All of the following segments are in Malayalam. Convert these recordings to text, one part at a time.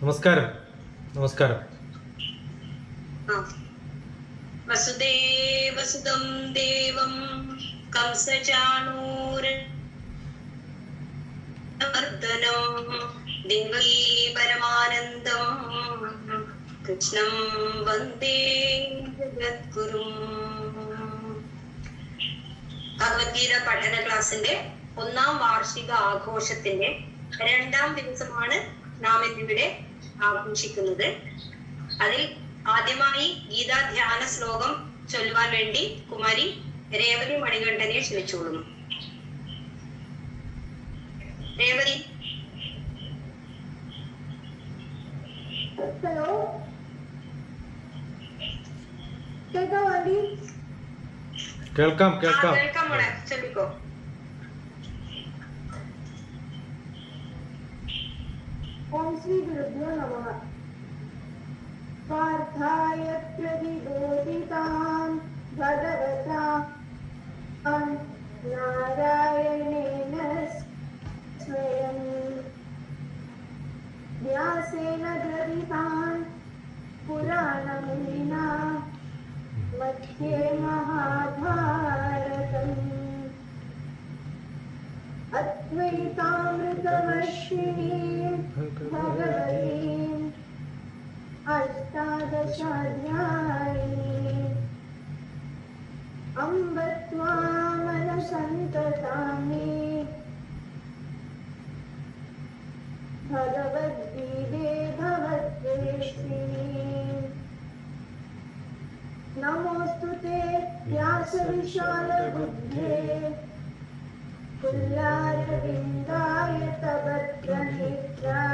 നമസ്കാരം നമസ്കാരം ആ. വസുദേവസുതം ദേവം കംസചാണൂര വർദ്ധനം ദേവകീ പരമാനന്ദം കൃഷ്ണം വന്ദേ ജഗദ്ഗുരും ഭഗവത്ഗീത പഠന ക്ലാസിന്റെ ഒന്നാം വാർഷിക ആഘോഷത്തിന്റെ രണ്ടാം ദിവസമാണ് നാം ഇന്നിവിടെ ആഘോഷിക്കുന്നത് അതിൽ ആദ്യമായി ഗീതാ ധ്യാന ശ്ലോകം ചൊല്ലുവാൻ വേണ്ടി കുമാരി രേവതി മണികണ്ഠനെ ക്ഷണിച്ചോളുന്നു രേവതി ഹലോ കേൾക്കാൻ വേണ്ടി കേൾക്കാം ആ, കേൾക്കാം കേൾക്കാം മോളെ ചൊല്ലിക്കോ ഓം ശ്രീ ഗുരുഭ്യോ നമഃ പാർത്ഥായ പ്രതിബോധിതാം ഭഗവതാ നാരായണേന സ്വയം വ്യാസേന ഗ്രഥിതാൻ പുരാണമുനിനാ मध्ये महाभारतम् अद्वैतामृतवर्षिणीं भगवतीम् अष्टादशाध्यायिनीम् अम्ब त्वामनसन्ततामि भगवद्गीते भवद्वेषिणीम् नमोऽस्तु ते व्यासविशालबुद्धे कुल्लारविन्दाय तव प्रनेत्रा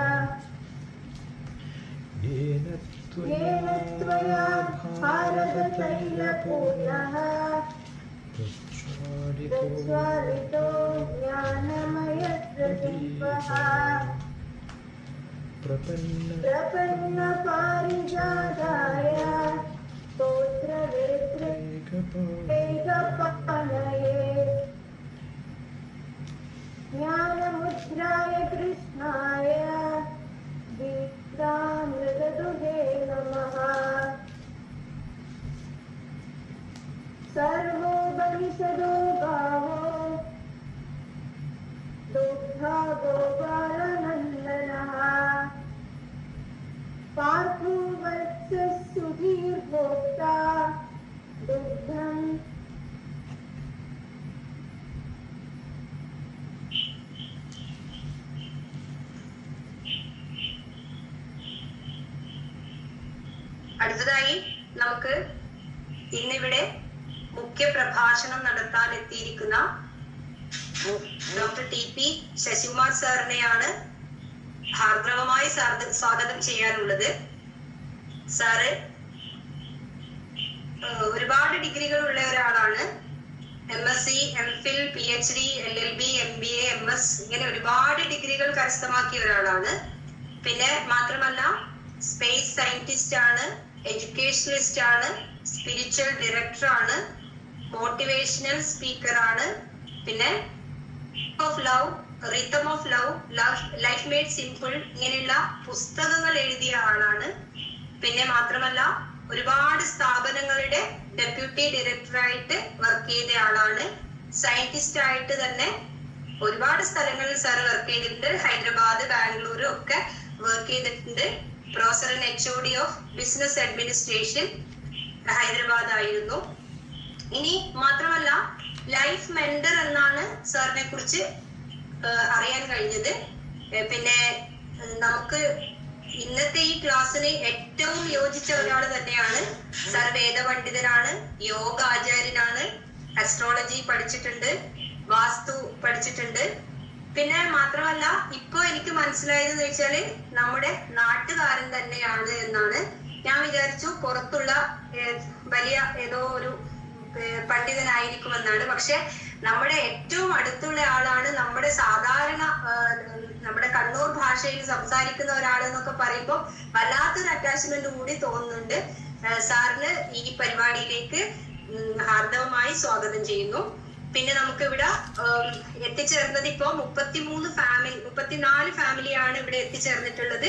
येन त्वया भारततैलपूर्णः प्रज्वालितो ज्ञानमयप्रदीपः प्रपन्नपारिजाताय स्तोत्रवेत्रे वेगपालये ज्ञानमुद्राय कृष्णाय दीप्तामृतदुहे नमः सर्वो बलिसदो गावो दुग्धा गोपालनन्दनः पार्थो वत्सः सुधीर्भोक्ता दुग्धम् അടുത്തതായി നമുക്ക് ഇന്നിവിടെ മുഖ്യ പ്രഭാഷണം നടത്താൻ എത്തിയിരിക്കുന്ന ഡോക്ടർ ടി പി ശശികുമാർ സാറിനെയാണ് ഹാർദ്രവമായി സ്വാഗത- സ്വാഗതം ചെയ്യാനുള്ളത് സാറ് ഏഹ്, ഒരുപാട് ഡിഗ്രികൾ ഉള്ള ഒരാളാണ് M S C M Phil P H D L L B M B A M S ഇങ്ങനെ ഒരുപാട് ഡിഗ്രികൾ കരസ്ഥമാക്കിയ ഒരാളാണ് പിന്നെ മാത്രമല്ല സ്പേസ് സയന്റിസ്റ്റ് ആണ് എഡ്യൂക്കേഷണലിസ്റ്റ് ആണ് സ്പിരിച്വൽ ഡയറക്ടർ ആണ് മോട്ടിവേഷണൽ സ്പീക്കർ ആണ് പിന്നെ of love rhythm of love love life made simple ഇങ്ങനെയുള്ള പുസ്തകങ്ങൾ എഴുതിയ ആളാണ് പിന്നെ മാത്രമല്ല ഒരുപാട് സ്ഥാപനങ്ങളുടെ ഡെപ്യൂട്ടി ഡയറക്ടറായിട്ട് വർക്ക് ചെയ്ത ആളാണ് സയന്റിസ്റ്റ് ആയിട്ട് തന്നെ ഒരുപാട് സ്ഥലങ്ങളിൽ സാർ വർക്ക് ചെയ്തിട്ടുണ്ട് ഹൈദരാബാദ് ബാംഗ്ലൂർ ഒക്കെ വർക്ക് ചെയ്തിട്ടുണ്ട് professor and H O D of business administration Hyderabad ആയിരുന്നു ഇനി മാത്രമല്ല ലൈഫ് മെന്റർ എന്നാണ് സാറിനെ കുറിച്ച് ഏഹ്, അറിയാൻ കഴിഞ്ഞത് ഏഹ്, പിന്നെ ഏഹ്, നമുക്ക് ഇന്നത്തെ ഈ ക്ലാസ്സിന് ഏറ്റവും യോജിച്ച ഒരാൾ തന്നെയാണ് സാർ വേദപണ്ഡിതനാണ് യോഗ ആചാര്യനാണ് അസ്ട്രോളജി പഠിച്ചിട്ടുണ്ട് വാസ്തു പഠിച്ചിട്ടുണ്ട് പിന്നെ മാത്രമല്ല ഇപ്പൊ എനിക്ക് മനസ്സിലായതെന്ന് വെച്ചാല് നമ്മുടെ നാട്ടുകാരൻ തന്നെയാണ് എന്നാണ് ഞാൻ വിചാരിച്ചു പുറത്തുള്ള ഏഹ്, വലിയ ഏതോ ഒരു ഏഹ്, പണ്ഡിതനായിരിക്കുമെന്നാണ് പക്ഷെ നമ്മുടെ ഏറ്റവും അടുത്തുള്ള ആളാണ് നമ്മുടെ സാധാരണ ഏഹ്, നമ്മുടെ കണ്ണൂർ ഭാഷയിൽ സംസാരിക്കുന്ന ഒരാൾ എന്നൊക്കെ പറയുമ്പോൾ വല്ലാത്തൊരു അറ്റാച്ച്മെന്റ് കൂടി തോന്നുന്നുണ്ട് ഏഹ്, സാറിന് ഈ പരിപാടിയിലേക്ക് ഉം, ഹാർദവമായി സ്വാഗതം ചെയ്യുന്നു പിന്നെ നമുക്ക് ഇവിടെ ഉം, എത്തിച്ചേർന്നത് ഇപ്പോ മുപ്പത്തിമൂന്ന് ഫാമിലി മുപ്പത്തിനാല് ഫാമിലിയാണ് ഇവിടെ എത്തിച്ചേർന്നിട്ടുള്ളത്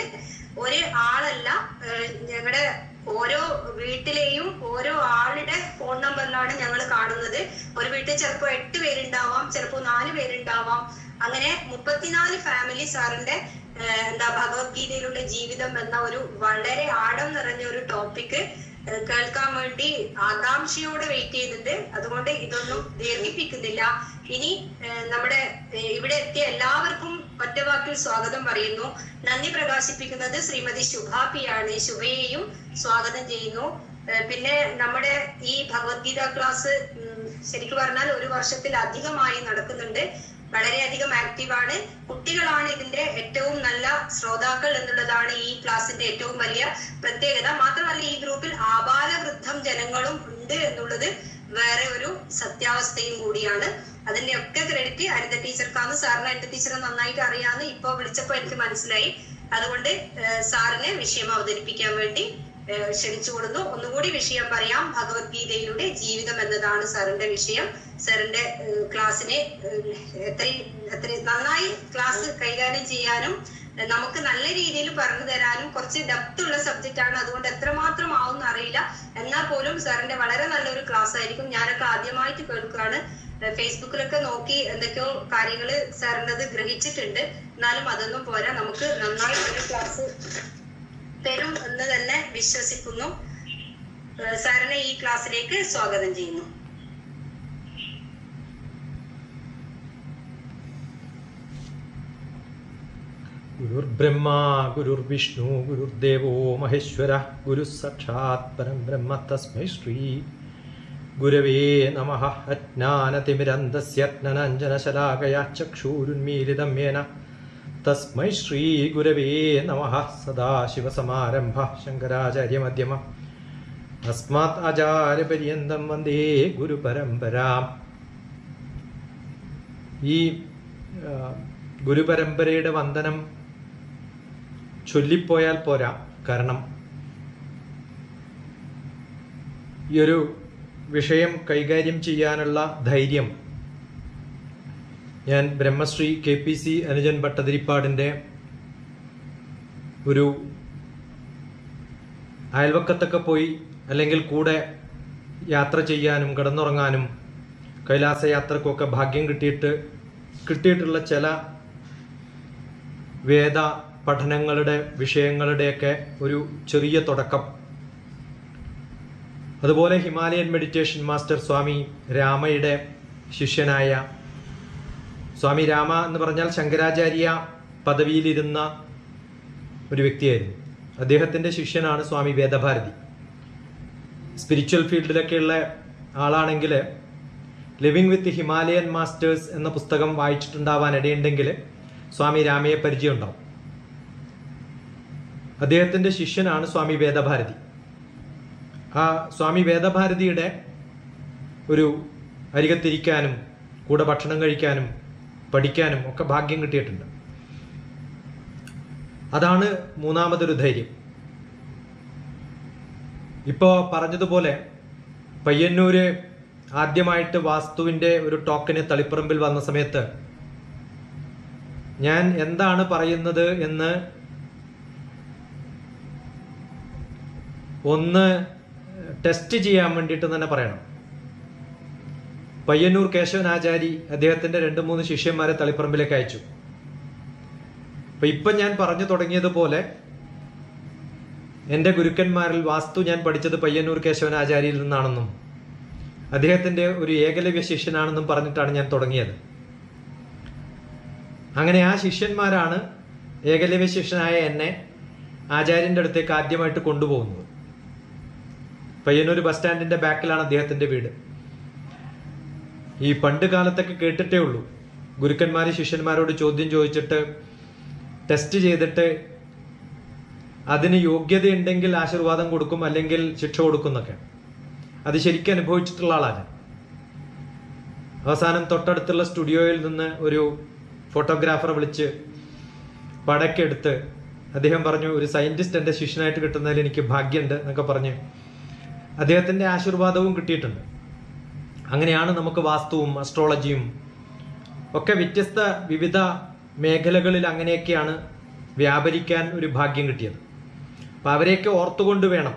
ഒരു ആളല്ല ഞങ്ങളുടെ ഓരോ വീട്ടിലെയും ഓരോ ആളുടെ ഫോൺ നമ്പറിലാണ് ഞങ്ങൾ കാണുന്നത് ഒരു വീട്ടിൽ ചിലപ്പോൾ എട്ട് പേരുണ്ടാവാം ചിലപ്പോൾ നാല് പേരുണ്ടാവാം അങ്ങനെ മുപ്പത്തിനാല് ഫാമിലി സാറിന്റെ ഏഹ്, എന്താ ഭഗവത്ഗീതയിലുള്ള ജീവിതം എന്ന ഒരു വളരെ ആഴം നിറഞ്ഞ ഒരു ടോപ്പിക് കേൾക്കാൻ വേണ്ടി ആകാംക്ഷയോടെ വെയിറ്റ് ചെയ്യുന്നുണ്ട് അതുകൊണ്ട് ഇതൊന്നും ദീർഘിപ്പിക്കുന്നില്ല ഇനി ഏഹ്, നമ്മുടെ ഏഹ്, ഇവിടെ എത്തിയ എല്ലാവർക്കും ഒറ്റവാക്കിൽ സ്വാഗതം പറയുന്നു നന്ദി പ്രകാശിപ്പിക്കുന്നത് ശ്രീമതി ശുഭാപിയാണ് ശുഭയെയും സ്വാഗതം ചെയ്യുന്നു ഏഹ്, പിന്നെ നമ്മുടെ ഈ ഭഗവത്ഗീത ക്ലാസ് ഉം, ശരിക്കും പറഞ്ഞാൽ ഒരു വർഷത്തിലധികമായി നടക്കുന്നുണ്ട് വളരെയധികം ആക്റ്റീവാണ് കുട്ടികളാണ് ഇതിന്റെ ഏറ്റവും നല്ല ശ്രോതാക്കൾ എന്നുള്ളതാണ് ഈ ക്ലാസിന്റെ ഏറ്റവും വലിയ പ്രത്യേകത മാത്രമല്ല ഈ ഗ്രൂപ്പിൽ ആബാലവൃദ്ധം ജനങ്ങളും ഉണ്ട് എന്നുള്ളത് വേറെ ഒരു സത്യാവസ്ഥയും കൂടിയാണ് അതിന്റെ ഒക്കെ ക്രെഡിറ്റ് അനിത ടീച്ചർക്കാന്ന് സാറിന് അനിത ടീച്ചറെ നന്നായിട്ട് അറിയാന്ന് ഇപ്പൊ വിളിച്ചപ്പോ എനിക്ക് മനസ്സിലായി അതുകൊണ്ട് ഏഹ്, സാറിനെ വിഷയം അവതരിപ്പിക്കാൻ വേണ്ടി ഏഹ്, ക്ഷണിച്ചുകൊള്ളുന്നു ഒന്നുകൂടി വിഷയം പറയാം ഭഗവത്ഗീതയിലൂടെ ജീവിതം എന്നതാണ് സാറിന്റെ വിഷയം സാറിന്റെ ഏഹ്, ക്ലാസ്സിനെ ഏഹ്, എത്രയും എത്രയും നന്നായി ക്ലാസ് കൈകാര്യം ചെയ്യാനും ഏഹ്, നമുക്ക് നല്ല രീതിയിൽ പറഞ്ഞു തരാനും കുറച്ച് ഡെപ്ത് ഉള്ള സബ്ജക്റ്റ് ആണ് അതുകൊണ്ട് എത്രമാത്രം ആവും അറിയില്ല എന്നാൽ പോലും സാറിന്റെ വളരെ നല്ലൊരു ക്ലാസ് ആയിരിക്കും ഞാനൊക്കെ ആദ്യമായിട്ട് കേൾക്കുകയാണ് ഏഹ്, ഫേസ്ബുക്കിലൊക്കെ നോക്കി എന്തൊക്കെയോ കാര്യങ്ങൾ സാറിൻ്റെത് ഗ്രഹിച്ചിട്ടുണ്ട് എന്നാലും അതൊന്നും പോരാ നമുക്ക് നന്നായി ഒരു ക്ലാസ് തരും എന്ന് തന്നെ വിശ്വസിക്കുന്നു ഏഹ്, സാറിനെ ഈ ക്ലാസ്സിലേക്ക് സ്വാഗതം ചെയ്യുന്നു ഗുരുർബ്രഹ്മ ഗുരുർവിഷ്ണു ഗുരുർദേവോ മഹേശ്വര ഗുരു സാക്ഷാത് പരം ബ്രഹ്മ തസ്മൈ ശ്രീ ഗുരവേ നമ അജ്ഞാനതിമിരന്തസ്യജ്ഞനഞ്ജനശലാകയ ചക്ഷൂരുന്മീലിതം യേന തസ്മൈ ശ്രീ ഗുരവേ നമ സദാശിവസമാരംഭ ശങ്കരാചാര്യമധ്യമ അസ്മാത് ആചാര്യപര്യന്തം വന്ദേ ഗുരുപരമ്പരാം ഈ ആ, ഗുരുപരമ്പരയുടെ വന്ദനം ചൊല്ലിപ്പോയാൽ പോരാ കാരണം ഈ ഒരു വിഷയം കൈകാര്യം ചെയ്യാനുള്ള ധൈര്യം ഞാൻ ബ്രഹ്മശ്രീ കെ പി സി അനുജൻ ഭട്ടതിരിപ്പാടിൻ്റെ ഒരു അയൽവക്കത്തൊക്കെ പോയി അല്ലെങ്കിൽ കൂടെ യാത്ര ചെയ്യാനും കിടന്നുറങ്ങാനും കൈലാസ യാത്രക്കൊക്കെ ഭാഗ്യം കിട്ടിയിട്ട് കിട്ടിയിട്ടുള്ള ചില വേദ പഠനങ്ങളുടെ വിഷയങ്ങളുടെയൊക്കെ ഒരു ചെറിയ തുടക്കം അതുപോലെ ഹിമാലയൻ മെഡിറ്റേഷൻ മാസ്റ്റർ സ്വാമി രാമയുടെ ശിഷ്യനായ സ്വാമി രാമ എന്ന് പറഞ്ഞാൽ ശങ്കരാചാര്യ പദവിയിലിരുന്ന ഒരു വ്യക്തിയായിരുന്നു അദ്ദേഹത്തിൻ്റെ ശിഷ്യനാണ് സ്വാമി വേദഭാരതി സ്പിരിച്വൽ ഫീൽഡിലൊക്കെയുള്ള ആളാണെങ്കിൽ ലിവിങ് വിത്ത് ഹിമാലയൻ മാസ്റ്റേഴ്സ് എന്ന പുസ്തകം വായിച്ചിട്ടുണ്ടാവാൻ ഇടയുണ്ടെങ്കിൽ സ്വാമി രാമയെ പരിചയമുണ്ടാവും അദ്ദേഹത്തിൻ്റെ ശിഷ്യനാണ് സ്വാമി വേദഭാരതി ആ സ്വാമി വേദഭാരതിയുടെ ഒരു അരികത്തിരിക്കാനും കൂടെ ഭക്ഷണം കഴിക്കാനും പഠിക്കാനും ഒക്കെ ഭാഗ്യം കിട്ടിയിട്ടുണ്ട് അതാണ് മൂന്നാമതൊരു ധൈര്യം ഇപ്പോൾ പറഞ്ഞതുപോലെ പയ്യന്നൂര് ആദ്യമായിട്ട് വാസ്തുവിൻ്റെ ഒരു ടോക്കന് തളിപ്പറമ്പിൽ വന്ന സമയത്ത് ഞാൻ എന്താണ് പറയുന്നത് എന്ന് ഒന്ന് ടെസ്റ്റ് ചെയ്യാൻ വേണ്ടിയിട്ട് തന്നെ പറയണം പയ്യന്നൂർ കേശവനാചാരി അദ്ദേഹത്തിന്റെ രണ്ട് മൂന്ന് ശിഷ്യന്മാരെ തളിപ്പറമ്പിലേക്ക് അയച്ചു അപ്പൊ ഇപ്പം ഞാൻ പറഞ്ഞു തുടങ്ങിയതുപോലെ എൻ്റെ ഗുരുക്കന്മാരിൽ വാസ്തു ഞാൻ പഠിച്ചത് പയ്യന്നൂർ കേശവനാചാര്യയിൽ നിന്നാണെന്നും അദ്ദേഹത്തിന്റെ ഒരു ഏകലവ്യ ശിഷ്യനാണെന്നും പറഞ്ഞിട്ടാണ് ഞാൻ തുടങ്ങിയത് അങ്ങനെ ആ ശിഷ്യന്മാരാണ് ഏകലവ്യ ശിഷ്യനായ എന്നെ ആചാര്യന്റെ അടുത്തേക്ക് ആദ്യമായിട്ട് കൊണ്ടുപോകുന്നത് പയ്യന്നൂർ ബസ് സ്റ്റാൻഡിന്റെ ബാക്കിലാണ് അദ്ദേഹത്തിന്റെ വീട് ഈ പണ്ട് കാലത്തൊക്കെ കേട്ടിട്ടേ ഉള്ളൂ ഗുരുക്കന്മാർ ശിഷ്യന്മാരോട് ചോദ്യം ചോദിച്ചിട്ട് ടെസ്റ്റ് ചെയ്തിട്ട് അതിന് യോഗ്യതയുണ്ടെങ്കിൽ ആശീർവാദം കൊടുക്കും അല്ലെങ്കിൽ ശിക്ഷ കൊടുക്കും എന്നൊക്കെ അത് ശരിക്കും അനുഭവിച്ചിട്ടുള്ള ആളാണ് അവസാനം തൊട്ടടുത്തുള്ള സ്റ്റുഡിയോയിൽ നിന്ന് ഒരു ഫോട്ടോഗ്രാഫറെ വിളിച്ച് പടക്കെ എടുത്ത് അദ്ദേഹം പറഞ്ഞു ഒരു സയന്റിസ്റ്റ് എൻ്റെ ശിഷ്യനായിട്ട് കിട്ടുന്നതിൽ എനിക്ക് ഭാഗ്യമുണ്ട് എന്നൊക്കെ പറഞ്ഞ് അദ്ദേഹത്തിൻ്റെ ആശീർവാദവും കിട്ടിയിട്ടുണ്ട് അങ്ങനെയാണ് നമുക്ക് വാസ്തുവും അസ്ട്രോളജിയും ഒക്കെ വ്യത്യസ്ത വിവിധ മേഖലകളിൽ അങ്ങനെയൊക്കെയാണ് വ്യാപരിക്കാൻ ഒരു ഭാഗ്യം കിട്ടിയത് അപ്പം അവരെയൊക്കെ ഓർത്തുകൊണ്ട് വേണം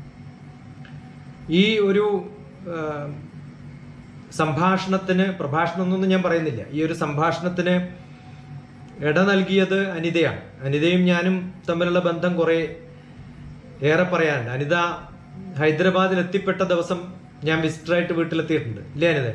ഈ ഒരു ആ, സംഭാഷണത്തിന് പ്രഭാഷണം എന്നൊന്നും ഞാൻ പറയുന്നില്ല ഈ ഒരു സംഭാഷണത്തിന് ഇട നൽകിയത് അനിതയാണ് അനിതയും ഞാനും തമ്മിലുള്ള ബന്ധം കുറെ ഏറെ പറയാനുണ്ട് അനിത ഹൈദരാബാദിൽ എത്തിപ്പെട്ട ദിവസം ഞാൻ വിസിറ്ററായിട്ട് വീട്ടിലെത്തിയിട്ടുണ്ട് ഇല്ലേ അനിത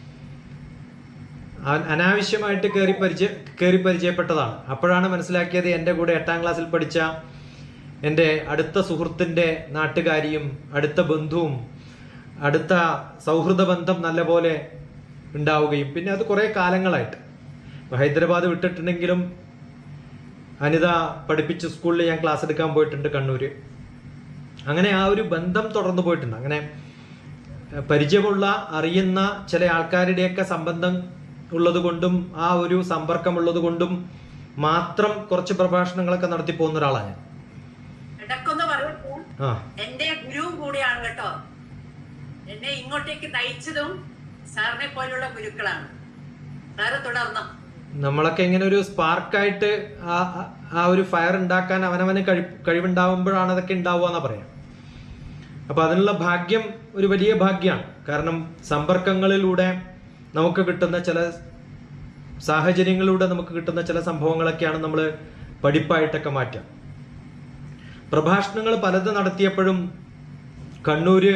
അ- അനാവശ്യമായിട്ട് കയറി പരിചയ കയറി പരിചയപ്പെട്ടതാണ് അപ്പോഴാണ് മനസ്സിലാക്കിയത് എൻ്റെ കൂടെ എട്ടാം ക്ലാസ്സിൽ പഠിച്ച എൻ്റെ അടുത്ത സുഹൃത്തിൻ്റെ നാട്ടുകാരിയും അടുത്ത ബന്ധുവും അടുത്ത സൗഹൃദ ബന്ധം നല്ലപോലെ ഉണ്ടാവുകയും പിന്നെ അത് കുറേ കാലങ്ങളായിട്ട് ഇപ്പൊ ഹൈദരാബാദ് വിട്ടിട്ടുണ്ടെങ്കിലും അനിത പഠിപ്പിച്ച സ്കൂളിൽ ഞാൻ ക്ലാസ് എടുക്കാൻ പോയിട്ടുണ്ട് കണ്ണൂര് അങ്ങനെ ആ ഒരു ബന്ധം തുടർന്നു പോയിട്ടുണ്ട് അങ്ങനെ ഏഹ്, പരിചയമുള്ള അറിയുന്ന ചില ആൾക്കാരുടെയൊക്കെ സംബന്ധം ഉള്ളത് കൊണ്ടും ആ ഒരു സമ്പർക്കം ഉള്ളത് കൊണ്ടും മാത്രം കുറച്ച് പ്രഭാഷണങ്ങളൊക്കെ നടത്തി പോകുന്ന ഒരാളാണ് ഞാൻ ഇടക്കൊന്ന് പറയട്ടെ ആ എന്റെ ഗുരുവും കൂടിയാണ് കേട്ടോ എന്നെ ഇങ്ങോട്ടേക്ക് നയിച്ചതും സാറിനെ പോലുള്ള ഗുരുക്കളാണ് സാറ് തുടർന്നു നമ്മളൊക്കെ ഇങ്ങനെ ഒരു സ്പാർക്കായിട്ട് ആ ആ- ആ ഒരു ഫയർ ഉണ്ടാക്കാൻ അവനവന് കഴി കഴിവുണ്ടാവുമ്പോഴാണ് അതൊക്കെ ഉണ്ടാവുക എന്നാ പറയാം അപ്പൊ അതിനുള്ള ഭാഗ്യം ഒരു വലിയ ഭാഗ്യമാണ് കാരണം സമ്പർക്കങ്ങളിലൂടെ നമുക്ക് കിട്ടുന്ന ചില സാഹചര്യങ്ങളിലൂടെ നമുക്ക് കിട്ടുന്ന ചില സംഭവങ്ങളൊക്കെയാണ് നമ്മൾ പഠിപ്പായിട്ടൊക്കെ മാറ്റുക പ്രഭാഷണങ്ങൾ പലത് നടത്തിയപ്പോഴും കണ്ണൂര്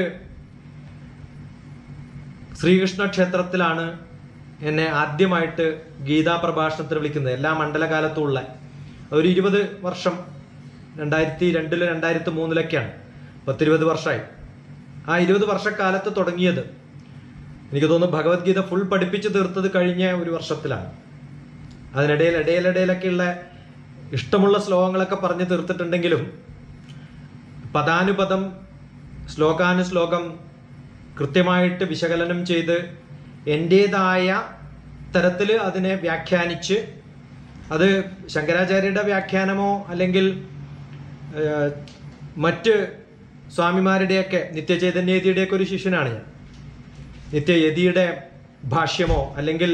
ശ്രീകൃഷ്ണ ക്ഷേത്രത്തിലാണ് എന്നെ ആദ്യമായിട്ട് ഗീതാ പ്രഭാഷണത്തിന് വിളിക്കുന്നത് എല്ലാ മണ്ഡലകാലത്തും ഉള്ള ഒരു ഇരുപത് വർഷം രണ്ടായിരത്തി രണ്ടില് രണ്ടായിരത്തി മൂന്നിലൊക്കെയാണ് പത്തിരുപത് വർഷമായി ആ ഇരുപത് വർഷക്കാലത്ത് തുടങ്ങിയത് എനിക്ക് തോന്നുന്നു ഭഗവത്ഗീത ഫുൾ പഠിപ്പിച്ച് തീർത്തത് കഴിഞ്ഞ ഒരു വർഷത്തിലാണ് അതിനിടയിൽ ഇടയിലിടയിലൊക്കെയുള്ള ഇഷ്ടമുള്ള ശ്ലോകങ്ങളൊക്കെ പറഞ്ഞു തീർത്തിട്ടുണ്ടെങ്കിലും പദാനുപദം ശ്ലോകാനുശ്ലോകം കൃത്യമായിട്ട് വിശകലനം ചെയ്ത് എൻ്റേതായ തരത്തിൽ അതിനെ വ്യാഖ്യാനിച്ച് അത് ശങ്കരാചാര്യരുടെ വ്യാഖ്യാനമോ അല്ലെങ്കിൽ ഏഹ്, മറ്റ് സ്വാമിമാരുടെയൊക്കെ നിത്യചൈതന്യതിയുടെയൊക്കെ ഒരു ശിഷ്യനാണ് ഞാൻ നിത്യയതിയുടെ ഭാഷ്യമോ അല്ലെങ്കിൽ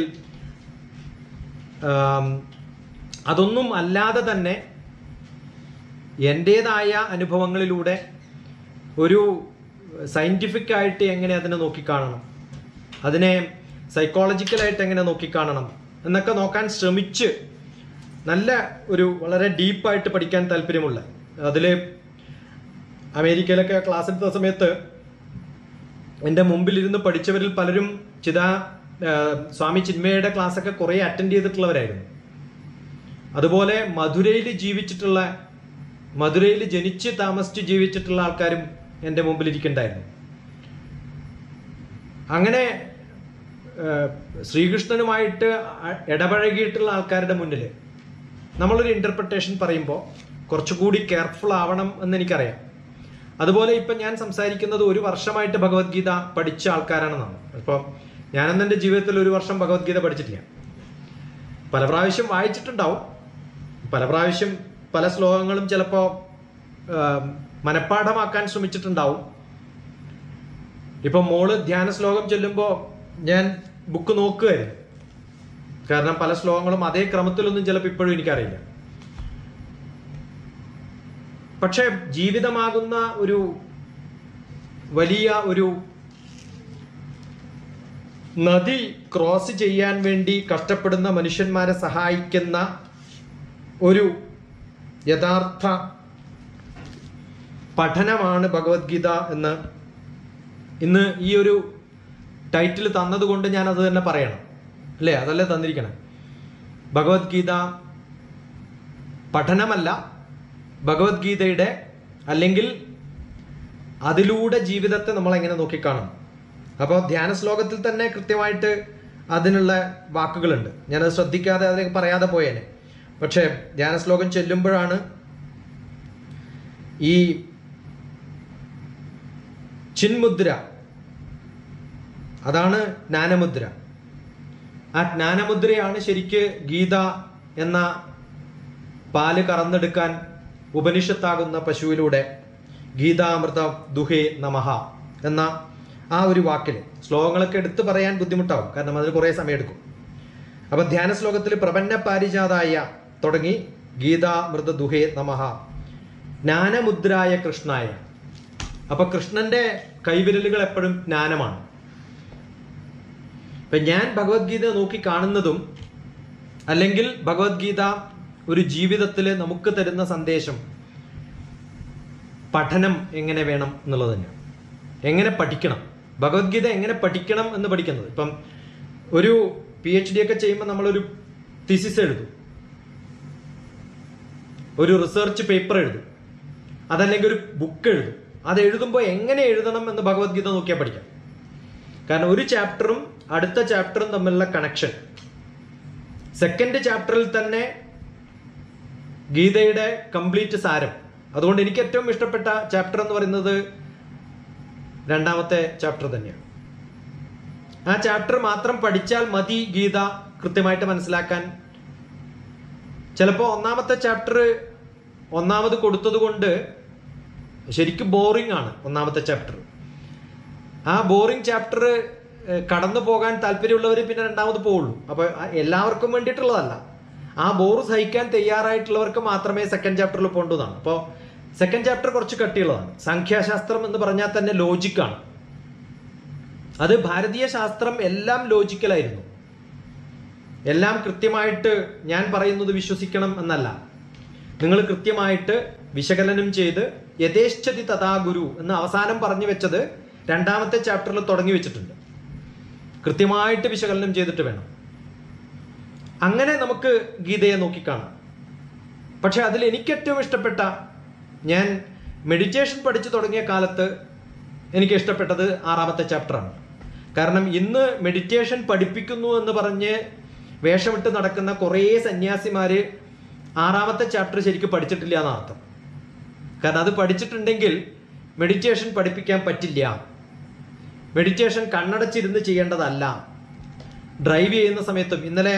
ആം, അതൊന്നും അല്ലാതെ തന്നെ എൻ്റേതായ അനുഭവങ്ങളിലൂടെ ഒരു സയൻറ്റിഫിക് ആയിട്ട് എങ്ങനെ അതിനെ നോക്കിക്കാണണം അതിനെ സൈക്കോളജിക്കലായിട്ട് എങ്ങനെ നോക്കിക്കാണണം എന്നൊക്കെ നോക്കാൻ ശ്രമിച്ച് നല്ല ഒരു വളരെ ഡീപ്പായിട്ട് പഠിക്കാൻ താല്പര്യമുള്ള അതിൽ അമേരിക്കയിലൊക്കെ ക്ലാസ് എടുത്ത സമയത്ത് എൻ്റെ മുമ്പിലിരുന്ന് പഠിച്ചവരിൽ പലരും ചിത ആ, സ്വാമി ചിന്മയുടെ ക്ലാസ്സൊക്കെ കുറേ അറ്റൻഡ് ചെയ്തിട്ടുള്ളവരായിരുന്നു അതുപോലെ മധുരയിൽ ജീവിച്ചിട്ടുള്ള മധുരയിൽ ജനിച്ച് താമസിച്ച് ജീവിച്ചിട്ടുള്ള ആൾക്കാരും എൻ്റെ മുമ്പിൽ ഇരിക്കണ്ടായിരുന്നു അങ്ങനെ ഏഹ്, ശ്രീകൃഷ്ണനുമായിട്ട് അ- ഇടപഴകിയിട്ടുള്ള ആൾക്കാരുടെ മുന്നിൽ നമ്മളൊരു ഇന്റർപ്രിട്ടേഷൻ പറയുമ്പോൾ കുറച്ചുകൂടി കെയർഫുൾ ആവണം എന്ന് എനിക്കറിയാം അതുപോലെ ഇപ്പം ഞാൻ സംസാരിക്കുന്നത് ഒരു വർഷമായിട്ട് ഭഗവത്ഗീത പഠിച്ച ആൾക്കാരാണെന്നാണ് അപ്പോൾ ഞാനന്ന് എൻ്റെ ജീവിതത്തിൽ ഒരു വർഷം ഭഗവത്ഗീത പഠിച്ചിട്ടില്ല പല പ്രാവശ്യം വായിച്ചിട്ടുണ്ടാവും പല പ്രാവശ്യം പല ശ്ലോകങ്ങളും ചിലപ്പോൾ മനഃപ്പാഠമാക്കാൻ ശ്രമിച്ചിട്ടുണ്ടാവും ഇപ്പം മോള് ധ്യാന ശ്ലോകം ചൊല്ലുമ്പോൾ ഞാൻ ബുക്ക് നോക്കുമായിരുന്നു കാരണം പല ശ്ലോകങ്ങളും അതേ ക്രമത്തിലൊന്നും ചിലപ്പോൾ ഇപ്പോഴും എനിക്കറിയില്ല പക്ഷെ ജീവിതമാകുന്ന ഒരു വലിയ ഒരു നദി ക്രോസ് ചെയ്യാൻ വേണ്ടി കഷ്ടപ്പെടുന്ന മനുഷ്യന്മാരെ സഹായിക്കുന്ന ഒരു യഥാർത്ഥ പഠനമാണ് ഭഗവത്ഗീത എന്ന് ഇന്ന് ഈ ഒരു ടൈറ്റിൽ തന്നതുകൊണ്ട് ഞാൻ അത് തന്നെ പറയണം അല്ലേ അതല്ലേ തന്നിരിക്കണം ഭഗവത്ഗീത പഠനമല്ല ഭഗവത്ഗീതയുടെ അല്ലെങ്കിൽ അതിലൂടെ ജീവിതത്തെ നമ്മൾ എങ്ങനെ നോക്കിക്കാണും അപ്പോൾ ധ്യാന ശ്ലോകത്തിൽ തന്നെ കൃത്യമായിട്ട് അതിനുള്ള വാക്കുകളുണ്ട് ഞാനത് ശ്രദ്ധിക്കാതെ അതിലേക്ക് പറയാതെ പോയേനെ പക്ഷേ ധ്യാന ശ്ലോകം ചെല്ലുമ്പോഴാണ് ഈ ചിന്മുദ്ര അതാണ് ജ്ഞാനമുദ്ര ആ ജ്ഞാനമുദ്രയാണ് ശരിക്ക് ഗീത എന്ന പാല് കറന്നെടുക്കാൻ ഉപനിഷത്താകുന്ന പശുവിലൂടെ ഗീതാമൃത ദുഹേ നമഹ എന്ന ആ ഒരു വാക്കിൽ ശ്ലോകങ്ങളൊക്കെ എടുത്തു പറയാൻ ബുദ്ധിമുട്ടാവും കാരണം അതിന് കുറേ സമയമെടുക്കും അപ്പൊ ധ്യാന ശ്ലോകത്തിൽ പ്രപന്ന പാരിജാതായ തുടങ്ങി ഗീതാമൃത ദുഹേ നമഃ ജ്ഞാനമുദ്രായ കൃഷ്ണായ അപ്പൊ കൃഷ്ണന്റെ കൈവിരലുകൾ എപ്പോഴും ജ്ഞാനമാണ് ഇപ്പൊ ഞാൻ ഭഗവത്ഗീത നോക്കി കാണുന്നതും അല്ലെങ്കിൽ ഭഗവത്ഗീത ഒരു ജീവിതത്തിൽ നമുക്ക് തരുന്ന സന്ദേശം പഠനം എങ്ങനെ വേണം എന്നുള്ളത് തന്നെയാണ് എങ്ങനെ പഠിക്കണം ഭഗവത്ഗീത എങ്ങനെ പഠിക്കണം എന്ന് പഠിക്കുന്നത് ഇപ്പം ഒരു പി എച്ച് ഡി ഒക്കെ ചെയ്യുമ്പോൾ നമ്മളൊരു തിസിസ് എഴുതും ഒരു റിസർച്ച് പേപ്പർ എഴുതും അതല്ലെങ്കിൽ ഒരു ബുക്ക് എഴുതും അത് എഴുതുമ്പോൾ എങ്ങനെ എഴുതണം എന്ന് ഭഗവത്ഗീത നോക്കിയാൽ പഠിക്കാം കാരണം ഒരു ചാപ്റ്ററും അടുത്ത ചാപ്റ്ററും തമ്മിലുള്ള കണക്ഷൻ സെക്കൻഡ് ചാപ്റ്ററിൽ തന്നെ ഗീതയുടെ കംപ്ലീറ്റ് സാരം അതുകൊണ്ട് എനിക്ക് ഏറ്റവും ഇഷ്ടപ്പെട്ട ചാപ്റ്റർ എന്ന് പറയുന്നത് രണ്ടാമത്തെ ചാപ്റ്റർ തന്നെയാണ് ആ ചാപ്റ്റർ മാത്രം പഠിച്ചാൽ മതി ഗീത കൃത്യമായിട്ട് മനസ്സിലാക്കാൻ ചിലപ്പോൾ ഒന്നാമത്തെ ചാപ്റ്റർ ഒന്നാമത് കൊടുത്തത് കൊണ്ട് ശരിക്കും ബോറിംഗ് ആണ് ഒന്നാമത്തെ ചാപ്റ്റർ ആ ബോറിംഗ് ചാപ്റ്റർ കടന്നു പോകാൻ താല്പര്യമുള്ളവർ പിന്നെ രണ്ടാമത് പോവുള്ളൂ അപ്പൊ ആ എല്ലാവർക്കും വേണ്ടിയിട്ടുള്ളതല്ല ആ ബോർ സഹിക്കാൻ തയ്യാറായിട്ടുള്ളവർക്ക് മാത്രമേ സെക്കൻഡ് ചാപ്റ്ററിൽ പോകേണ്ടതാണ് അപ്പോൾ സെക്കൻഡ് ചാപ്റ്റർ കുറച്ച് കട്ടിയുള്ളതാണ് സംഖ്യാശാസ്ത്രം എന്ന് പറഞ്ഞാൽ തന്നെ ലോജിക്കാണ് അത് ഭാരതീയ ശാസ്ത്രം എല്ലാം ലോജിക്കലായിരുന്നു എല്ലാം കൃത്യമായിട്ട് ഞാൻ പറയുന്നത് വിശ്വസിക്കണം എന്നല്ല നിങ്ങൾ കൃത്യമായിട്ട് വിശകലനം ചെയ്ത് യഥേച്ഛതി തഥാ ഗുരു എന്ന് അവസാനം പറഞ്ഞു വെച്ചത് രണ്ടാമത്തെ ചാപ്റ്ററിൽ തുടങ്ങി വെച്ചിട്ടുണ്ട് കൃത്യമായിട്ട് വിശകലനം ചെയ്തിട്ട് വേണം അങ്ങനെ നമുക്ക് ഗീതയെ നോക്കിക്കാണാം പക്ഷെ അതിൽ എനിക്ക് ഏറ്റവും ഇഷ്ടപ്പെട്ട ഞാൻ മെഡിറ്റേഷൻ പഠിച്ചു തുടങ്ങിയ കാലത്ത് എനിക്ക് ഇഷ്ടപ്പെട്ടത് ആറാമത്തെ ചാപ്റ്ററാണ് കാരണം ഇന്ന് മെഡിറ്റേഷൻ പഠിപ്പിക്കുന്നു എന്ന് പറഞ്ഞ് വേഷമിട്ട് നടക്കുന്ന കുറേ സന്യാസിമാര് ആറാമത്തെ ചാപ്റ്റർ ശരിക്കും പഠിച്ചിട്ടില്ല എന്ന അർത്ഥം കാരണം അത് പഠിച്ചിട്ടുണ്ടെങ്കിൽ മെഡിറ്റേഷൻ പഠിപ്പിക്കാൻ പറ്റില്ല മെഡിറ്റേഷൻ കണ്ണടച്ചിരുന്ന് ചെയ്യേണ്ടതല്ല ഡ്രൈവ് ചെയ്യുന്ന സമയത്തും ഇന്നലെ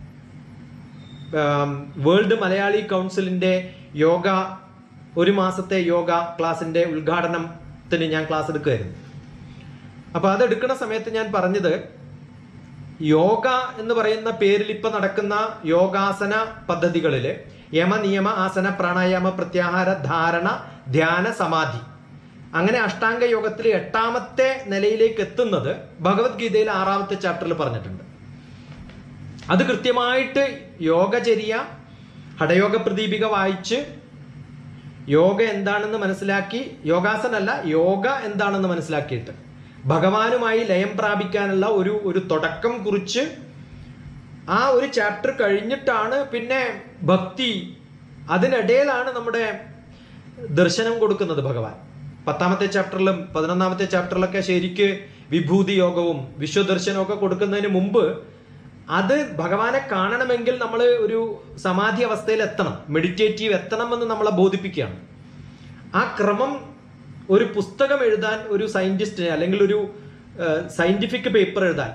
വേൾഡ് മലയാളി കൗൺസിലിന്റെ യോഗ ഒരു മാസത്തെ യോഗ ക്ലാസിന്റെ ഉദ്ഘാടനത്തിന് ഞാൻ ക്ലാസ് എടുക്കുമായിരുന്നു അപ്പൊ അത് എടുക്കുന്ന സമയത്ത് ഞാൻ പറഞ്ഞത് യോഗ എന്ന് പറയുന്ന പേരിൽ ഇപ്പൊ നടക്കുന്ന യോഗാസന പദ്ധതികളില് യമ നിയമ ആസന പ്രാണായാമ പ്രത്യാഹാര ധാരണ ധ്യാന സമാധി അങ്ങനെ അഷ്ടാംഗ യോഗത്തിൽ എട്ടാമത്തെ നിലയിലേക്ക് എത്തുന്നത് ഭഗവത്ഗീതയിൽ ആറാമത്തെ ചാപ്റ്ററിൽ പറഞ്ഞിട്ടുണ്ട് അത് കൃത്യമായിട്ട് യോഗചര്യ ഹഠയോഗ പ്രദീപിക വായിച്ച് യോഗ എന്താണെന്ന് മനസ്സിലാക്കി യോഗാസനല്ല യോഗ എന്താണെന്ന് മനസ്സിലാക്കിയിട്ട് ഭഗവാനുമായി ലയം പ്രാപിക്കാനുള്ള ഒരു ഒരു തുടക്കം കുറിച്ച് ആ ഒരു ചാപ്റ്റർ കഴിഞ്ഞിട്ടാണ് പിന്നെ ഭക്തി അതിനിടയിലാണ് നമ്മുടെ ദർശനം കൊടുക്കുന്നത് ഭഗവാൻ പത്താമത്തെ ചാപ്റ്ററിലും പതിനൊന്നാമത്തെ ചാപ്റ്ററിലൊക്കെ ശരിക്ക് വിഭൂതി യോഗവും വിശ്വദർശനവും ഒക്കെ കൊടുക്കുന്നതിന് മുമ്പ് അത് ഭഗവാനെ കാണണമെങ്കിൽ നമ്മൾ ഒരു സമാധി അവസ്ഥയിൽ എത്തണം മെഡിറ്റേറ്റീവ് എത്തണമെന്ന് നമ്മളെ ബോധിപ്പിക്കുകയാണ് ആ ക്രമം ഒരു പുസ്തകം എഴുതാൻ ഒരു സയന്റിസ്റ്റിനെ അല്ലെങ്കിൽ ഒരു സയന്റിഫിക് പേപ്പർ എഴുതാൻ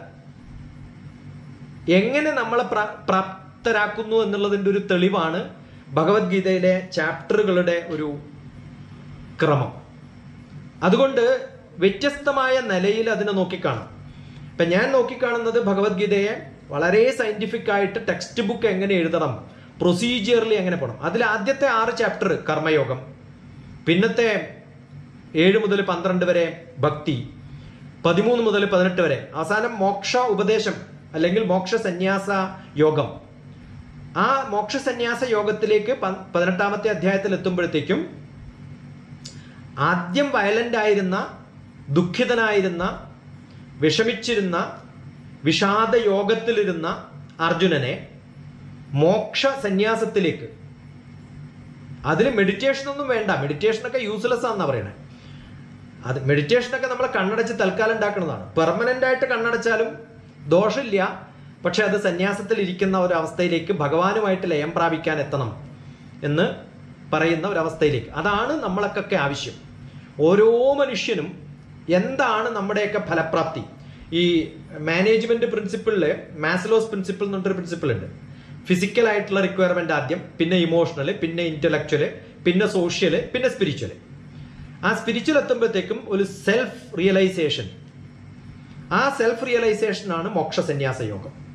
എങ്ങനെ നമ്മളെ പ്രാ- പ്രാപ്തരാക്കുന്നു എന്നുള്ളതിൻ്റെ ഒരു തെളിവാണ് ഭഗവത്ഗീതയിലെ ചാപ്റ്ററുകളുടെ ഒരു ക്രമം അതുകൊണ്ട് വ്യത്യസ്തമായ നിലയിൽ അതിനെ നോക്കിക്കാണാം ഇപ്പൊ ഞാൻ നോക്കിക്കാണുന്നത് ഭഗവത്ഗീതയെ വളരെ സയന്റിഫിക് ആയിട്ട് ടെക്സ്റ്റ് ബുക്ക് എങ്ങനെ എഴുതണം പ്രൊസീജിയറിൽ എങ്ങനെ പോകണം അതിൽ ആദ്യത്തെ ആറ് ചാപ്റ്റർ കർമ്മയോഗം പിന്നത്തെ ഏഴ് മുതൽ പന്ത്രണ്ട് വരെ ഭക്തി പതിമൂന്ന് മുതൽ പതിനെട്ട് വരെ അവസാനം മോക്ഷ ഉപദേശം അല്ലെങ്കിൽ മോക്ഷ സന്യാസ യോഗം ആ മോക്ഷ സന്യാസ യോഗത്തിലേക്ക് പ- പതിനെട്ടാമത്തെ അധ്യായത്തിൽ എത്തുമ്പോഴത്തേക്കും ആദ്യം വയലന്റ് ആയിരുന്ന ദുഃഖിതനായിരുന്ന വിഷമിച്ചിരുന്ന വിഷാദ യോഗത്തിലിരുന്ന അർജുനനെ മോക്ഷ സന്യാസത്തിലേക്ക് അതിൽ മെഡിറ്റേഷൻ ഒന്നും വേണ്ട മെഡിറ്റേഷൻ ഒക്കെ യൂസ്ലെസ് ആണെന്നാ പറയണേ അത് മെഡിറ്റേഷൻ ഒക്കെ നമ്മൾ കണ്ണടച്ച് തൽക്കാലം ഉണ്ടാക്കുന്നതാണ് പെർമനന്റ് ആയിട്ട് കണ്ണടച്ചാലും ദോഷമില്ല പക്ഷെ അത് സന്യാസത്തിൽ ഇരിക്കുന്ന ഒരു അവസ്ഥയിലേക്ക് ഭഗവാനുമായിട്ട് ലയം പ്രാപിക്കാൻ എത്തണം എന്ന് പറയുന്ന ഒരു അവസ്ഥയിലേക്ക് അതാണ് നമ്മളൊക്കെ ആവശ്യം ഓരോ മനുഷ്യനും എന്താണ് നമ്മുടെയൊക്കെ ഫലപ്രാപ്തി ഈ മാനേജ്മെന്റ് പ്രിൻസിപ്പിളില് മാസ്ലോസ് പ്രിൻസിപ്പിൾ എന്ന് പറഞ്ഞൊരു പ്രിൻസിപ്പിൾ ഉണ്ട് ഫിസിക്കൽ ആയിട്ടുള്ള റിക്വയർമെന്റ് ആദ്യം പിന്നെ ഇമോഷണൽ പിന്നെ ഇന്റലക്ച്വല് പിന്നെ സോഷ്യല് പിന്നെ സ്പിരിച്വല് ആ സ്പിരിച്വൽ എത്തുമ്പോഴത്തേക്കും ഒരു സെൽഫ് റിയലൈസേഷൻ ആ സെൽഫ് റിയലൈസേഷൻ ആണ് മോക്ഷ സന്യാസ യോഗം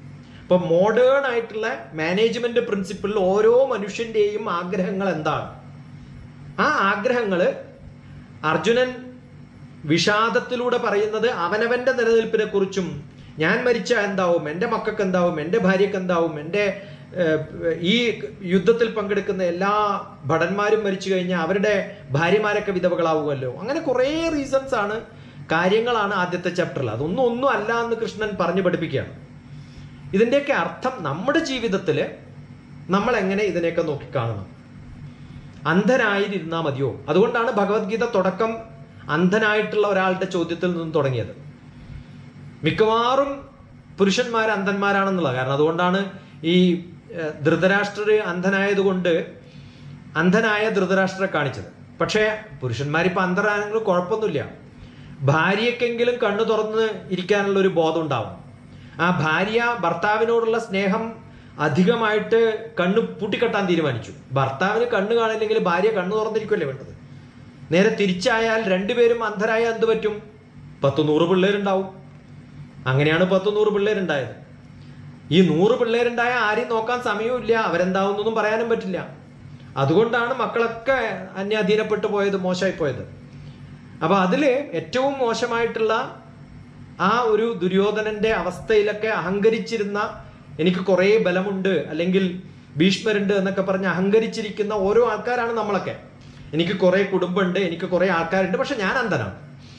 ഇപ്പൊ മോഡേൺ ആയിട്ടുള്ള മാനേജ്മെന്റ് പ്രിൻസിപ്പിളിൽ ഓരോ മനുഷ്യന്റെയും ആഗ്രഹങ്ങൾ എന്താണ് ആ ആഗ്രഹങ്ങൾ അർജുനൻ വിഷാദത്തിലൂടെ പറയുന്നത് അവനവന്റെ നിലനിൽപ്പിനെ കുറിച്ചും ഞാൻ മരിച്ച എന്താവും എൻ്റെ മക്കൾക്ക് എന്താവും എൻ്റെ ഭാര്യക്ക് എന്താവും എൻ്റെ ഏഹ്, ഈ യുദ്ധത്തിൽ പങ്കെടുക്കുന്ന എല്ലാ ഭടന്മാരും മരിച്ചു കഴിഞ്ഞാൽ അവരുടെ ഭാര്യമാരൊക്കെ വിധവകളാവുമല്ലോ അങ്ങനെ കുറേ റീസൺസ് ആണ് കാര്യങ്ങളാണ് ആദ്യത്തെ ചാപ്റ്ററിൽ അതൊന്നും ഒന്നും അല്ല എന്ന് കൃഷ്ണൻ പറഞ്ഞു പഠിപ്പിക്കുകയാണ് ഇതിൻ്റെയൊക്കെ അർത്ഥം നമ്മുടെ ജീവിതത്തിൽ നമ്മൾ എങ്ങനെ ഇതിനെയൊക്കെ നോക്കിക്കാണണം അന്ധനായിരുന്നാൽ മതിയോ അതുകൊണ്ടാണ് ഭഗവത്ഗീത തുടക്കം അന്ധനായിട്ടുള്ള ഒരാളുടെ ചോദ്യത്തിൽ നിന്നും തുടങ്ങിയത് മിക്കവാറും പുരുഷന്മാർ അന്ധന്മാരാണെന്നുള്ളത് കാരണം അതുകൊണ്ടാണ് ഈ ഏഹ്, ധൃതരാഷ്ട്രര് അന്ധനായതുകൊണ്ട് അന്ധനായ ധൃതരാഷ്ട്രരെ കാണിച്ചത് പക്ഷേ പുരുഷന്മാരിപ്പോൾ അന്ധരാണെങ്കിലും കുഴപ്പമൊന്നുമില്ല ഭാര്യയ്ക്കെങ്കിലും കണ്ണു തുറന്ന് ഇരിക്കാനുള്ള ഒരു ബോധം ഉണ്ടാവും ആ ഭാര്യ ഭർത്താവിനോടുള്ള സ്നേഹം അധികമായിട്ട് കണ്ണ് പൂട്ടിക്കെട്ടാൻ തീരുമാനിച്ചു ഭർത്താവിന് കണ്ണ് കാണില്ലെങ്കിൽ ഭാര്യ കണ്ണു തുറന്നിരിക്കുമല്ലേ വേണ്ടത് നേരെ തിരിച്ചായാൽ രണ്ടുപേരും അന്ധരായ എന്ത് പറ്റും പത്ത് നൂറ് പിള്ളേരുണ്ടാവും അങ്ങനെയാണ് പത്ത് നൂറ് പിള്ളേരുണ്ടായത് ഈ നൂറ് പിള്ളേരുണ്ടായ ആരെയും നോക്കാൻ സമയമില്ല അവരെന്താവുന്നൊന്നും പറയാനും പറ്റില്ല അതുകൊണ്ടാണ് മക്കളൊക്കെ അന്യാധീനപ്പെട്ടു പോയത് മോശമായി പോയത് അപ്പൊ അതില് ഏറ്റവും മോശമായിട്ടുള്ള ആ ഒരു ദുര്യോധനന്റെ അവസ്ഥയിലൊക്കെ അഹങ്കരിച്ചിരുന്ന എനിക്ക് കുറേ ബലമുണ്ട് അല്ലെങ്കിൽ ഭീഷ്മരുണ്ട് എന്നൊക്കെ പറഞ്ഞ് അഹങ്കരിച്ചിരിക്കുന്ന ഓരോ ആൾക്കാരാണ് നമ്മളൊക്കെ എനിക്ക് കുറേ കുടുംബമുണ്ട് എനിക്ക് കുറേ ആൾക്കാരുണ്ട് പക്ഷെ ഞാൻ അന്ധനാണ്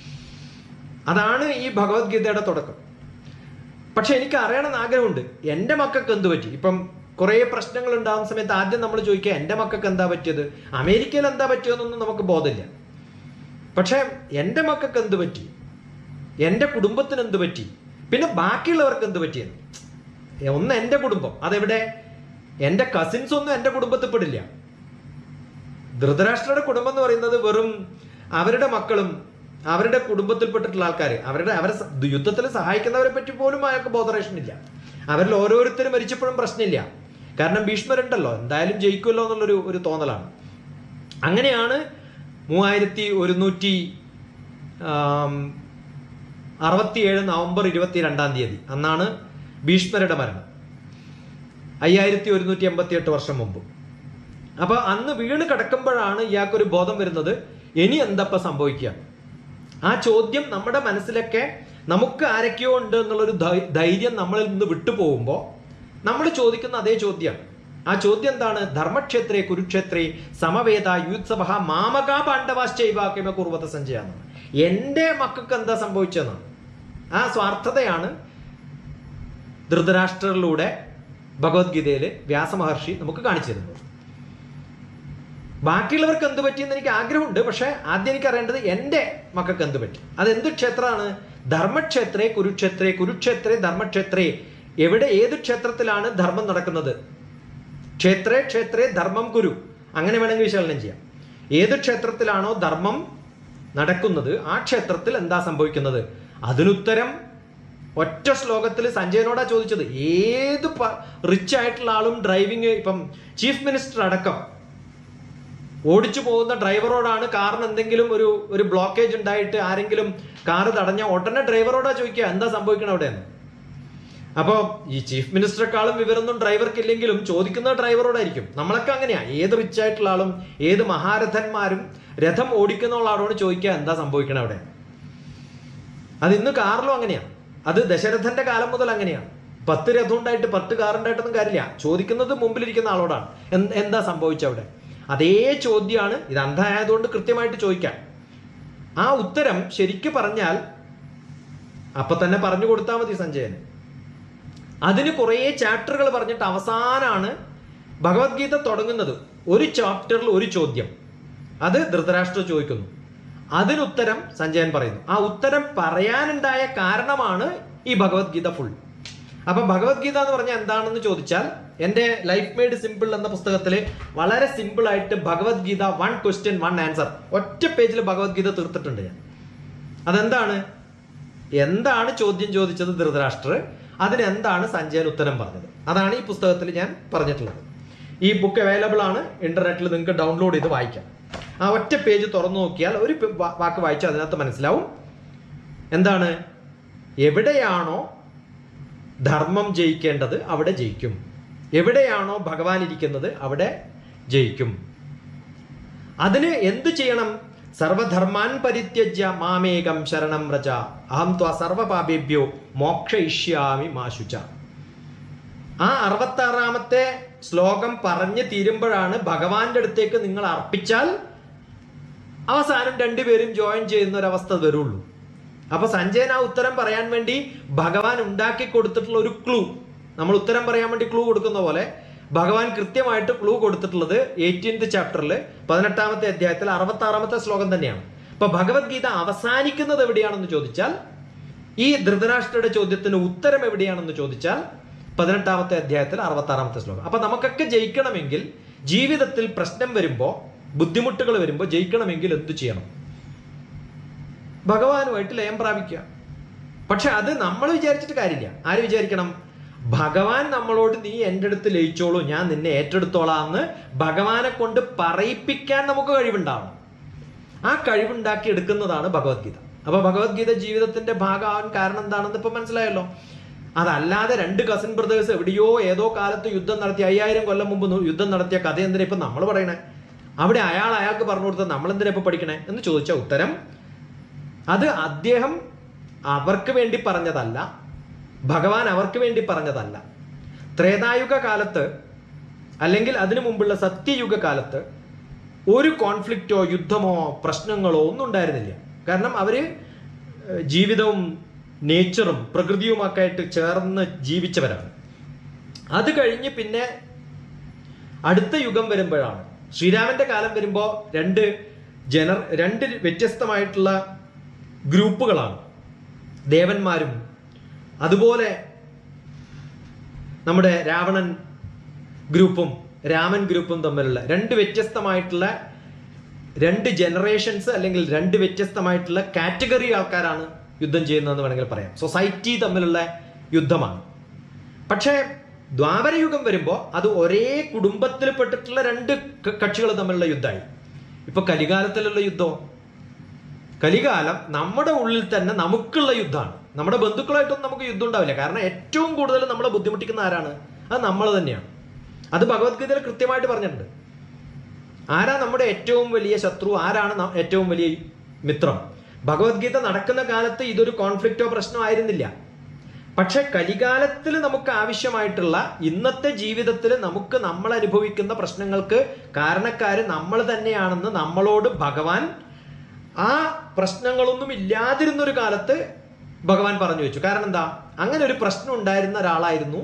അതാണ് ഈ ഭഗവത്ഗീതയുടെ തുടക്കം പക്ഷെ എനിക്ക് അറിയണമെന്ന് ആഗ്രഹമുണ്ട് എൻ്റെ മക്കൾക്ക് എന്ത് പറ്റി ഇപ്പം കുറേ പ്രശ്നങ്ങൾ ഉണ്ടാകുന്ന സമയത്ത് ആദ്യം നമ്മൾ ചോദിക്കുക എൻ്റെ മക്കൾക്ക് എന്താ പറ്റിയത് അമേരിക്കയിൽ എന്താ പറ്റിയതെന്നൊന്നും നമുക്ക് ബോധമില്ല പക്ഷേ എൻ്റെ മക്കൾക്ക് എന്ത് പറ്റി എൻ്റെ കുടുംബത്തിന് എന്ത് പറ്റി പിന്നെ ബാക്കിയുള്ളവർക്ക് എന്ത് പറ്റിയെന്ന് ഒന്ന് എൻ്റെ കുടുംബം അതെവിടെ എൻ്റെ കസിൻസ് ഒന്നും എൻ്റെ കുടുംബത്തിൽ പെടില്ല ധൃതരാഷ്ട്രയുടെ കുടുംബം എന്ന് പറയുന്നത് വെറും അവരുടെ മക്കളും അവരുടെ കുടുംബത്തിൽപ്പെട്ടിട്ടുള്ള ആൾക്കാർ അവരുടെ അവരെ സ- യുദ്ധത്തിൽ സഹായിക്കുന്നവരെ പറ്റി പോലും അയാൾക്ക് ബോധറേഷൻ ഇല്ല അവരിൽ ഓരോരുത്തരും മരിച്ചപ്പോഴും പ്രശ്നമില്ല കാരണം ഭീഷ്മരുണ്ടല്ലോ എന്തായാലും ജയിക്കുമല്ലോ എന്നുള്ളൊരു ഒരു തോന്നലാണ് അങ്ങനെയാണ് മൂവായിരത്തി ഒരുന്നൂറ്റി അറുപത്തിയേഴ് നവംബർ ഇരുപത്തി രണ്ടാം തീയതി അന്നാണ് ഭീഷ്മരുടെ മരണം അയ്യായിരത്തി ഒരുന്നൂറ്റി എൺപത്തി എട്ട് വർഷം മുമ്പ് അപ്പൊ അന്ന് വീണ് കിടക്കുമ്പോഴാണ് ഇയാൾക്കൊരു ബോധം വരുന്നത് ഇനി എന്തപ്പ സംഭവിക്കുക ആ ചോദ്യം നമ്മുടെ മനസ്സിലൊക്കെ നമുക്ക് ആരൊക്കെയോ ഉണ്ട് എന്നുള്ളൊരു ധൈ- ധൈര്യം നമ്മളിൽ നിന്ന് വിട്ടുപോകുമ്പോൾ നമ്മൾ ചോദിക്കുന്ന അതേ ചോദ്യമാണ് ആ ചോദ്യം എന്താണ് ധർമ്മക്ഷേത്രേ കുരുക്ഷേത്രേ സമവേദ യുത്സവ മാമക പാണ്ഡവാശ്ചൈവാക്യമ കുർവത സഞ്ജയാണ് എൻ്റെ മക്കൾക്ക് എന്താ സംഭവിച്ചതെന്നാണ് ആ സ്വാർത്ഥതയാണ് ധൃതരാഷ്ട്രറിലൂടെ ഭഗവത്ഗീതയിൽ വ്യാസമഹർഷി നമുക്ക് കാണിച്ചു തരുന്നത് ബാക്കിയുള്ളവർക്ക് എന്ത് പറ്റിയെന്ന് എനിക്ക് ആഗ്രഹമുണ്ട് പക്ഷെ ആദ്യം എനിക്ക് അറിയേണ്ടത് എൻ്റെ മക്കൾക്ക് എന്ത് പറ്റി അത് എന്ത് ക്ഷേത്രമാണ് ധർമ്മക്ഷേത്രേ കുരുക്ഷേത്രേ കുരുക്ഷേത്രേ ധർമ്മക്ഷേത്രേ എവിടെ ഏത് ക്ഷേത്രത്തിലാണ് ധർമ്മം നടക്കുന്നത് ക്ഷേത്രേ ക്ഷേത്രേ ധർമ്മം കുരു അങ്ങനെ വേണമെങ്കിൽ വിശകലനം ചെയ്യാം ഏത് ക്ഷേത്രത്തിലാണോ ധർമ്മം നടക്കുന്നത് ആ ക്ഷേത്രത്തിൽ എന്താ സംഭവിക്കുന്നത് അതിനുത്തരം ഒറ്റ ശ്ലോകത്തിൽ സഞ്ജയനോടാ ചോദിച്ചത് ഏത് റിച്ച് ആയിട്ടുള്ള ആളും ഡ്രൈവിംഗ് ഇപ്പം ചീഫ് മിനിസ്റ്റർ അടക്കം ഓടിച്ചു പോകുന്ന ഡ്രൈവറോടാണ് കാറിന് എന്തെങ്കിലും ഒരു ഒരു ബ്ലോക്കേജ് ഉണ്ടായിട്ട് ആരെങ്കിലും കാറ് തടഞ്ഞ ഉടനെ ഡ്രൈവറോടാ ചോദിക്കുക എന്താ സംഭവിക്കണം അവിടെ എന്ന് അപ്പോൾ ഈ ചീഫ് മിനിസ്റ്ററെക്കാളും വിവരമൊന്നും ഡ്രൈവർക്ക് ഇല്ലെങ്കിലും ചോദിക്കുന്നത് ഡ്രൈവറോടായിരിക്കും നമ്മളൊക്കെ അങ്ങനെയാ ഏത് റിച്ച് ആയിട്ടുള്ള ആളും ഏത് മഹാരഥന്മാരും രഥം ഓടിക്കുന്ന ആളോട് ചോദിക്കുക എന്താ സംഭവിക്കണം അവിടെ അത് ഇന്ന് കാറിലും അങ്ങനെയാണ് അത് ദശരഥന്റെ കാലം മുതൽ അങ്ങനെയാണ് പത്ത് രഥം ഉണ്ടായിട്ട് പത്ത് കാറുണ്ടായിട്ടൊന്നും കാര്യമില്ല ചോദിക്കുന്നത് മുമ്പിലിരിക്കുന്ന ആളോടാണ് എന്ത് എന്താ സംഭവിച്ചത് അവിടെ അതേ ചോദ്യമാണ് ഇത് അന്ധമായതുകൊണ്ട് കൃത്യമായിട്ട് ചോദിക്കാൻ ആ ഉത്തരം ശരിക്കു പറഞ്ഞാൽ അപ്പൊ തന്നെ പറഞ്ഞു കൊടുത്താൽ മതി സഞ്ജയന് അതിന് കുറേ ചാപ്റ്ററുകൾ പറഞ്ഞിട്ട് അവസാനാണ് ഭഗവത്ഗീത തുടങ്ങുന്നത് ഒരു ചാപ്റ്ററിൽ ഒരു ചോദ്യം അത് ധൃതരാഷ്ട്ര ചോദിക്കുന്നു അതിനുത്തരം സഞ്ജയൻ പറയുന്നു ആ ഉത്തരം പറയാനുണ്ടായ കാരണമാണ് ഈ ഭഗവത്ഗീത ഫുൾ അപ്പൊ ഭഗവത്ഗീത എന്ന് പറഞ്ഞാൽ എന്താണെന്ന് ചോദിച്ചാൽ എൻ്റെ ലൈഫ് മെയ്ഡ് സിമ്പിൾ എന്ന പുസ്തകത്തിൽ വളരെ സിമ്പിൾ ആയിട്ട് Bhagavad Gita one question one answer ഒറ്റ പേജിൽ ഭഗവത്ഗീത തീർത്തിട്ടുണ്ട് ഞാൻ അതെന്താണ് എന്താണ് ചോദ്യം ചോദിച്ചത് ധൃതരാഷ്ട്ര അതിന് എന്താണ് സഞ്ജയൻ ഉത്തരം പറഞ്ഞത് അതാണ് ഈ പുസ്തകത്തിൽ ഞാൻ പറഞ്ഞിട്ടുള്ളത് ഈ ബുക്ക് അവൈലബിൾ ആണ് ഇന്റർനെറ്റിൽ നിങ്ങൾക്ക് ഡൗൺലോഡ് ചെയ്ത് വായിക്കാം ആ ഒറ്റ പേജ് തുറന്നു നോക്കിയാൽ ഒരു പെ- വാ- വാക്ക് വായിച്ചാൽ അതിനകത്ത് മനസ്സിലാവും എന്താണ് എവിടെയാണോ ധർമ്മം ജയിക്കേണ്ടത് അവിടെ ജയിക്കും എവിടെയാണോ ഭഗവാൻ ഇരിക്കുന്നത് അവിടെ ജയിക്കും അതിന് എന്തു ചെയ്യണം സർവധർമാൻ പരിത്യജ്യ മാമേകം ശരണം രച അഹം ത്വ സർവപാപേഭ്യോ മോക്ഷയിഷ്യാമി മാശുച ആ അറുപത്താറാമത്തെ ശ്ലോകം പറഞ്ഞു തീരുമ്പോഴാണ് ഭഗവാന്റെ അടുത്തേക്ക് നിങ്ങൾ അർപ്പിച്ചാൽ അവസാനം രണ്ടുപേരും ജോയിൻ ചെയ്യുന്ന ഒരവസ്ഥ വരുള്ളൂ അപ്പൊ സഞ്ജയൻ ആ ഉത്തരം പറയാൻ വേണ്ടി ഭഗവാൻ ഉണ്ടാക്കി കൊടുത്തിട്ടുള്ള ഒരു ക്ലൂ നമ്മൾ ഉത്തരം പറയാൻ വേണ്ടി ക്ലൂ കൊടുക്കുന്ന പോലെ ഭഗവാൻ കൃത്യമായിട്ട് ക്ലൂ കൊടുത്തിട്ടുള്ളത് എയ്റ്റീൻത് ചാപ്റ്ററിൽ പതിനെട്ടാമത്തെ അധ്യായത്തിൽ അറുപത്തി ആറാമത്തെ ശ്ലോകം തന്നെയാണ് അപ്പൊ ഭഗവത്ഗീത അവസാനിക്കുന്നത് എവിടെയാണെന്ന് ചോദിച്ചാൽ ഈ ധൃതരാഷ്ട്രയുടെ ചോദ്യത്തിന് ഉത്തരം എവിടെയാണെന്ന് ചോദിച്ചാൽ പതിനെട്ടാമത്തെ അധ്യായത്തിൽ അറുപത്തി ആറാമത്തെ ശ്ലോകം അപ്പൊ നമുക്കൊക്കെ ജയിക്കണമെങ്കിൽ ജീവിതത്തിൽ പ്രശ്നം വരുമ്പോൾ ബുദ്ധിമുട്ടുകൾ വരുമ്പോൾ ജയിക്കണമെങ്കിൽ എന്തു ചെയ്യണം ഭഗവാനുമായിട്ട് ലയം പ്രാപിക്കുക പക്ഷെ അത് നമ്മൾ വിചാരിച്ചിട്ട് കാര്യമില്ല ആര് വിചാരിക്കണം ഭഗവാൻ നമ്മളോട് നീ എൻ്റെ അടുത്ത് ലയിച്ചോളൂ ഞാൻ നിന്നെ ഏറ്റെടുത്തോളാം എന്ന് ഭഗവാനെ കൊണ്ട് പറയിപ്പിക്കാൻ നമുക്ക് കഴിവുണ്ടാവണം ആ കഴിവുണ്ടാക്കി എടുക്കുന്നതാണ് ഭഗവത്ഗീത അപ്പൊ ഭഗവത്ഗീത ജീവിതത്തിന്റെ ഭാഗമാവാൻ കാരണം എന്താണെന്ന് ഇപ്പൊ മനസ്സിലായല്ലോ അതല്ലാതെ രണ്ട് കസിൻ ബ്രദേഴ്സ് എവിടെയോ ഏതോ കാലത്ത് യുദ്ധം നടത്തി അയ്യായിരം കൊല്ലം മുമ്പ് നു- യുദ്ധം നടത്തിയ കഥ എന്തിനാ ഇപ്പൊ നമ്മൾ പറയണേ അവിടെ അയാൾ അയാൾക്ക് പറഞ്ഞു കൊടുത്ത നമ്മൾ എന്തിനാ ഇപ്പൊ പഠിക്കണേ എന്ന് ചോദിച്ച ഉത്തരം അത് അദ്ദേഹം അവർക്ക് വേണ്ടി പറഞ്ഞതല്ല ഭഗവാൻ അവർക്ക് വേണ്ടി പറഞ്ഞതല്ല ത്രേതായുഗ കാലത്ത് അല്ലെങ്കിൽ അതിനു മുമ്പുള്ള സത്യയുഗ കാലത്ത് ഒരു കോൺഫ്ലിക്റ്റോ യുദ്ധമോ പ്രശ്നങ്ങളോ ഒന്നും ഉണ്ടായിരുന്നില്ല കാരണം അവര് ഏഹ്, ജീവിതവും നേച്ചറും പ്രകൃതിയുമൊക്കെ ആയിട്ട് ചേർന്ന് ജീവിച്ചവരാണ് അത് കഴിഞ്ഞ് പിന്നെ അടുത്ത യുഗം വരുമ്പോഴാണ് ശ്രീരാമന്റെ കാലം വരുമ്പോൾ രണ്ട് ജനർ രണ്ട് വ്യത്യസ്തമായിട്ടുള്ള ഗ്രൂപ്പുകളാണ് ദേവന്മാരും അതുപോലെ നമ്മുടെ രാവണൻ ഗ്രൂപ്പും രാമൻ ഗ്രൂപ്പും തമ്മിലുള്ള രണ്ട് വ്യത്യസ്തമായിട്ടുള്ള രണ്ട് ജനറേഷൻസ് അല്ലെങ്കിൽ രണ്ട് വ്യത്യസ്തമായിട്ടുള്ള കാറ്റഗറി ആൾക്കാരാണ് യുദ്ധം ചെയ്യുന്നതെന്ന് വേണമെങ്കിൽ പറയാം സൊസൈറ്റി തമ്മിലുള്ള യുദ്ധമാണ് പക്ഷേ ദ്വാപരയുഗം വരുമ്പോൾ അത് ഒരേ കുടുംബത്തിൽ പെട്ടിട്ടുള്ള രണ്ട് കക്ഷികൾ തമ്മിലുള്ള യുദ്ധമായി ഇപ്പൊ കലികാലത്തിലുള്ള യുദ്ധം കലികാലം നമ്മുടെ ഉള്ളിൽ തന്നെ നമുക്കുള്ള യുദ്ധമാണ് നമ്മുടെ ബന്ധുക്കളായിട്ടൊന്നും നമുക്ക് യുദ്ധം ഉണ്ടാവില്ല കാരണം ഏറ്റവും കൂടുതൽ നമ്മളെ ബുദ്ധിമുട്ടിക്കുന്ന ആരാണ് അത് നമ്മൾ തന്നെയാണ് അത് ഭഗവത്ഗീതയിൽ കൃത്യമായിട്ട് പറഞ്ഞിട്ടുണ്ട് ആരാ നമ്മുടെ ഏറ്റവും വലിയ ശത്രു ആരാണ് ന- ഏറ്റവും വലിയ മിത്രം ഭഗവത്ഗീത നടക്കുന്ന കാലത്ത് ഇതൊരു കോൺഫ്ലിക്റ്റോ പ്രശ്നമോ ആയിരുന്നില്ല പക്ഷെ കലികാലത്തിൽ നമുക്ക് ആവശ്യമായിട്ടുള്ള ഇന്നത്തെ ജീവിതത്തിൽ നമുക്ക് നമ്മൾ അനുഭവിക്കുന്ന പ്രശ്നങ്ങൾക്ക് കാരണക്കാര് നമ്മൾ തന്നെയാണെന്ന് നമ്മളോട് ഭഗവാൻ ആ പ്രശ്നങ്ങളൊന്നും ഇല്ലാതിരുന്ന ഒരു കാലത്ത് ഭഗവാൻ പറഞ്ഞു വെച്ചു കാരണം എന്താ അങ്ങനെ ഒരു പ്രശ്നം ഉണ്ടായിരുന്ന ഒരാളായിരുന്നു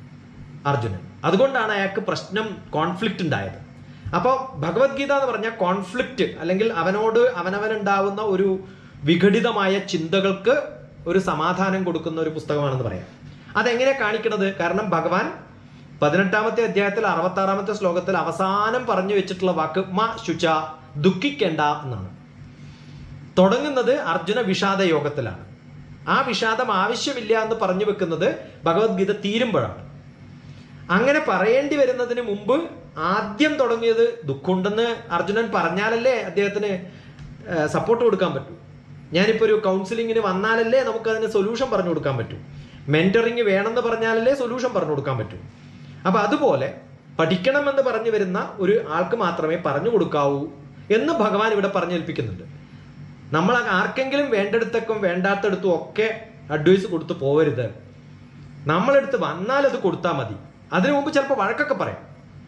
അർജുനൻ അതുകൊണ്ടാണ് അയാൾക്ക് പ്രശ്നം കോൺഫ്ലിക്റ്റ് ഉണ്ടായത് അപ്പോൾ ഭഗവത്ഗീത എന്ന് പറഞ്ഞാൽ കോൺഫ്ലിക്റ്റ് അല്ലെങ്കിൽ അവനോട് അവനവനുണ്ടാവുന്ന ഒരു വിഘടിതമായ ചിന്തകൾക്ക് ഒരു സമാധാനം കൊടുക്കുന്ന ഒരു പുസ്തകമാണെന്ന് പറയാം അതെങ്ങനെ കാണിക്കണത് കാരണം ഭഗവാൻ പതിനെട്ടാമത്തെ അധ്യായത്തിൽ അറുപത്തി ആറാമത്തെ ശ്ലോകത്തിൽ അവസാനം പറഞ്ഞു വെച്ചിട്ടുള്ള വാക്ക് മ ശുച ദുഃഖിക്കേണ്ട എന്നാണ് തുടങ്ങുന്നത് അർജുന വിഷാദ യോഗത്തിലാണ് ആ വിഷാദം ആവശ്യമില്ല എന്ന് പറഞ്ഞു വെക്കുന്നത് ഭഗവത്ഗീത തീരുമ്പോഴാണ് അങ്ങനെ പറയേണ്ടി വരുന്നതിന് മുമ്പ് ആദ്യം തുടങ്ങിയത് ദുഃഖമുണ്ടെന്ന് അർജുനൻ പറഞ്ഞാലല്ലേ അദ്ദേഹത്തിന് സപ്പോർട്ട് കൊടുക്കാൻ പറ്റൂ ഞാനിപ്പോൾ ഒരു കൗൺസിലിങ്ങിന് വന്നാലല്ലേ നമുക്ക് അതിന് സൊല്യൂഷൻ പറഞ്ഞു കൊടുക്കാൻ പറ്റൂ മെന്ററിങ് വേണമെന്ന് പറഞ്ഞാലല്ലേ സൊല്യൂഷൻ പറഞ്ഞു കൊടുക്കാൻ പറ്റൂ അപ്പൊ അതുപോലെ പഠിക്കണമെന്ന് പറഞ്ഞു വരുന്ന ഒരു ആൾക്ക് മാത്രമേ പറഞ്ഞു കൊടുക്കാവൂ എന്ന് ഭഗവാൻ ഇവിടെ പറഞ്ഞേൽപ്പിക്കുന്നുണ്ട് നമ്മൾ ആർക്കെങ്കിലും വേണ്ടെടുത്തേക്കും വേണ്ടാത്തടത്തും ഒക്കെ അഡ്വൈസ് കൊടുത്ത് പോവരുത് നമ്മളെടുത്ത് വന്നാൽ അത് കൊടുത്താൽ മതി അതിനു മുമ്പ് ചിലപ്പോൾ വഴക്കൊക്കെ പറയാം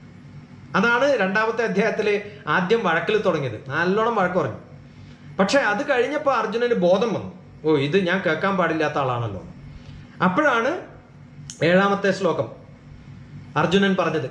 അതാണ് രണ്ടാമത്തെ അധ്യായത്തിൽ ആദ്യം വഴക്കിൽ തുടങ്ങിയത് നല്ലോണം വഴക്ക് പറഞ്ഞു പക്ഷെ അത് കഴിഞ്ഞപ്പോൾ അർജുനന് ബോധം വന്നു ഓ ഇത് ഞാൻ കേൾക്കാൻ പാടില്ലാത്ത ആളാണല്ലോ അപ്പോഴാണ് ഏഴാമത്തെ ശ്ലോകം അർജുനൻ പറഞ്ഞത്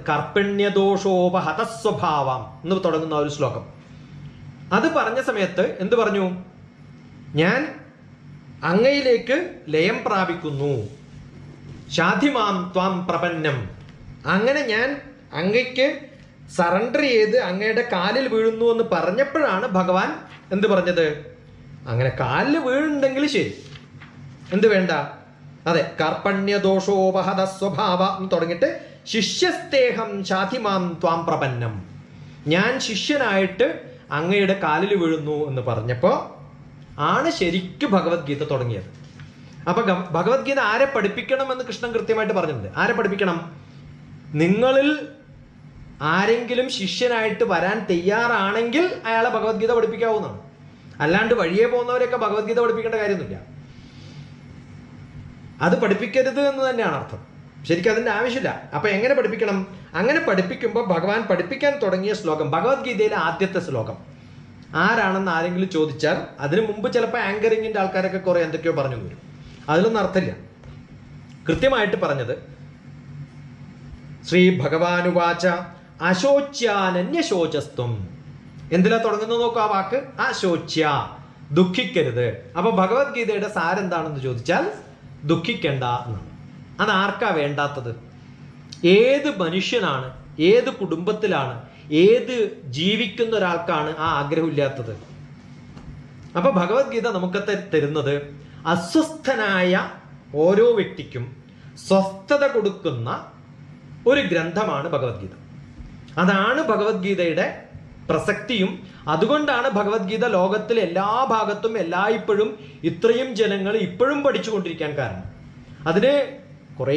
കർപ്പണ്യദോഷോപഹതസ്വഭാവം എന്ന് തുടങ്ങുന്ന ഒരു ശ്ലോകം അത് പറഞ്ഞ സമയത്ത് എന്ത് പറഞ്ഞു ഞാൻ അങ്ങയിലേക്ക് ലയം പ്രാപിക്കുന്നു ഷാധിമാം ത്വാം പ്രപന്നം അങ്ങനെ ഞാൻ അങ്ങയ്ക്ക് സറണ്ടർ ചെയ്ത് അങ്ങയുടെ കാലിൽ വീഴുന്നു എന്ന് പറഞ്ഞപ്പോഴാണ് ഭഗവാൻ എന്ത് പറഞ്ഞത് അങ്ങനെ കാലിൽ വീഴുന്നുണ്ടെങ്കിൽ ശരി എന്ത് വേണ്ട അതെ കർപ്പണ്യദോഷോപഹത സ്വഭാവ എന്ന് തുടങ്ങിയിട്ട് ശിഷ്യസ്തേഹം ശാധിമാം ത്വാം പ്രപന്നം ഞാൻ ശിഷ്യനായിട്ട് അങ്ങയുടെ കാലിൽ വീഴുന്നു എന്ന് പറഞ്ഞപ്പോൾ ആണ് ശരിക്കും ഭഗവത്ഗീത തുടങ്ങിയത് അപ്പൊ ഗ- ഭഗവത്ഗീത ആരെ പഠിപ്പിക്കണം എന്ന് കൃഷ്ണൻ കൃത്യമായിട്ട് പറഞ്ഞിട്ടുണ്ട് ആരെ പഠിപ്പിക്കണം നിങ്ങളിൽ ആരെങ്കിലും ശിഷ്യനായിട്ട് വരാൻ തയ്യാറാണെങ്കിൽ അയാളെ ഭഗവത്ഗീത പഠിപ്പിക്കാവുന്നതാണ് അല്ലാണ്ട് വഴിയെ പോകുന്നവരെയൊക്കെ ഭഗവത്ഗീത പഠിപ്പിക്കേണ്ട കാര്യമൊന്നുമില്ല അത് പഠിപ്പിക്കരുത് എന്ന് തന്നെയാണ് അർത്ഥം ശരിക്കും അതിന്റെ ആവശ്യമില്ല അപ്പൊ എങ്ങനെ പഠിപ്പിക്കണം അങ്ങനെ പഠിപ്പിക്കുമ്പോൾ ഭഗവാൻ പഠിപ്പിക്കാൻ തുടങ്ങിയ ശ്ലോകം ഭഗവത്ഗീതയിലെ ആദ്യത്തെ ശ്ലോകം ആരാണെന്ന് ആരെങ്കിലും ചോദിച്ചാൽ അതിനു മുമ്പ് ചിലപ്പോൾ ആങ്കറിങ്ങിന്റെ ആൾക്കാരൊക്കെ കുറെ എന്തൊക്കെയോ പറഞ്ഞു വരും അതിലൊന്നും അർത്ഥമില്ല കൃത്യമായിട്ട് പറഞ്ഞത് ശ്രീ ഭഗവാനുവാച അശോച്യാനന്യശോചസ്ത്വം എന്തിലാ തുടങ്ങുന്നത് നോക്കൂ ആ വാക്ക് അശോച്യ ദുഃഖിക്കരുത് അപ്പൊ ഭഗവത്ഗീതയുടെ സാരെന്താണെന്ന് ചോദിച്ചാൽ ദുഃഖിക്കണ്ട എന്നാണ് അത് ആർക്കാ വേണ്ടാത്തത് ഏത് മനുഷ്യനാണ് ഏത് കുടുംബത്തിലാണ് ഏത് ജീവിക്കുന്ന ഒരാൾക്കാണ് ആ ആഗ്രഹമില്ലാത്തത് അപ്പൊ ഭഗവത്ഗീത നമുക്ക് ത- തരുന്നത് അസ്വസ്ഥനായ ഓരോ വ്യക്തിക്കും സ്വസ്ഥത കൊടുക്കുന്ന ഒരു ഗ്രന്ഥമാണ് ഭഗവത്ഗീത അതാണ് ഭഗവത്ഗീതയുടെ പ്രസക്തിയും അതുകൊണ്ടാണ് ഭഗവത്ഗീത ലോകത്തിലെ എല്ലാ ഭാഗത്തും എല്ലായ്പ്പോഴും ഇത്രയും ജനങ്ങൾ ഇപ്പോഴും പഠിച്ചുകൊണ്ടിരിക്കാൻ കാരണം അതിന് കുറേ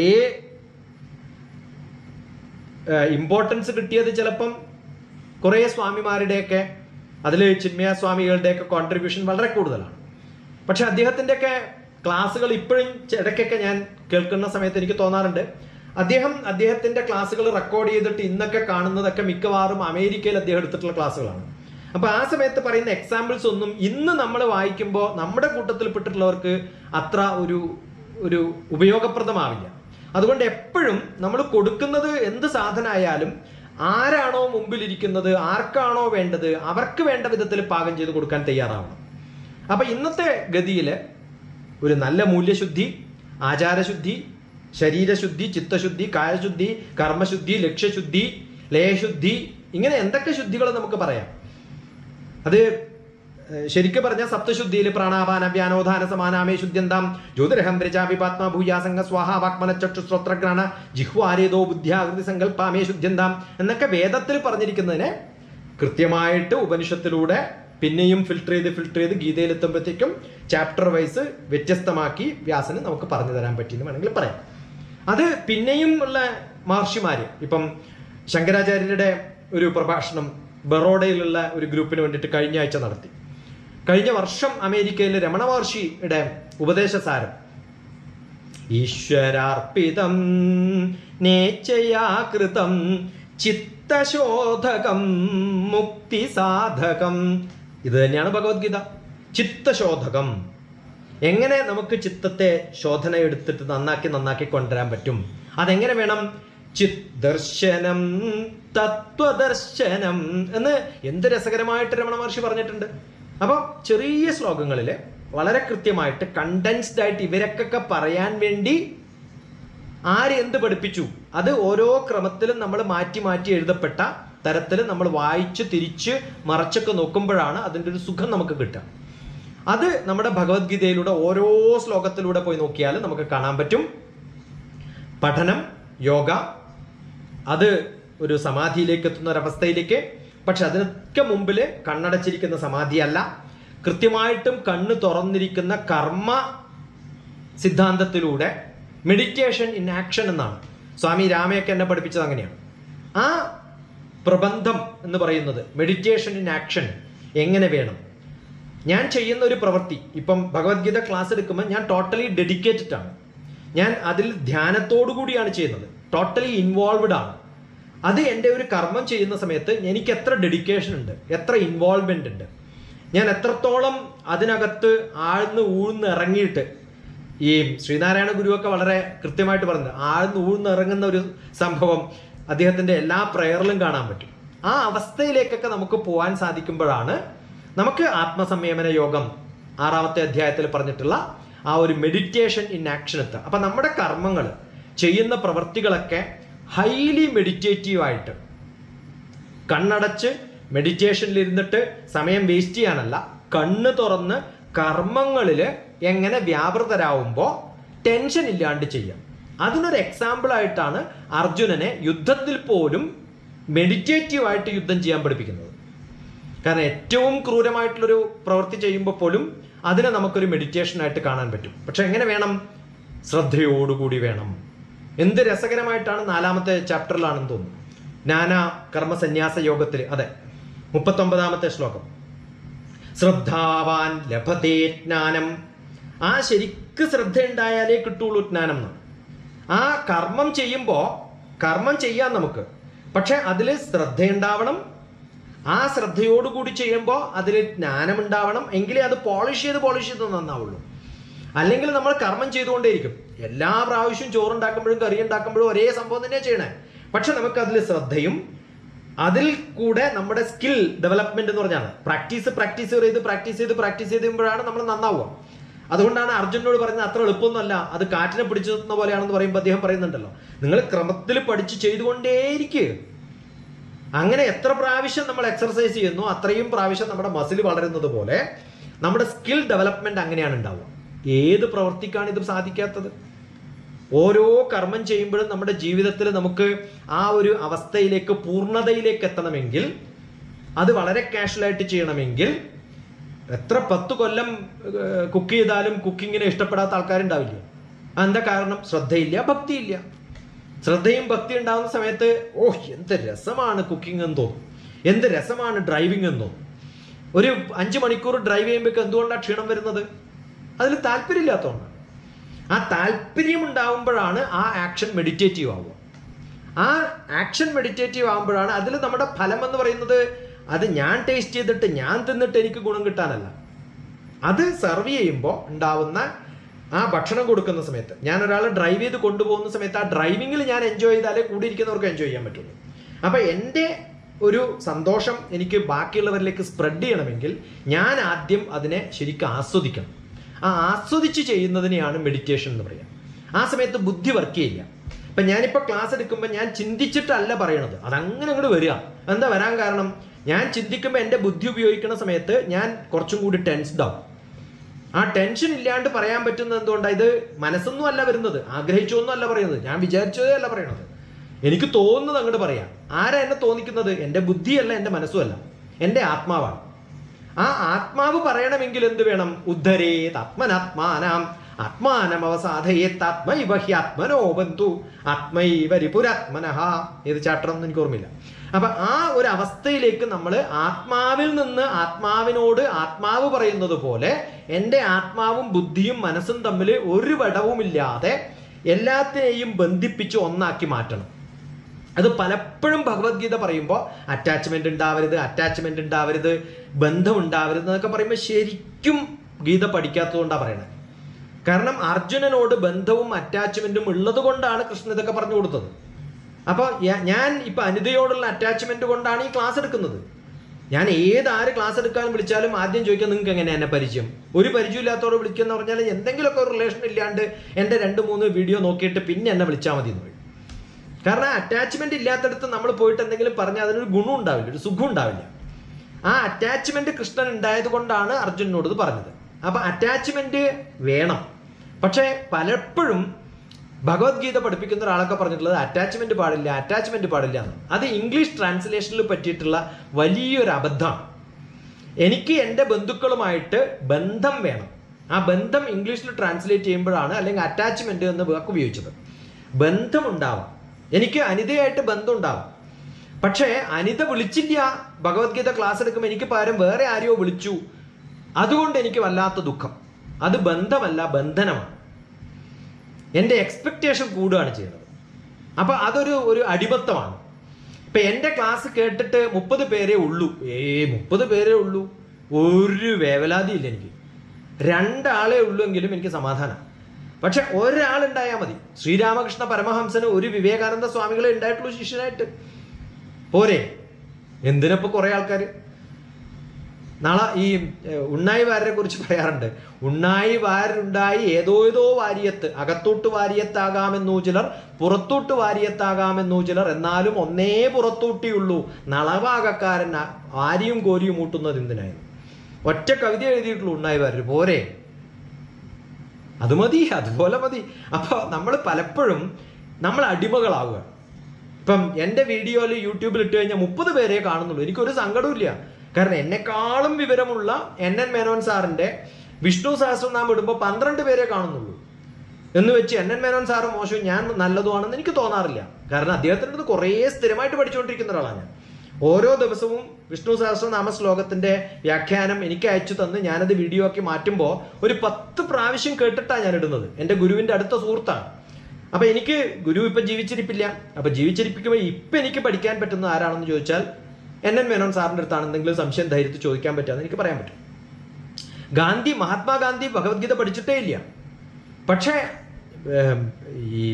ഇമ്പോർട്ടൻസ് കിട്ടിയത് ചിലപ്പം കുറേ സ്വാമിമാരുടെയൊക്കെ അതിൽ ചിന്മയ സ്വാമികളുടെയൊക്കെ കോൺട്രിബ്യൂഷൻ വളരെ കൂടുതലാണ് പക്ഷെ അദ്ദേഹത്തിൻ്റെയൊക്കെ ക്ലാസ്സുകൾ ഇപ്പോഴും ഇടയ്ക്കൊക്കെ ഞാൻ കേൾക്കുന്ന സമയത്ത് എനിക്ക് തോന്നാറുണ്ട് അദ്ദേഹം അദ്ദേഹത്തിന്റെ ക്ലാസ്സുകൾ റെക്കോർഡ് ചെയ്തിട്ട് ഇന്നൊക്കെ കാണുന്നതൊക്കെ മിക്കവാറും അമേരിക്കയിൽ അദ്ദേഹം എടുത്തിട്ടുള്ള ക്ലാസ്സുകളാണ് അപ്പൊ ആ സമയത്ത് പറയുന്ന എക്സാമ്പിൾസ് ഒന്നും ഇന്ന് നമ്മൾ വായിക്കുമ്പോൾ നമ്മുടെ കൂട്ടത്തിൽ പെട്ടിട്ടുള്ളവർക്ക് അത്ര ഒരു ഒരു ഉപയോഗപ്രദമാവില്ല അതുകൊണ്ട് എപ്പോഴും നമ്മൾ കൊടുക്കുന്നത് എന്ത് സാധനമായാലും ആരാണോ മുമ്പിലിരിക്കുന്നത് ആർക്കാണോ വേണ്ടത് അവർക്ക് വേണ്ട വിധത്തിൽ പാകം ചെയ്ത് കൊടുക്കാൻ തയ്യാറാവണം അപ്പൊ ഇന്നത്തെ ഗതിയില് ഒരു നല്ല മൂല്യശുദ്ധി ആചാരശുദ്ധി ശരീരശുദ്ധി ചിത്തശുദ്ധി കായശുദ്ധി കർമ്മശുദ്ധി ലക്ഷ്യശുദ്ധി ലയശുദ്ധി ഇങ്ങനെ എന്തൊക്കെ ശുദ്ധികൾ നമുക്ക് പറയാം അത് ഏഹ്, ശരിക്കും പറഞ്ഞ സപ്തശുദ്ധിയിൽ പ്രാണാപാന വ്യാനോധാന സമാനാമേ ശുദ്ധ്യന്താം ജ്യോതിരഹം പ്രജാപിപാത്മ ഭൂയാസംഗ സ്വാഹ വാക്മന ചക്ഷുശ്രോത്രഗ്രാണ ജിഹ്വാരേതോ ബുദ്ധ്യാകൃതി സങ്കല്പാമേ ശുദ്ധ്യന്താം എന്നൊക്കെ വേദത്തിൽ പറഞ്ഞിരിക്കുന്നതിനെ കൃത്യമായിട്ട് ഉപനിഷത്തിലൂടെ പിന്നെയും ഫിൽട്ടർ ചെയ്ത് ഫിൽട്ടർ ചെയ്ത് ഗീതയിലെത്തുമ്പോഴത്തേക്കും ചാപ്റ്റർ വൈസ് വ്യത്യസ്തമാക്കി വ്യാസന് നമുക്ക് പറഞ്ഞു തരാൻ പറ്റിയെന്ന് വേണമെങ്കിൽ പറയാം അത് പിന്നെയും ഉള്ള മഹർഷിമാര് ഇപ്പം ശങ്കരാചാര്യരുടെ ഒരു പ്രഭാഷണം ബറോഡയിലുള്ള ഒരു ഗ്രൂപ്പിന് വേണ്ടിയിട്ട് കഴിഞ്ഞ ആഴ്ച നടത്തി കഴിഞ്ഞ വർഷം അമേരിക്കയിലെ രമണ മഹർഷിയുടെ ഉപദേശസാരം ഈശ്വരാർപ്പിതം നേച്ചയാ കൃതം ചിത്തശോധകം മുക്തിസാധകം ഇത് തന്നെയാണ് ഭഗവത്ഗീത ചിത്തശോധകം എങ്ങനെ നമുക്ക് ചിത്തത്തെ ശോധന എടുത്തിട്ട് നന്നാക്കി നന്നാക്കി കൊണ്ടുവരാൻ പറ്റും അതെങ്ങനെ വേണം ചിത് ദർശനം തത്വദർശനം എന്ന് എന്ത് രസകരമായിട്ട് രമണ മഹർഷി പറഞ്ഞിട്ടുണ്ട് അപ്പോൾ ചെറിയ ശ്ലോകങ്ങളിൽ വളരെ കൃത്യമായിട്ട് കണ്ടൻസ്ഡ് ആയിട്ട് ഇവരൊക്കെ പറയാൻ വേണ്ടി ആര് എന്ത് പഠിപ്പിച്ചു അത് ഓരോ ക്രമത്തിലും നമ്മൾ മാറ്റി മാറ്റി എഴുതപ്പെട്ട തരത്തിൽ നമ്മൾ വായിച്ച് തിരിച്ച് മറച്ചൊക്കെ നോക്കുമ്പോഴാണ് അതിൻ്റെ ഒരു സുഖം നമുക്ക് കിട്ടുക അത് നമ്മുടെ ഭഗവത്ഗീതയിലൂടെ ഓരോ ശ്ലോകത്തിലൂടെ പോയി നോക്കിയാൽ നമുക്ക് കാണാൻ പറ്റും പഠനം യോഗ അത് ഒരു സമാധിയിലേക്ക് എത്തുന്ന ഒരവസ്ഥയിലേക്ക് പക്ഷെ അതിനൊക്കെ മുമ്പിൽ കണ്ണടച്ചിരിക്കുന്ന സമാധിയല്ല കൃത്യമായിട്ടും കണ്ണ് തുറന്നിരിക്കുന്ന കർമ്മ സിദ്ധാന്തത്തിലൂടെ മെഡിറ്റേഷൻ ഇൻ ആക്ഷൻ എന്നാണ് സ്വാമി രാമയൊക്കെ എന്നെ പഠിപ്പിച്ചത് അങ്ങനെയാണ് ആ പ്രബന്ധം എന്ന് പറയുന്നത് മെഡിറ്റേഷൻ ഇൻ ആക്ഷൻ എങ്ങനെ വേണം ഞാൻ ചെയ്യുന്ന ഒരു പ്രവൃത്തി ഇപ്പം ഭഗവത്ഗീത ക്ലാസ് എടുക്കുമ്പോൾ ഞാൻ ടോട്ടലി ഡെഡിക്കേറ്റഡ് ആണ് ഞാൻ അതിൽ ധ്യാനത്തോടു കൂടിയാണ് ചെയ്യുന്നത് ടോട്ടലി ഇൻവോൾവ്ഡ് ആണ് അത് എൻ്റെ ഒരു കർമ്മം ചെയ്യുന്ന സമയത്ത് എനിക്ക് എത്ര ഡെഡിക്കേഷൻ ഉണ്ട് എത്ര ഇൻവോൾവ്മെന്റ് ഉണ്ട് ഞാൻ എത്രത്തോളം അതിനകത്ത് ആഴ്ന്ന് ഊഴ്ന്ന് ഇറങ്ങിയിട്ട് ഈ ശ്രീനാരായണ ഗുരുവൊക്കെ വളരെ കൃത്യമായിട്ട് പറഞ്ഞത് ആഴ്ന്ന് ഊഴ്ന്ന് ഇറങ്ങുന്ന ഒരു സംഭവം അദ്ദേഹത്തിന്റെ എല്ലാ പ്രയറിലും കാണാൻ പറ്റും ആ അവസ്ഥയിലേക്കൊക്കെ നമുക്ക് പോകാൻ സാധിക്കുമ്പോഴാണ് നമുക്ക് ആത്മസംയമന യോഗം ആറാമത്തെ അധ്യായത്തിൽ പറഞ്ഞിട്ടുള്ള ആ ഒരു മെഡിറ്റേഷൻ ഇൻ ആക്ഷൻ എത്തുക അപ്പൊ നമ്മുടെ കർമ്മങ്ങൾ ചെയ്യുന്ന പ്രവൃത്തികളൊക്കെ ഹൈലി മെഡിറ്റേറ്റീവ് ആയിട്ട് കണ്ണടച്ച് മെഡിറ്റേഷനിൽ ഇരുന്നിട്ട് സമയം വേസ്റ്റ് ചെയ്യാനല്ല കണ്ണ് തുറന്ന് കർമ്മങ്ങളിൽ എങ്ങനെ വ്യാപൃതരാകുമ്പോൾ ടെൻഷൻ ഇല്ലാണ്ട് ചെയ്യാം അതിനൊരു എക്സാമ്പിൾ ആയിട്ടാണ് അർജുനനെ യുദ്ധത്തിൽ പോലും മെഡിറ്റേറ്റീവ് ആയിട്ട് യുദ്ധം ചെയ്യാൻ പഠിപ്പിക്കുന്നത് കാരണം ഏറ്റവും ക്രൂരമായിട്ടുള്ളൊരു പ്രവൃത്തി ചെയ്യുമ്പോൾ പോലും അതിനെ നമുക്കൊരു മെഡിറ്റേഷനായിട്ട് കാണാൻ പറ്റും പക്ഷെ എങ്ങനെ വേണം ശ്രദ്ധയോടുകൂടി വേണം എന്ത് രസകരമായിട്ടാണ് നാലാമത്തെ ചാപ്റ്ററിലാണെന്ന് തോന്നുന്നു ജ്ഞാന കർമ്മ സന്യാസ യോഗത്തിൽ അതെ മുപ്പത്തൊമ്പതാമത്തെ ശ്ലോകം ശ്രദ്ധാവാൻ ലഭതേ ജ്ഞാനം ആ ശരിക്ക് ശ്രദ്ധ ഉണ്ടായാലേ കിട്ടുള്ളൂ ജ്ഞാനം എന്ന് ആ കർമ്മം ചെയ്യുമ്പോൾ കർമ്മം ചെയ്യാം നമുക്ക് പക്ഷെ അതിൽ ശ്രദ്ധയുണ്ടാവണം ആ ശ്രദ്ധയോടുകൂടി ചെയ്യുമ്പോൾ അതിൽ ജ്ഞാനം ഉണ്ടാവണം എങ്കിലേ അത് പോളിഷ് ചെയ്ത് പോളിഷ് ചെയ്ത് നന്നാവുള്ളൂ അല്ലെങ്കിൽ നമ്മൾ കർമ്മം ചെയ്തുകൊണ്ടേയിരിക്കും എല്ലാ പ്രാവശ്യവും ചോറുണ്ടാക്കുമ്പോഴും കറി ഉണ്ടാക്കുമ്പോഴും ഒരേ സംഭവം തന്നെയാണ് ചെയ്യണേ പക്ഷെ നമുക്ക് അതിൽ ശ്രദ്ധയും അതിൽ കൂടെ നമ്മുടെ സ്കിൽ ഡെവലപ്മെന്റ് എന്ന് പറഞ്ഞാണ് പ്രാക്ടീസ് പ്രാക്ടീസ് ചെയ്ത് പ്രാക്ടീസ് ചെയ്ത് പ്രാക്ടീസ് ചെയ്യുമ്പോഴാണ് നമ്മൾ നന്നാവുക അതുകൊണ്ടാണ് അർജുനോട് പറയുന്നത് അത്ര എളുപ്പമൊന്നുമല്ല അത് കാറ്റിനെ പിടിച്ചു നിർത്തുന്ന പോലെയാണെന്ന് പറയുമ്പോൾ അദ്ദേഹം പറയുന്നുണ്ടല്ലോ നിങ്ങൾ ക്രമത്തിൽ പഠിച്ച് ചെയ്തുകൊണ്ടേയിരിക്കുക അങ്ങനെ എത്ര പ്രാവശ്യം നമ്മൾ എക്സർസൈസ് ചെയ്യുന്നു അത്രയും പ്രാവശ്യം നമ്മുടെ മസിൽ വളരുന്നത് പോലെ നമ്മുടെ സ്കിൽ ഡെവലപ്മെന്റ് അങ്ങനെയാണ് ഉണ്ടാവുക ഏത് പ്രവർത്തിക്കാണ് ഇത് സാധിക്കാത്തത് ഓരോ കർമ്മം ചെയ്യുമ്പോഴും നമ്മുടെ ജീവിതത്തിൽ നമുക്ക് ആ ഒരു അവസ്ഥയിലേക്ക് പൂർണ്ണതയിലേക്ക് എത്തണമെങ്കിൽ അത് വളരെ കാഷ്വലായിട്ട് ചെയ്യണമെങ്കിൽ എത്ര പത്ത് കൊല്ലം കുക്ക് ചെയ്താലും കുക്കിങ്ങിനെ ഇഷ്ടപ്പെടാത്ത ആൾക്കാരുണ്ടാവില്ല എന്താ കാരണം ശ്രദ്ധയില്ല ഭക്തിയില്ല ശ്രദ്ധയും ഭക്തി ഉണ്ടാകുന്ന സമയത്ത് ഓ എന്ത് രസമാണ് കുക്കിംഗ് എന്ന് തോന്നും എന്ത് രസമാണ് ഡ്രൈവിംഗ് എന്ന് തോന്നും ഒരു അഞ്ച് മണിക്കൂർ ഡ്രൈവ് ചെയ്യുമ്പോൾ എന്തുകൊണ്ടാണ് ക്ഷീണം വരുന്നത് അതിൽ താല്പര്യമില്ലാത്തതുകൊണ്ടാണ് ആ താല്പര്യം ഉണ്ടാവുമ്പോഴാണ് ആ ആക്ഷൻ മെഡിറ്റേറ്റീവ് ആവുക ആ ആക്ഷൻ മെഡിറ്റേറ്റീവ് ആകുമ്പോഴാണ് അതിൽ നമ്മുടെ ഫലം എന്ന് പറയുന്നത് അത് ഞാൻ ടേസ്റ്റ് ചെയ്തിട്ട് ഞാൻ തിന്നിട്ട് എനിക്ക് ഗുണം കിട്ടാനല്ല അത് സെർവ് ചെയ്യുമ്പോൾ ഉണ്ടാവുന്ന ആ ഭക്ഷണം കൊടുക്കുന്ന സമയത്ത് ഞാൻ ഒരാളെ ഡ്രൈവ് ചെയ്ത് കൊണ്ടുപോകുന്ന സമയത്ത് ആ ഡ്രൈവിങ്ങിൽ ഞാൻ എൻജോയ് ചെയ്താലേ കൂടി ഇരിക്കുന്നവർക്ക് എൻജോയ് ചെയ്യാൻ പറ്റുള്ളൂ അപ്പൊ എൻ്റെ ഒരു സന്തോഷം എനിക്ക് ബാക്കിയുള്ളവരിലേക്ക് സ്പ്രെഡ് ചെയ്യണമെങ്കിൽ ഞാൻ ആദ്യം അതിനെ ശരിക്കും ആസ്വദിക്കണം ആ ആസ്വദിച്ച് ചെയ്യുന്നതിനെയാണ് മെഡിറ്റേഷൻ എന്ന് പറയുക ആ സമയത്ത് ബുദ്ധി വർക്ക് ചെയ്യില്ല ഇപ്പൊ ഞാനിപ്പോ ക്ലാസ് എടുക്കുമ്പോൾ ഞാൻ ചിന്തിച്ചിട്ടല്ല പറയണത് അതങ്ങനെ അങ്ങോട്ട് വരിക എന്താ വരാൻ കാരണം ഞാൻ ചിന്തിക്കുമ്പോൾ എൻ്റെ ബുദ്ധി ഉപയോഗിക്കുന്ന സമയത്ത് ഞാൻ കുറച്ചും കൂടി ടെൻസ്ഡ് ആവും ആ ടെൻഷൻ ഇല്ലാണ്ട് പറയാൻ പറ്റുന്നത് എന്തുകൊണ്ടാണ് ഇത് മനസ്സൊന്നും അല്ല വരുന്നത് ആഗ്രഹിച്ചൊന്നും അല്ല പറയുന്നത് ഞാൻ വിചാരിച്ചതേ അല്ല പറയണത് എനിക്ക് തോന്നുന്നത് അങ്ങോട്ട് പറയാം ആരാ എന്നെ തോന്നിക്കുന്നത് എൻ്റെ ബുദ്ധിയല്ല എൻ്റെ മനസ്സുമല്ല എൻ്റെ ആത്മാവാണ് ആ ആത്മാവ് പറയണമെങ്കിൽ എന്ത് വേണം ഉദ്ധരേത് ആത്മനാത്മാനാം ആത്മാനം അവസാധയേത് ആത്മൈവ ഹ്യാത്മനോ ബന്ധു ആത്മൈവ രിപുരാത്മനഹ ഏത് ചാപ്റ്റർ ഒന്നും എനിക്ക് ഓർമ്മയില്ല അപ്പൊ ആ ഒരു അവസ്ഥയിലേക്ക് നമ്മൾ ആത്മാവിൽ നിന്ന് ആത്മാവിനോട് ആത്മാവ് പറയുന്നത് പോലെ എൻ്റെ ആത്മാവും ബുദ്ധിയും മനസ്സും തമ്മിൽ ഒരു വടവുമില്ലാതെ എല്ലാത്തിനെയും ബന്ധിപ്പിച്ച് ഒന്നാക്കി മാറ്റണം അത് പലപ്പോഴും ഭഗവത്ഗീത പറയുമ്പോൾ അറ്റാച്ച്മെന്റ് ഉണ്ടാവരുത് അറ്റാച്ച്മെന്റ് ഉണ്ടാവരുത് ബന്ധം ഉണ്ടാവരുത് എന്നൊക്കെ പറയുമ്പോൾ ശരിക്കും ഗീത പഠിക്കാത്തതുകൊണ്ടാണ് പറയണത് കാരണം അർജുനനോട് ബന്ധവും അറ്റാച്ച്മെന്റും ഉള്ളത് കൊണ്ടാണ് കൃഷ്ണൻ ഇതൊക്കെ പറഞ്ഞു കൊടുത്തത് അപ്പോൾ ഞാൻ ഇപ്പൊ അനിതയോടുള്ള അറ്റാച്ച്മെന്റ് കൊണ്ടാണ് ഈ ക്ലാസ് എടുക്കുന്നത് ഞാൻ ഏത് ആര് ക്ലാസ് എടുക്കാൻ വിളിച്ചാലും ആദ്യം ചോദിക്കാൻ നിങ്ങൾക്ക് എങ്ങനെ എന്നെ പരിചയം ഒരു പരിചയമില്ലാത്തവരോട് വിളിക്കുന്ന പറഞ്ഞാൽ എന്തെങ്കിലുമൊക്കെ ഒരു റിലേഷൻ ഇല്ലാണ്ട് എൻ്റെ രണ്ട് മൂന്ന് വീഡിയോ നോക്കിയിട്ട് പിന്നെ എന്നെ വിളിച്ചാൽ മതി എന്ന് പറയും കാരണം അറ്റാച്ച്മെന്റ് ഇല്ലാത്തടത്ത് നമ്മൾ പോയിട്ട് എന്തെങ്കിലും പറഞ്ഞാൽ അതിനൊരു ഗുണം ഉണ്ടാവില്ല ഒരു സുഖം ഉണ്ടാവില്ല ആ അറ്റാച്ച്മെന്റ് കൃഷ്ണൻ ഉണ്ടായത് കൊണ്ടാണ് അർജുനനോട് ഇത് പറഞ്ഞത് അപ്പൊ അറ്റാച്ച്മെന്റ് വേണം പക്ഷേ പലപ്പോഴും ഭഗവത്ഗീത പഠിപ്പിക്കുന്ന ഒരാളൊക്കെ പറഞ്ഞിട്ടുള്ളത് അറ്റാച്ച്മെന്റ് പാടില്ല അറ്റാച്ച്മെന്റ് പാടില്ല എന്ന് അത് ഇംഗ്ലീഷ് ട്രാൻസ്ലേഷനിൽ പറ്റിയിട്ടുള്ള വലിയൊരു അബദ്ധമാണ് എനിക്ക് എൻ്റെ ബന്ധുക്കളുമായിട്ട് ബന്ധം വേണം ആ ബന്ധം ഇംഗ്ലീഷിൽ ട്രാൻസ്ലേറ്റ് ചെയ്യുമ്പോഴാണ് അല്ലെങ്കിൽ അറ്റാച്ച്മെന്റ് എന്ന് വാക്ക് ഉപയോഗിച്ചത് ബന്ധമുണ്ടാവാം എനിക്ക് അനിതയായിട്ട് ബന്ധം ഉണ്ടാവും പക്ഷേ അനിത വിളിച്ചില്ല ഭഗവത്ഗീത ക്ലാസ് എടുക്കുമ്പോൾ എനിക്ക് പകരം വേറെ ആരെയോ വിളിച്ചു അതുകൊണ്ട് എനിക്ക് വല്ലാത്ത ദുഃഖം അത് ബന്ധമല്ല ബന്ധനമാണ് എൻ്റെ എക്സ്പെക്റ്റേഷൻ കൂടുകയാണ് ചെയ്യുന്നത് അപ്പൊ അതൊരു ഒരു അടിമത്തമാണ് ഇപ്പൊ എൻ്റെ ക്ലാസ് കേട്ടിട്ട് മുപ്പത് പേരേ ഉള്ളൂ ഏ മുപ്പത് പേരേ ഉള്ളൂ ഒരു വേവലാതി ഇല്ല എനിക്ക് രണ്ടാളേ ഉള്ളൂ എങ്കിലും എനിക്ക് സമാധാനം പക്ഷെ ഒരാളുണ്ടായാൽ മതി ശ്രീരാമകൃഷ്ണ പരമഹംസന് ഒരു വിവേകാനന്ദ സ്വാമികളെ ഉണ്ടായിട്ടുള്ളൂ ശിഷ്യനായിട്ട് പോരെ എന്തിനപ്പോ കുറെ ആൾക്കാർ നാളെ ഈ ഏഹ്, ഉണ്ണായി വാരരെ കുറിച്ച് പറയാറുണ്ട് ഉണ്ണായി വാരുണ്ടായി ഏതോ ഏതോ വാരിയത്ത് അകത്തോട്ട് വാരിയത്താകാമെന്നു ചിലർ പുറത്തോട്ട് വാരിയത്താകാമെന്നു ചിലർ എന്നാലും ഒന്നേ പുറത്തോട്ടിയുള്ളൂ നളവാകക്കാരൻ ആ- വാരിയും കോരിയും മൂട്ടുന്നത് എന്തിനായിരുന്നു ഒറ്റ കവിത എഴുതിയിട്ടുള്ളൂ ഉണ്ണായി വാര്യർ പോരെ അത് മതി അതുപോലെ മതി അപ്പോൾ നമ്മൾ പലപ്പോഴും നമ്മൾ അടിമകളാവുക ഇപ്പം എൻ്റെ വീഡിയോയിൽ യൂട്യൂബിൽ ഇട്ട് കഴിഞ്ഞാൽ മുപ്പത് പേരെ കാണുന്നുള്ളൂ എനിക്കൊരു സങ്കടമില്ല കാരണം എന്നെക്കാളും വിവരമുള്ള എൻ എൻ മേനോൻ സാറിന്റെ വിഷ്ണു സഹസ്രനാമം ഇടുമ്പോൾ പന്ത്രണ്ട് പേരെ കാണുന്നുള്ളൂ എന്ന് വെച്ച് എൻ എൻ മേനോൻ സാറ് മോശം ഞാൻ നല്ലതുമാണെന്ന് എനിക്ക് തോന്നാറില്ല കാരണം അദ്ദേഹത്തിൻ്റെ അടുത്ത് കുറേ സ്ഥിരമായിട്ട് പഠിച്ചുകൊണ്ടിരിക്കുന്ന ഒരാളാണ് ഞാൻ ഓരോ ദിവസവും വിഷ്ണു സഹസ്രനാമ ശ്ലോകത്തിന്റെ വ്യാഖ്യാനം എനിക്ക് അയച്ചു തന്ന് ഞാനത് വീഡിയോ ആക്കി മാറ്റുമ്പോൾ ഒരു പത്ത് പ്രാവശ്യം കേട്ടിട്ടാണ് ഞാൻ ഇടുന്നത് എൻ്റെ ഗുരുവിന്റെ അടുത്ത സുഹൃത്താണ് അപ്പൊ എനിക്ക് ഗുരു ഇപ്പൊ ജീവിച്ചിരിപ്പില്ല അപ്പൊ ജീവിച്ചിരിപ്പിക്കുമ്പോൾ ഇപ്പൊ എനിക്ക് പഠിക്കാൻ പറ്റുന്ന ആരാണെന്ന് ചോദിച്ചാൽ എൻ എൻ മേനോൻ സാറിന്റെ അടുത്താണ് എന്തെങ്കിലും സംശയം ധൈര്യത്തിൽ ചോദിക്കാൻ പറ്റുമെന്ന് എനിക്ക് പറയാൻ പറ്റും ഗാന്ധി മഹാത്മാഗാന്ധി ഭഗവത്ഗീത പഠിച്ചിട്ടേ ഇല്ല പക്ഷേ ഏം, ഈ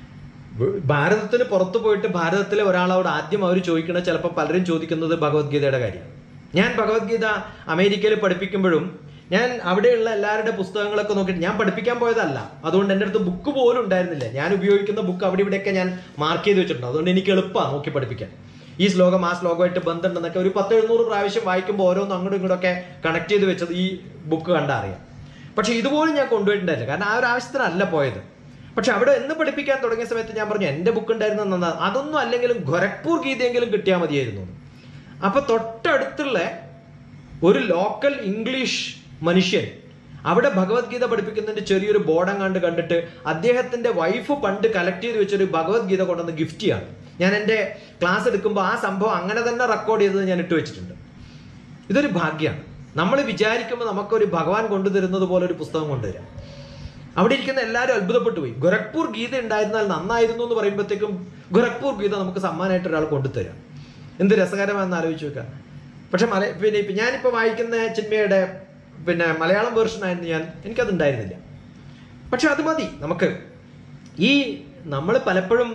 വ- ഭാരതത്തിന് പുറത്തു പോയിട്ട് ഭാരതത്തിലെ ഒരാളോട് ആദ്യം അവർ ചോദിക്കണ ചിലപ്പോൾ പലരും ചോദിക്കുന്നത് ഭഗവത്ഗീതയുടെ കാര്യമാണ് ഞാൻ ഭഗവത്ഗീത അമേരിക്കയിൽ പഠിപ്പിക്കുമ്പോഴും ഞാൻ അവിടെയുള്ള എല്ലാവരുടെ പുസ്തകങ്ങളൊക്കെ നോക്കിയിട്ട് ഞാൻ പഠിപ്പിക്കാൻ പോയതല്ല അതുകൊണ്ട് എൻ്റെ അടുത്ത് ബുക്ക് പോലും ഉണ്ടായിരുന്നില്ല ഞാൻ ഉപയോഗിക്കുന്ന ബുക്ക് അവിടെ ഇവിടെയൊക്കെ ഞാൻ മാർക്ക് ചെയ്ത് വെച്ചിട്ടുണ്ട് അതുകൊണ്ട് എനിക്ക് എളുപ്പമാണ് നോക്കി പഠിപ്പിക്കാൻ ഈ ശ്ലോകം ആ ശ്ലോകമായിട്ട് ബന്ധമുണ്ടെന്നൊക്കെ ഒരു പത്ത് എഴുന്നൂറ് പ്രാവശ്യം വായിക്കുമ്പോൾ ഓരോന്ന് അങ്ങോട്ടും ഇങ്ങോട്ടൊക്കെ കണക്ട് ചെയ്ത് വെച്ചത് ഈ ബുക്ക് കണ്ടാൽ അറിയാം പക്ഷെ ഇതുപോലും ഞാൻ കൊണ്ടുപോയിട്ടുണ്ടായില്ല കാരണം ആ ഒരു ആവശ്യത്തിനല്ല പോയത് പക്ഷെ അവിടെ എന്ന് പഠിപ്പിക്കാൻ തുടങ്ങിയ സമയത്ത് ഞാൻ പറഞ്ഞു എൻ്റെ ബുക്ക് ഉണ്ടായിരുന്ന നന്നാ അതൊന്നും അല്ലെങ്കിലും ഗോരഖ്പൂർ ഗീതയെങ്കിലും കിട്ടിയാൽ മതിയായിരുന്നു എന്ന്. അപ്പൊ തൊട്ടടുത്തുള്ള ഒരു ലോക്കൽ ഇംഗ്ലീഷ് മനുഷ്യൻ അവിടെ ഭഗവത്ഗീത പഠിപ്പിക്കുന്നതിന്റെ ചെറിയൊരു ബോർഡം കണ്ട് കണ്ടിട്ട് അദ്ദേഹത്തിന്റെ വൈഫ് പണ്ട് കളക്ട് ചെയ്ത് വെച്ചൊരു ഭഗവത്ഗീത കൊണ്ടുവന്ന് ഗിഫ്റ്റ് ചെയ്യാണ് ഞാൻ എൻ്റെ ക്ലാസ് എടുക്കുമ്പോൾ ആ സംഭവം അങ്ങനെ തന്നെ റെക്കോർഡ് ചെയ്തത് ഞാൻ ഇട്ട് വെച്ചിട്ടുണ്ട് ഇതൊരു ഭാഗ്യമാണ് നമ്മൾ വിചാരിക്കുമ്പോൾ നമുക്കൊരു ഭഗവാൻ കൊണ്ടുതരുന്നത് പോലെ ഒരു പുസ്തകം കൊണ്ടുവരാം അവിടെ ഇരിക്കുന്ന എല്ലാവരും അത്ഭുതപ്പെട്ടു പോയി ഗോരഖ്പൂർ ഗീത ഉണ്ടായിരുന്നാൽ നന്നായിരുന്നു എന്ന് പറയുമ്പോഴത്തേക്കും ഗോരഖ്പൂർ ഗീത നമുക്ക് സമ്മാനമായിട്ട് ഒരാൾ കൊണ്ടുതരാം എന്ത് രസകരമാണെന്ന് ആലോചിച്ച് നോക്കാം പക്ഷെ മല പിന്നെ ഇപ്പം ഞാനിപ്പോൾ വായിക്കുന്ന ചിന്മയുടെ പിന്നെ മലയാളം വേർഷൻ ആയിരുന്നു ഞാൻ എനിക്കത് ഉണ്ടായിരുന്നില്ല പക്ഷെ അത് മതി നമുക്ക് ഈ നമ്മൾ പലപ്പോഴും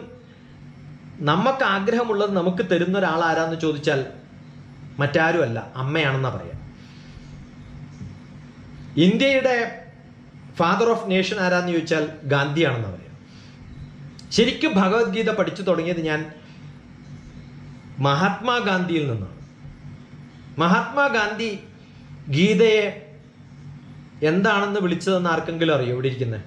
നമുക്ക് ആഗ്രഹമുള്ളത് നമുക്ക് തരുന്ന ഒരാൾ ആരാന്ന് ചോദിച്ചാൽ മറ്റാരുമല്ല അമ്മയാണെന്നാ പറയാം ഇന്ത്യയുടെ ഫാദർ ഓഫ് നേഷൻ ആരാന്ന് ചോദിച്ചാൽ ഗാന്ധിയാണെന്നാ പറയാം ശരിക്കും ഭഗവത്ഗീത പഠിച്ചു തുടങ്ങിയത് ഞാൻ മഹാത്മാഗാന്ധിയിൽ നിന്നാണ് മഹാത്മാഗാന്ധി ഗീതയെ എന്താണെന്ന് വിളിച്ചതെന്ന് ആർക്കെങ്കിലും അറിയോ ഇവിടെ ഇരിക്കുന്നത്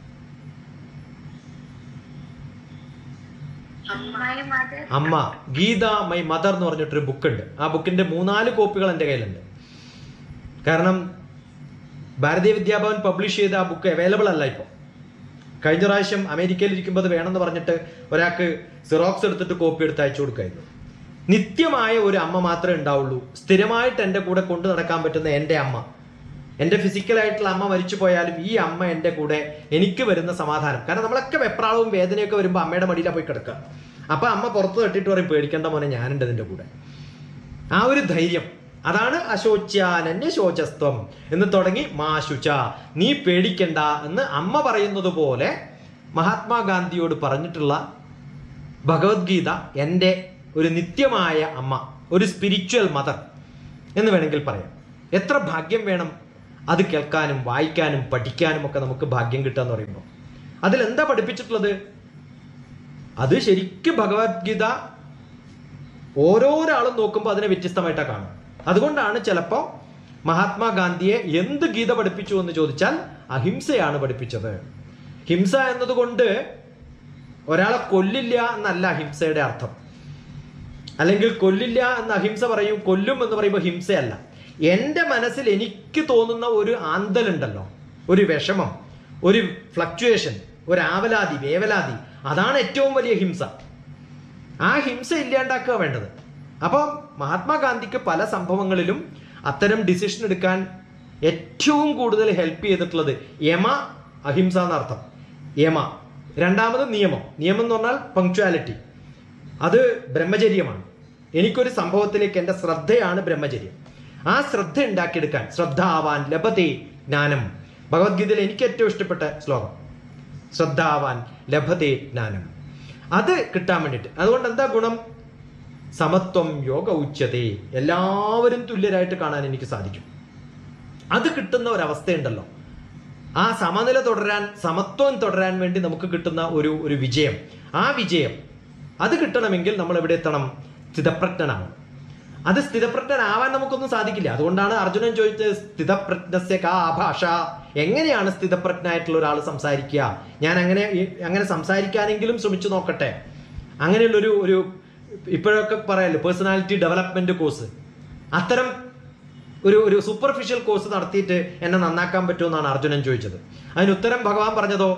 അമ്മ ഗീത മൈ മദർ എന്ന് പറഞ്ഞിട്ടൊരു ബുക്കുണ്ട് ആ ബുക്കിന്റെ മൂന്നാല് കോപ്പികൾ എൻ്റെ കയ്യിലുണ്ട് കാരണം ഭാരതീയ വിദ്യാഭവൻ പബ്ലിഷ് ചെയ്ത ആ ബുക്ക് അവൈലബിൾ അല്ല ഇപ്പോൾ കഴിഞ്ഞ പ്രാവശ്യം അമേരിക്കയിൽ ഇരിക്കുമ്പോൾ അത് വേണമെന്ന് പറഞ്ഞിട്ട് ഒരാൾക്ക് സിറോക്സ് എടുത്തിട്ട് കോപ്പി എടുത്ത് അയച്ചു കൊടുക്കായിരുന്നു നിത്യമായ ഒരു അമ്മ മാത്രമേ ഉണ്ടാവുള്ളൂ സ്ഥിരമായിട്ട് എൻ്റെ കൂടെ കൊണ്ടു നടക്കാൻ പറ്റുന്ന എൻ്റെ അമ്മ എൻ്റെ ഫിസിക്കലായിട്ടുള്ള അമ്മ മരിച്ചു പോയാലും ഈ അമ്മ എൻ്റെ കൂടെ എനിക്ക് വരുന്ന സമാധാനം കാരണം നമ്മളൊക്കെ വെപ്രാളവും വേദനയൊക്കെ വരുമ്പോൾ അമ്മയുടെ മടിയിലാണ് പോയി കിടക്കുക അപ്പൊ അമ്മ പുറത്ത് തട്ടിയിട്ട് പറയും പേടിക്കേണ്ട മോനെ ഞാനുണ്ട് ഇതിൻ്റെ കൂടെ ആ ഒരു ധൈര്യം അതാണ് അശോച്യാനന്യ ശോചസ്ത്വം എന്ന് തുടങ്ങി മാശുച നീ പേടിക്കണ്ട എന്ന് അമ്മ പറയുന്നത് പോലെ മഹാത്മാഗാന്ധിയോട് പറഞ്ഞിട്ടുള്ള ഭഗവത്ഗീത എൻ്റെ ഒരു നിത്യമായ അമ്മ ഒരു സ്പിരിച്വൽ മദർ എന്ന് വേണമെങ്കിൽ പറയാം എത്ര ഭാഗ്യം വേണം അത് കേൾക്കാനും വായിക്കാനും പഠിക്കാനും ഒക്കെ നമുക്ക് ഭാഗ്യം കിട്ടുക എന്ന് പറയുമ്പോൾ അതിലെന്താ പഠിപ്പിച്ചിട്ടുള്ളത് അത് ശരിക്കും ഭഗവത്ഗീത ഓരോരാളും നോക്കുമ്പോൾ അതിനെ വ്യത്യസ്തമായിട്ടാണ് കാണും അതുകൊണ്ടാണ് ചിലപ്പോൾ മഹാത്മാഗാന്ധിയെ എന്ത് ഗീത പഠിപ്പിച്ചു എന്ന് ചോദിച്ചാൽ അഹിംസയാണ് പഠിപ്പിച്ചത് ഹിംസ എന്നതുകൊണ്ട് ഒരാളെ കൊല്ലില്ല എന്നല്ല ഹിംസയുടെ അർത്ഥം അല്ലെങ്കിൽ കൊല്ലില്ല എന്ന് അഹിംസ പറയും കൊല്ലും എന്ന് പറയുമ്പോൾ ഹിംസയല്ല എൻ്റെ മനസ്സിൽ എനിക്ക് തോന്നുന്ന ഒരു ആന്തലുണ്ടല്ലോ ഒരു വിഷമം ഒരു ഫ്ലക്ച്വേഷൻ ഒരു ആവലാതി വേവലാതി അതാണ് ഏറ്റവും വലിയ ഹിംസ ആ ഹിംസ ഇല്ലാണ്ടാക്കുക വേണ്ടത് അപ്പം മഹാത്മാഗാന്ധിക്ക് പല സംഭവങ്ങളിലും അത്തരം ഡിസിഷൻ എടുക്കാൻ ഏറ്റവും കൂടുതൽ ഹെൽപ്പ് ചെയ്തിട്ടുള്ളത് യമ അഹിംസ എന്നർത്ഥം യമ രണ്ടാമത് നിയമം നിയമം എന്ന് പറഞ്ഞാൽ പങ്ക്ച്വാലിറ്റി അത് ബ്രഹ്മചര്യമാണ് എനിക്കൊരു സംഭവത്തിലേക്ക് എൻ്റെ ശ്രദ്ധയാണ് ബ്രഹ്മചര്യം ആ ശ്രദ്ധ ഉണ്ടാക്കിയെടുക്കാൻ ശ്രദ്ധ ആവാൻ ലഭത്തെ ജ്ഞാനം ഭഗവത്ഗീതയിൽ എനിക്ക് ഏറ്റവും ഇഷ്ടപ്പെട്ട ശ്ലോകം ശ്രദ്ധ ആവാൻ ലഭത്തെ ജ്ഞാനം അത് കിട്ടാൻ വേണ്ടിയിട്ട് അതുകൊണ്ട് എന്താ ഗുണം സമത്വം യോഗ ഉച്ചതേ എല്ലാവരും തുല്യരായിട്ട് കാണാൻ എനിക്ക് സാധിക്കും അത് കിട്ടുന്ന ഒരവസ്ഥയുണ്ടല്ലോ ആ സമനില തുടരാൻ സമത്വം തുടരാൻ വേണ്ടി നമുക്ക് കിട്ടുന്ന ഒരു ഒരു വിജയം ആ വിജയം അത് കിട്ടണമെങ്കിൽ നമ്മൾ എവിടെ എത്തണം സ്ഥിതപ്രജ്ഞനാണ് അത് സ്ഥിതപ്രജ്ഞനാവാൻ നമുക്കൊന്നും സാധിക്കില്ല അതുകൊണ്ടാണ് അർജുനൻ ചോദിച്ചത് സ്ഥിതപ്രജ്ഞസ്യ കാ ഭാഷ എങ്ങനെയാണ് സ്ഥിതപ്രജ്ഞനായിട്ടുള്ള ഒരാൾ സംസാരിക്കുക ഞാൻ അങ്ങനെ അങ്ങനെ സംസാരിക്കാനെങ്കിലും ശ്രമിച്ചു നോക്കട്ടെ അങ്ങനെയുള്ളൊരു ഒരു ഇപ്പോഴൊക്കെ പറയാലോ പേഴ്സണാലിറ്റി ഡെവലപ്മെന്റ് കോഴ്സ് അത്തരം ഒരു ഒരു സൂപ്പർഫിഷ്യൽ കോഴ്സ് നടത്തിയിട്ട് എന്നെ നന്നാക്കാൻ പറ്റുമെന്നാണ് അർജുനൻ ചോദിച്ചത് അതിന് ഉത്തരം ഭഗവാൻ പറഞ്ഞതോ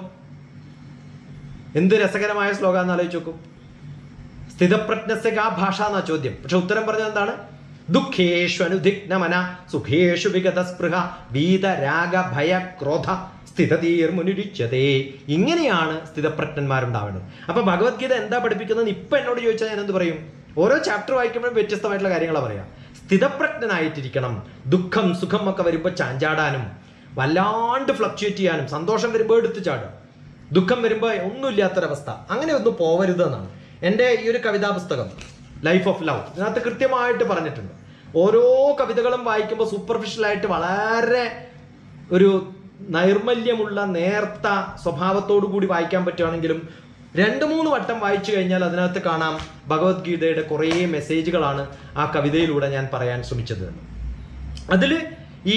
എന്ത് രസകരമായ ശ്ലോകം എന്ന് ആലോചിച്ച് നോക്കൂ സ്ഥിതപ്രജ്ഞസ്യ കാ ഭാഷ എന്നാ ചോദ്യം പക്ഷെ ഉത്തരം പറഞ്ഞത് എന്താണ് ദുഃഖേഷു അനുദിഗ്നമന സുഖേഷു വിഗത സ്പൃഹ വീത രാഗ ഭയ ക്രോധ സ്ഥിതതീർ മുനിരിച്ചതേ ഇങ്ങനെയാണ് സ്ഥിതപ്രജ്ഞന്മാരുണ്ടാവേണ്ടത് അപ്പൊ ഭഗവത്ഗീത എന്താ പഠിപ്പിക്കുന്നത് ഇപ്പൊ എന്നോട് ചോദിച്ചാൽ ഞാൻ എന്ത് പറയും ഓരോ ചാപ്റ്റർ വായിക്കുമ്പോഴും വ്യത്യസ്തമായിട്ടുള്ള കാര്യങ്ങളാണ് പറയാം സ്ഥിതപ്രജ്ഞനായിട്ടിരിക്കണം ദുഃഖം സുഖം ഒക്കെ വരുമ്പോൾ ചാഞ്ചാടാനും വല്ലാണ്ട് ഫ്ലക്ച്വേറ്റ് ചെയ്യാനും സന്തോഷം വരുമ്പോൾ എടുത്തു ചാടും ദുഃഖം വരുമ്പോൾ ഒന്നുമില്ലാത്തൊരവസ്ഥ അങ്ങനെ ഒന്നും പോവരുത് എന്നാണ് എൻ്റെ ഈ ഒരു കവിതാ പുസ്തകം ലൈഫ് ഓഫ് ലവ് ഇതിനകത്ത് കൃത്യമായിട്ട് പറഞ്ഞിട്ടുണ്ട് ഓരോ കവിതകളും വായിക്കുമ്പോൾ സൂപ്പർഫിഷ്യലായിട്ട് വളരെ ഒരു നൈർമല്യമുള്ള നേർത്ത സ്വഭാവത്തോടു കൂടി വായിക്കാൻ പറ്റുകയാണെങ്കിലും രണ്ട് മൂന്ന് വട്ടം വായിച്ചു കഴിഞ്ഞാൽ അതിനകത്ത് കാണാം ഭഗവത്ഗീതയുടെ കുറേ മെസ്സേജുകളാണ് ആ കവിതയിലൂടെ ഞാൻ പറയാൻ ശ്രമിച്ചത് അതിൽ ഈ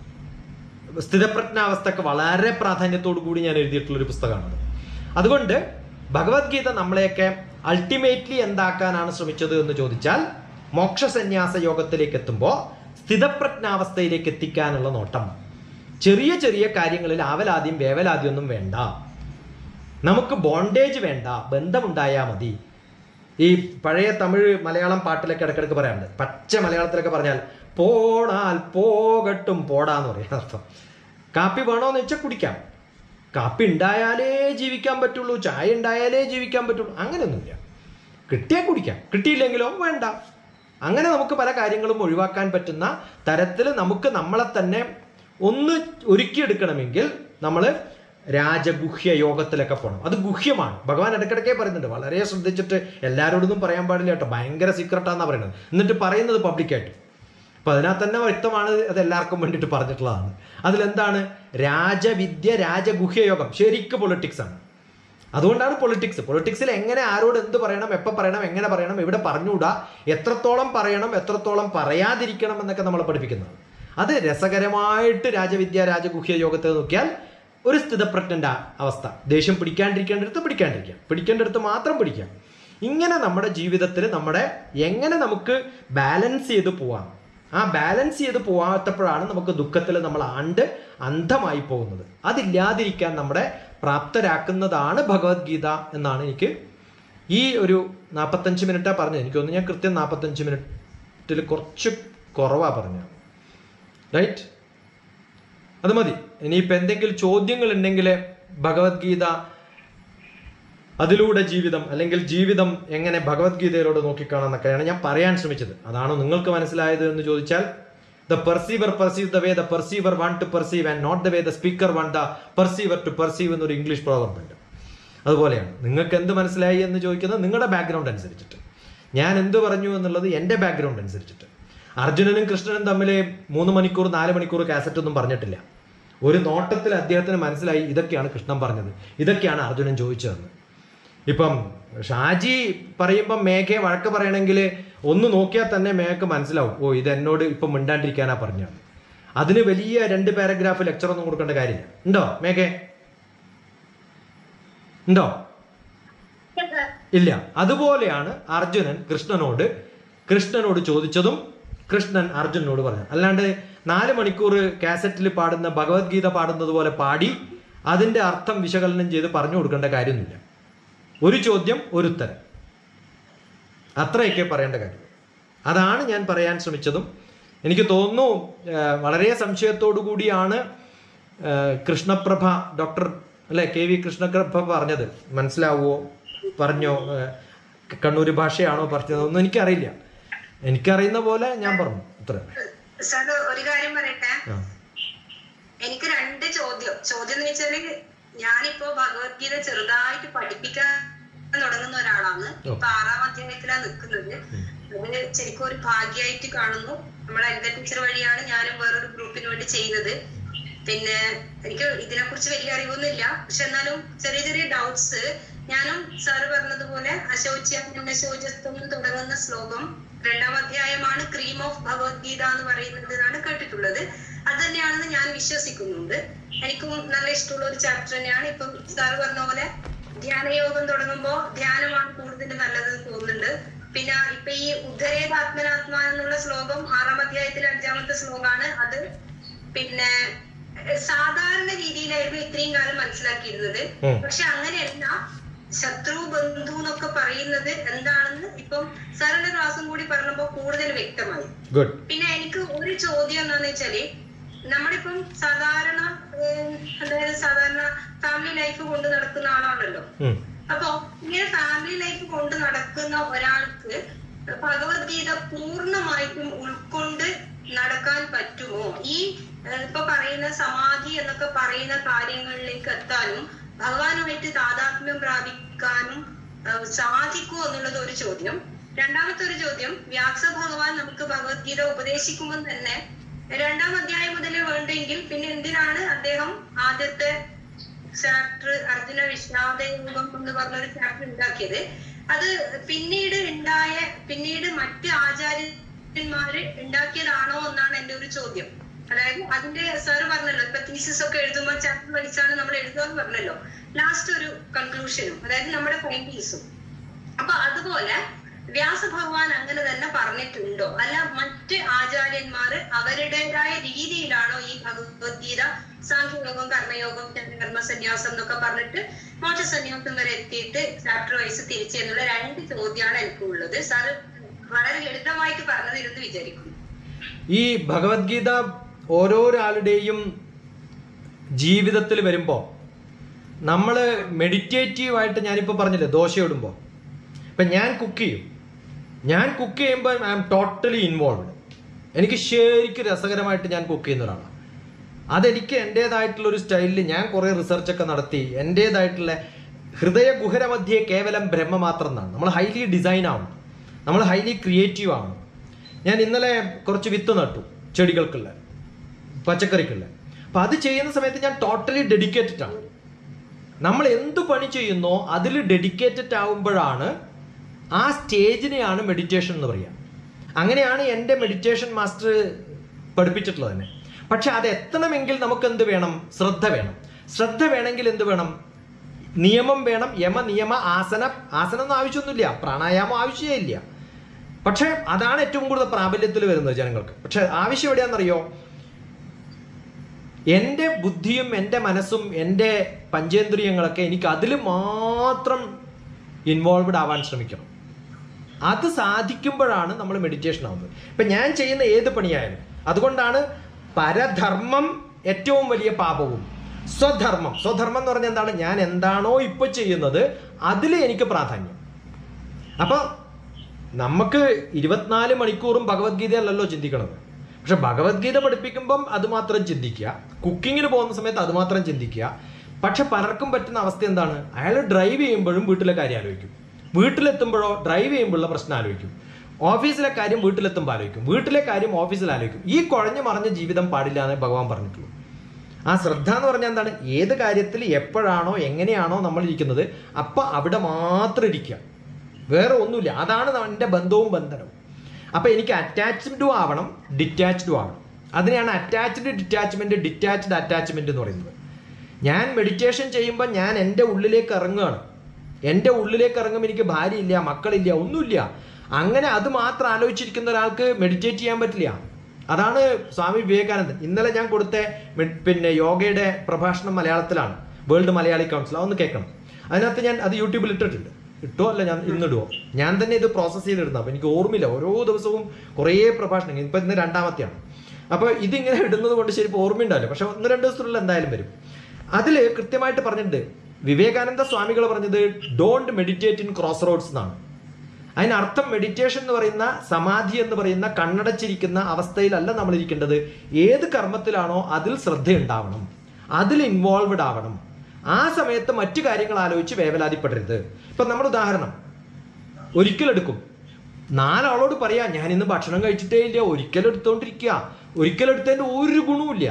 സ്ഥിതപ്രജ്ഞാവസ്ഥക്ക് വളരെ പ്രാധാന്യത്തോടു കൂടി ഞാൻ എഴുതിയിട്ടുള്ള ഒരു പുസ്തകമാണ് അതുകൊണ്ട് ഭഗവത്ഗീത നമ്മളെയൊക്കെ അൾട്ടിമേറ്റ്ലി എന്താക്കാനാണ് ശ്രമിച്ചത് എന്ന് ചോദിച്ചാൽ മോക്ഷസന്യാസ യോഗത്തിലേക്ക് എത്തുമ്പോൾ സ്ഥിതപ്രജ്ഞാവസ്ഥയിലേക്ക് എത്തിക്കാനുള്ള നോട്ടം ചെറിയ ചെറിയ കാര്യങ്ങളിൽ ആവലാദ്യം വേവലാദ്യം ഒന്നും വേണ്ട നമുക്ക് ബോണ്ടേജ് വേണ്ട ബന്ധമുണ്ടായാൽ മതി ഈ പഴയ തമിഴ് മലയാളം പാട്ടിലൊക്കെ ഇടയ്ക്കിടയ്ക്ക് പറയാറുണ്ട് പച്ച മലയാളത്തിലൊക്കെ പറഞ്ഞാൽ പോണാൽ പോകട്ടും പോടാന്ന് പറയാം അർത്ഥം കാപ്പി വേണോന്ന് വെച്ചാൽ കുടിക്കാം കാപ്പി ഉണ്ടായാലേ ജീവിക്കാൻ പറ്റുള്ളൂ ചായ ഉണ്ടായാലേ ജീവിക്കാൻ പറ്റുള്ളൂ അങ്ങനെയൊന്നുമില്ല കിട്ടിയാൽ കുടിക്കാം കിട്ടിയില്ലെങ്കിലോ വേണ്ട അങ്ങനെ നമുക്ക് പല കാര്യങ്ങളും ഒഴിവാക്കാൻ പറ്റുന്ന തരത്തിൽ നമുക്ക് നമ്മളെ തന്നെ ഒന്ന് ഒരുക്കിയെടുക്കണമെങ്കിൽ നമ്മൾ രാജഗുഹ്യ യോഗത്തിലൊക്കെ പോകണം അത് ഗുഹ്യമാണ് ഭഗവാൻ ഇടയ്ക്കിടയ്ക്കേ പറയുന്നുണ്ട് വളരെ ശ്രദ്ധിച്ചിട്ട് എല്ലാവരോടൊന്നും പറയാൻ പാടില്ല കേട്ടോ ഭയങ്കര സീക്രട്ടാന്നാണ് പറയുന്നത് എന്നിട്ട് പറയുന്നത് പബ്ലിക്കായിട്ട് അപ്പൊ അതിനകത്ത് തന്നെ വ്യക്തമാണ് അത് എല്ലാവർക്കും വേണ്ടിയിട്ട് പറഞ്ഞിട്ടുള്ളതാണ് അതിലെന്താണ് രാജവിദ്യ രാജഗുഹ്യ യോഗം ശരിക്കും പൊളിറ്റിക്സ് ആണ് അതുകൊണ്ടാണ് പൊളിറ്റിക്സ് പൊളിറ്റിക്സിൽ എങ്ങനെ ആരോട് എന്ത് പറയണം എപ്പോൾ പറയണം എങ്ങനെ പറയണം എവിടെ പറഞ്ഞുകൂടാ എത്രത്തോളം പറയണം എത്രത്തോളം പറയാതിരിക്കണം എന്നൊക്കെ നമ്മൾ പഠിപ്പിക്കുന്നത് അത് രസകരമായിട്ട് രാജവിദ്യ രാജഗുഹ്യ യോഗത്തെ നോക്കിയാൽ ഒരു സ്ഥിതപ്രജ്ഞന്റെ അവസ്ഥ ദേഷ്യം പിടിക്കാണ്ടിരിക്കേണ്ടടുത്ത് പിടിക്കാണ്ടിരിക്കാം പിടിക്കേണ്ടടുത്ത് മാത്രം പിടിക്കാം ഇങ്ങനെ നമ്മുടെ ജീവിതത്തിൽ നമ്മുടെ എങ്ങനെ നമുക്ക് ബാലൻസ് ചെയ്ത് പോവാം ആ ബാലൻസ് ചെയ്ത് പോവാത്തപ്പോഴാണ് നമുക്ക് ദുഃഖത്തിൽ നമ്മൾ ആണ്ട് അന്ധമായി പോകുന്നത് അതില്ലാതിരിക്കാൻ നമ്മുടെ പ്രാപ്തരാക്കുന്നതാണ് ഭഗവത്ഗീത എന്നാണ് എനിക്ക് ഈ ഒരു നാൽപ്പത്തഞ്ച് മിനിറ്റാണ് പറഞ്ഞത് എനിക്ക് തോന്നുന്നു ഞാൻ കൃത്യം നാൽപ്പത്തഞ്ച് മിനിറ്റിൽ കുറച്ച് കുറവാണ് പറഞ്ഞത് റൈറ്റ് അത് മതി ഇനിയിപ്പോൾ എന്തെങ്കിലും ചോദ്യങ്ങൾ ഉണ്ടെങ്കിൽ ഭഗവത്ഗീത അതിലൂടെ ജീവിതം അല്ലെങ്കിൽ ജീവിതം എങ്ങനെ ഭഗവത്ഗീതയിലൂടെ നോക്കിക്കാണാന്നൊക്കെയാണ് ഞാൻ പറയാൻ ശ്രമിച്ചത് അതാണോ നിങ്ങൾക്ക് മനസ്സിലായത് എന്ന് ചോദിച്ചാൽ the perceiver perceive the way the perceiver want to perceive and not the way the speaker want the perceiver to perceive എന്നൊരു ഇംഗ്ലീഷ് പ്രോവർബ് ഉണ്ട് അതുപോലെയാണ് നിങ്ങൾക്ക് എന്ത് മനസ്സിലായി എന്ന് ചോദിക്കുന്നത് നിങ്ങളുടെ ബാക്ക്ഗ്രൗണ്ട് അനുസരിച്ചിട്ട് ഞാൻ എന്ത് പറഞ്ഞു എന്നുള്ളത് എൻ്റെ ബാക്ക്ഗ്രൗണ്ട് അനുസരിച്ചിട്ട് അർജുനനും കൃഷ്ണനും തമ്മിൽ മൂന്ന് മണിക്കൂർ നാല് മണിക്കൂർ കാസറ്റ് ഒന്നും പറഞ്ഞിട്ടില്ല ഒരു നോട്ടത്തിൽ അദ്ദേഹത്തിന് മനസ്സിലായി ഇതൊക്കെയാണ് കൃഷ്ണൻ പറഞ്ഞത് ഇതൊക്കെയാണ് അർജുനൻ ചോദിച്ചതെന്ന് ഇപ്പം ഷാജി പറയുമ്പം മേഘയെ വഴക്ക് പറയണമെങ്കിൽ ഒന്ന് നോക്കിയാൽ തന്നെ മേഘക്ക് മനസ്സിലാവും ഓ ഇത് എന്നോട് ഇപ്പം മിണ്ടാണ്ടിരിക്കാനാ പറഞ്ഞത് അതിന് വലിയ രണ്ട് പാരഗ്രാഫ് ലെക്ചർ ഒന്നും കൊടുക്കേണ്ട കാര്യമില്ല ഉണ്ടോ മേഘെ ഉണ്ടോ ഇല്ല അതുപോലെയാണ് അർജുനൻ കൃഷ്ണനോട് കൃഷ്ണനോട് ചോദിച്ചതും കൃഷ്ണൻ അർജുനനോട് പറഞ്ഞു അല്ലാണ്ട് നാല് മണിക്കൂർ കാസറ്റിൽ പാടുന്ന ഭഗവത്ഗീത പാടുന്നത് പോലെ പാടി അതിന്റെ അർത്ഥം വിശകലനം ചെയ്ത് പറഞ്ഞു കൊടുക്കേണ്ട കാര്യമൊന്നുമില്ല ഒരു ചോദ്യം ഒരു ഉത്തരം അത്രയൊക്കെ പറയേണ്ട കാര്യം അതാണ് ഞാൻ പറയാൻ ശ്രമിച്ചതും എനിക്ക് തോന്നുന്നു ആ, വളരെ സംശയത്തോടു കൂടിയാണ് ആ, കൃഷ്ണപ്രഭ ഡോക്ടർ അല്ലെ കെ വി കൃഷ്ണപ്രഭ പറഞ്ഞത് മനസ്സിലാവുമോ പറഞ്ഞോ ആ, കണ്ണൂർ ഭാഷയാണോ പറഞ്ഞത് ഒന്നും എനിക്കറിയില്ല എനിക്കറിയുന്ന പോലെ ഞാൻ പറഞ്ഞു ഇത്ര സാർ ഒരു കാര്യം പറയട്ടെ ആ എനിക്ക് രണ്ട് ചോദ്യം ചോദ്യം എന്ന് വെച്ചാല് ഞാനിപ്പോ ഭഗവത്ഗീത ചെറുതായിട്ട് പഠിപ്പിക്കാൻ തുടങ്ങുന്ന ഒരാളാണ് ഇപ്പൊ ആറാം അധ്യായത്തിലാണ് നിൽക്കുന്നത് അത് ശരിക്കും ഒരു ഭാഗ്യമായിട്ട് കാണുന്നു നമ്മളെ അനിത ടീച്ചർ വഴിയാണ് ഞാനും വേറൊരു ഗ്രൂപ്പിന് വേണ്ടി ചെയ്യുന്നത് പിന്നെ എനിക്ക് ഇതിനെ കുറിച്ച് വലിയ അറിവൊന്നുമില്ല പക്ഷെ എന്നാലും ചെറിയ ചെറിയ ഡൗട്ട്സ് ഞാനും സാറ് പറഞ്ഞതുപോലെ അശോച്യം ശോചത്വം തുടങ്ങുന്ന ശ്ലോകം രണ്ടാം അധ്യായമാണ് ക്രീം ഓഫ് ഭഗവത്ഗീത എന്ന് പറയുന്നത് എന്നാണ് കേട്ടിട്ടുള്ളത് അത് തന്നെയാണെന്ന് ഞാൻ വിശ്വസിക്കുന്നുണ്ട് എനിക്കും നല്ല ഇഷ്ടമുള്ള ഒരു ചാപ്റ്റർ തന്നെയാണ് ഇപ്പം സാറ് പറഞ്ഞ പോലെ ധ്യാനയോഗം തുടങ്ങുമ്പോൾ ധ്യാനമാണ് കൂടുതൽ നല്ലതെന്ന് തോന്നുന്നുണ്ട് പിന്നെ ഇപ്പൊ ഈ ഉദ്ധരേത് ആത്മനാത്മാ എന്നുള്ള ശ്ലോകം ആറാം അധ്യായത്തിലെ അഞ്ചാമത്തെ ശ്ലോകമാണ് അത് പിന്നെ എഹ്, സാധാരണ രീതിയിലായിരുന്നു ഇത്രയും കാലം മനസ്സിലാക്കിയിരുന്നത് ഉം. പക്ഷെ അങ്ങനെയല്ല ശത്രു ബന്ധു എന്നൊക്കെ പറയുന്നത് എന്താണെന്ന് ഇപ്പം സാറിന്റെ ക്ലാസ്സും കൂടി പറഞ്ഞപ്പോ കൂടുതൽ വ്യക്തമായി ഗുഡ് പിന്നെ എനിക്ക് ഒരു ചോദ്യം എന്താന്ന് വെച്ചാല് നമ്മളിപ്പം സാധാരണ ഏഹ്, അതായത് സാധാരണ ഫാമിലി ലൈഫ് കൊണ്ട് നടക്കുന്ന ആളാണല്ലോ അപ്പൊ ഇങ്ങനെ ഫാമിലി ലൈഫ് കൊണ്ട് നടക്കുന്ന ഒരാൾക്ക് ഭഗവത്ഗീത പൂർണ്ണമായിട്ടും ഉൾക്കൊണ്ട് നടക്കാൻ പറ്റുമോ ഈ ഏഹ്, ഇപ്പൊ പറയുന്ന സമാധി എന്നൊക്കെ പറയുന്ന കാര്യങ്ങളിലേക്ക് എത്താനും ഭഗവാനുമായിട്ട് താതാത്മ്യം പ്രാപിക്കാനും ഏഹ്, സാധിക്കുമോ എന്നുള്ളത് ഒരു ചോദ്യം രണ്ടാമത്തെ ഒരു ചോദ്യം വ്യാസ ഭഗവാൻ നമുക്ക് ഭഗവത്ഗീത ഉപദേശിക്കുമ്പോൾ തന്നെ രണ്ടാം അധ്യായം മുതൽ വേണ്ടെങ്കിൽ പിന്നെ എന്തിനാണ് അദ്ദേഹം ആദ്യത്തെ ചാപ്റ്റർ അർജുന വിഷാദ യോഗം എന്ന് പറഞ്ഞൊരു ചാപ്റ്റർ ഉണ്ടാക്കിയത് അത് പിന്നീട് ഉണ്ടായ പിന്നീട് മറ്റ് ആചാര്യന്മാര് ഉണ്ടാക്കിയതാണോ എന്നാണ് എന്റെ ഒരു ചോദ്യം അതായത് അതിന്റെ സാർ പറഞ്ഞല്ലോ ഇപ്പൊ തീസിസ് ഒക്കെ എഴുതുമ്പോൾ ചാപ്റ്റർ പഠിച്ചാണ് നമ്മൾ എഴുതുക എന്ന് പറഞ്ഞല്ലോ ലാസ്റ്റ് ഒരു കൺക്ലൂഷനും അതായത് നമ്മുടെ ഫൈൻഡീസും അപ്പൊ അതുപോലെ വ്യാസഭഗവാൻ അങ്ങനെ തന്നെ പറഞ്ഞിട്ടുണ്ടോ അല്ല മറ്റ് ആചാര്യന്മാര് അവരുടേതായ രീതിയിലാണോ ഈ ഭഗവത്ഗീത സാഖ്യയോഗം കർമ്മയോഗം കർമ്മ സന്യാസം എന്നൊക്കെ പറഞ്ഞിട്ട് മോക്ഷ സന്യാസം വരെ എത്തിയിട്ട് ചാപ്റ്റർ വൈസ് തിരിച്ചു എന്നുള്ള രണ്ട് ചോദ്യമാണ് എനിക്കുള്ളത് സാറ് വളരെ ലളിതമായിട്ട് പറഞ്ഞതിരുന്ന് വിചാരിക്കുന്നു ഈ ഭഗവത്ഗീത ഓരോരാളുടെയും ജീവിതത്തിൽ വരുമ്പോൾ നമ്മൾ മെഡിറ്റേറ്റീവായിട്ട് ഞാനിപ്പോൾ പറഞ്ഞില്ലേ ദോശ ഇടുമ്പോൾ ഇപ്പം ഞാൻ കുക്ക് ചെയ്യും ഞാൻ കുക്ക് ചെയ്യുമ്പോൾ ഐ ആം ടോട്ടലി ഇൻവോൾവ് എനിക്ക് ശരിക്കും രസകരമായിട്ട് ഞാൻ കുക്ക് ചെയ്യുന്ന ഒരാളാണ് അതെനിക്ക് എൻ്റേതായിട്ടുള്ള ഒരു സ്റ്റൈലിൽ ഞാൻ കുറേ റിസർച്ചൊക്കെ നടത്തി എൻ്റേതായിട്ടുള്ള ഹൃദയ ഗുഹരമധ്യേ കേവലം ബ്രഹ്മമാത്രം എന്നാണ് നമ്മൾ ഹൈലി ഡിസൈൻ ആവണം നമ്മൾ ഹൈലി ക്രിയേറ്റീവ് ആവണം ഞാൻ ഇന്നലെ കുറച്ച് വിത്ത് നട്ടു ചെടികൾക്കുള്ള പച്ചക്കറിക്കുള്ള അപ്പം അത് ചെയ്യുന്ന സമയത്ത് ഞാൻ ടോട്ടലി ഡെഡിക്കേറ്റഡ് ആണ് നമ്മൾ എന്ത് പണി ചെയ്യുന്നോ അതിൽ ഡെഡിക്കേറ്റഡ് ആവുമ്പോഴാണ് ആ സ്റ്റേജിനെയാണ് മെഡിറ്റേഷൻ എന്ന് പറയുക അങ്ങനെയാണ് എൻ്റെ മെഡിറ്റേഷൻ മാസ്റ്റർ പഠിപ്പിച്ചിട്ടുള്ളത് തന്നെ പക്ഷെ അത് എത്തണമെങ്കിൽ നമുക്ക് എന്ത് വേണം ശ്രദ്ധ വേണം ശ്രദ്ധ വേണമെങ്കിൽ എന്ത് വേണം നിയമം വേണം യമ നിയമ ആസന ആസനമൊന്നും ആവശ്യമൊന്നുമില്ല പ്രാണായാമം ആവശ്യമില്ല പക്ഷെ അതാണ് ഏറ്റവും കൂടുതൽ പ്രാബല്യത്തിൽ വരുന്നത് ജനങ്ങൾക്ക് പക്ഷെ ആവശ്യം എവിടെയാണെന്നറിയോ എൻ്റെ ബുദ്ധിയും എൻ്റെ മനസ്സും എൻ്റെ പഞ്ചേന്ദ്രിയങ്ങളൊക്കെ എനിക്ക് അതിൽ മാത്രം ഇൻവോൾവ്ഡ് ആവാൻ ശ്രമിക്കണം അത് സാധിക്കുമ്പോഴാണ് നമ്മൾ മെഡിറ്റേഷൻ ആവുന്നത് ഇപ്പം ഞാൻ ചെയ്യുന്ന ഏത് പണിയായാലും അതുകൊണ്ടാണ് പരധർമ്മം ഏറ്റവും വലിയ പാപവും സ്വധർമ്മം സ്വധർമ്മം എന്ന് പറഞ്ഞാൽ എന്താണ് ഞാൻ എന്താണോ ഇപ്പൊ ചെയ്യുന്നത് അതിൽ എനിക്ക് പ്രാധാന്യം അപ്പൊ നമുക്ക് ഇരുപത്തിനാല് മണിക്കൂറും ഭഗവത്ഗീതയല്ലല്ലോ ചിന്തിക്കണത് പക്ഷെ ഭഗവത്ഗീത പഠിപ്പിക്കുമ്പം അത് മാത്രം ചിന്തിക്കുക കുക്കിങ്ങിന് പോകുന്ന സമയത്ത് അത് മാത്രം ചിന്തിക്കുക പക്ഷെ പലർക്കും പറ്റുന്ന അവസ്ഥ എന്താണ് അയാൾ ഡ്രൈവ് ചെയ്യുമ്പോഴും വീട്ടിലെ കാര്യം ആലോചിക്കും വീട്ടിലെത്തുമ്പോഴോ ഡ്രൈവ് ചെയ്യുമ്പോഴുള്ള പ്രശ്നം ആലോചിക്കും ഓഫീസിലെ കാര്യം വീട്ടിലെത്തുമ്പോൾ ആലോചിക്കും വീട്ടിലെ കാര്യം ഓഫീസിൽ ആലോചിക്കും ഈ കുഴഞ്ഞു മറിഞ്ഞ ജീവിതം പാടില്ല എന്ന് ഭഗവാൻ പറഞ്ഞിട്ടുള്ളൂ ആ ശ്രദ്ധ എന്ന് പറഞ്ഞാൽ എന്താണ് ഏത് കാര്യത്തിൽ എപ്പോഴാണോ എങ്ങനെയാണോ നമ്മൾ ഇരിക്കുന്നത് അപ്പം അവിടെ മാത്രം ഇരിക്കുക വേറെ ഒന്നുമില്ല അതാണ് എൻ്റെ ബന്ധവും ബന്ധനവും അപ്പം എനിക്ക് അറ്റാച്ച്ഡും ആവണം ഡിറ്റാച്ച്ഡും ആവണം അതിനെയാണ് അറ്റാച്ച്ഡ് ഡിറ്റാച്ച്മെന്റ് ഡിറ്റാച്ച്ഡ് അറ്റാച്ച്മെന്റ് എന്ന് പറയുന്നത് ഞാൻ മെഡിറ്റേഷൻ ചെയ്യുമ്പോൾ ഞാൻ എൻ്റെ ഉള്ളിലേക്ക് ഇറങ്ങുകയാണ് എൻ്റെ ഉള്ളിലേക്ക് ഇറങ്ങുമ്പോൾ എനിക്ക് ഭാര്യയില്ല മക്കളില്ല ഒന്നുമില്ല അങ്ങനെ അത് മാത്രം ആലോചിച്ചിരിക്കുന്ന ഒരാൾക്ക് മെഡിറ്റേറ്റ് ചെയ്യാൻ പറ്റില്ല അതാണ് സ്വാമി വിവേകാനന്ദൻ ഇന്നലെ ഞാൻ കൊടുത്ത മെ- പിന്നെ യോഗയുടെ പ്രഭാഷണം മലയാളത്തിലാണ് വേൾഡ് മലയാളി കൗൺസിൽ അതൊന്ന് കേൾക്കണം അതിനകത്ത് ഞാൻ അത് യൂട്യൂബിൽ ഇട്ടിട്ടുണ്ട് ഇട്ടോ അല്ല ഞാൻ ഇന്നിടുവോ ഞാൻ തന്നെ ഇത് പ്രോസസ്സ് ചെയ്തിടുന്നത് അപ്പോൾ എനിക്ക് ഓർമ്മയില്ല ഓരോ ദിവസവും കുറേ പ്രഭാഷണങ്ങൾ ഇപ്പം ഇന്ന് രണ്ടാമത്തെയാണ് അപ്പോൾ ഇതിങ്ങനെ ഇടുന്നത് കൊണ്ട് ശരിക്കും ഓർമ്മയുണ്ടാവില്ല പക്ഷെ ഒന്ന് രണ്ട് ദിവസത്തിനുള്ളിൽ എന്തായാലും വരും അതിൽ കൃത്യമായിട്ട് പറഞ്ഞിട്ടുണ്ട് വിവേകാനന്ദ സ്വാമികൾ പറഞ്ഞത് don't meditate in cross roads എന്നാണ് അതിനർത്ഥം മെഡിറ്റേഷൻ എന്ന് പറയുന്ന സമാധി എന്ന് പറയുന്ന കണ്ണടച്ചിരിക്കുന്ന അവസ്ഥയിലല്ല നമ്മൾ ഇരിക്കേണ്ടത് ഏത് കർമ്മത്തിലാണോ അതിൽ ശ്രദ്ധയുണ്ടാവണം അതിൽ ഇൻവോൾവഡ് ആവണം ആ സമയത്ത് മറ്റു കാര്യങ്ങൾ ആലോചിച്ച് വേവലാതിപ്പെടരുത് ഇപ്പം നമ്മുടെ ഉദാഹരണം ഒരിക്കലെടുക്കും നാലാളോട് പറയാ ഞാൻ ഇന്ന് ഭക്ഷണം കഴിച്ചിട്ടേ ഇല്ല ഒരിക്കലും എടുത്തോണ്ടിരിക്കുക ഒരിക്കലും എടുത്തതിന്റെ ഒരു ഗുണവുമില്ല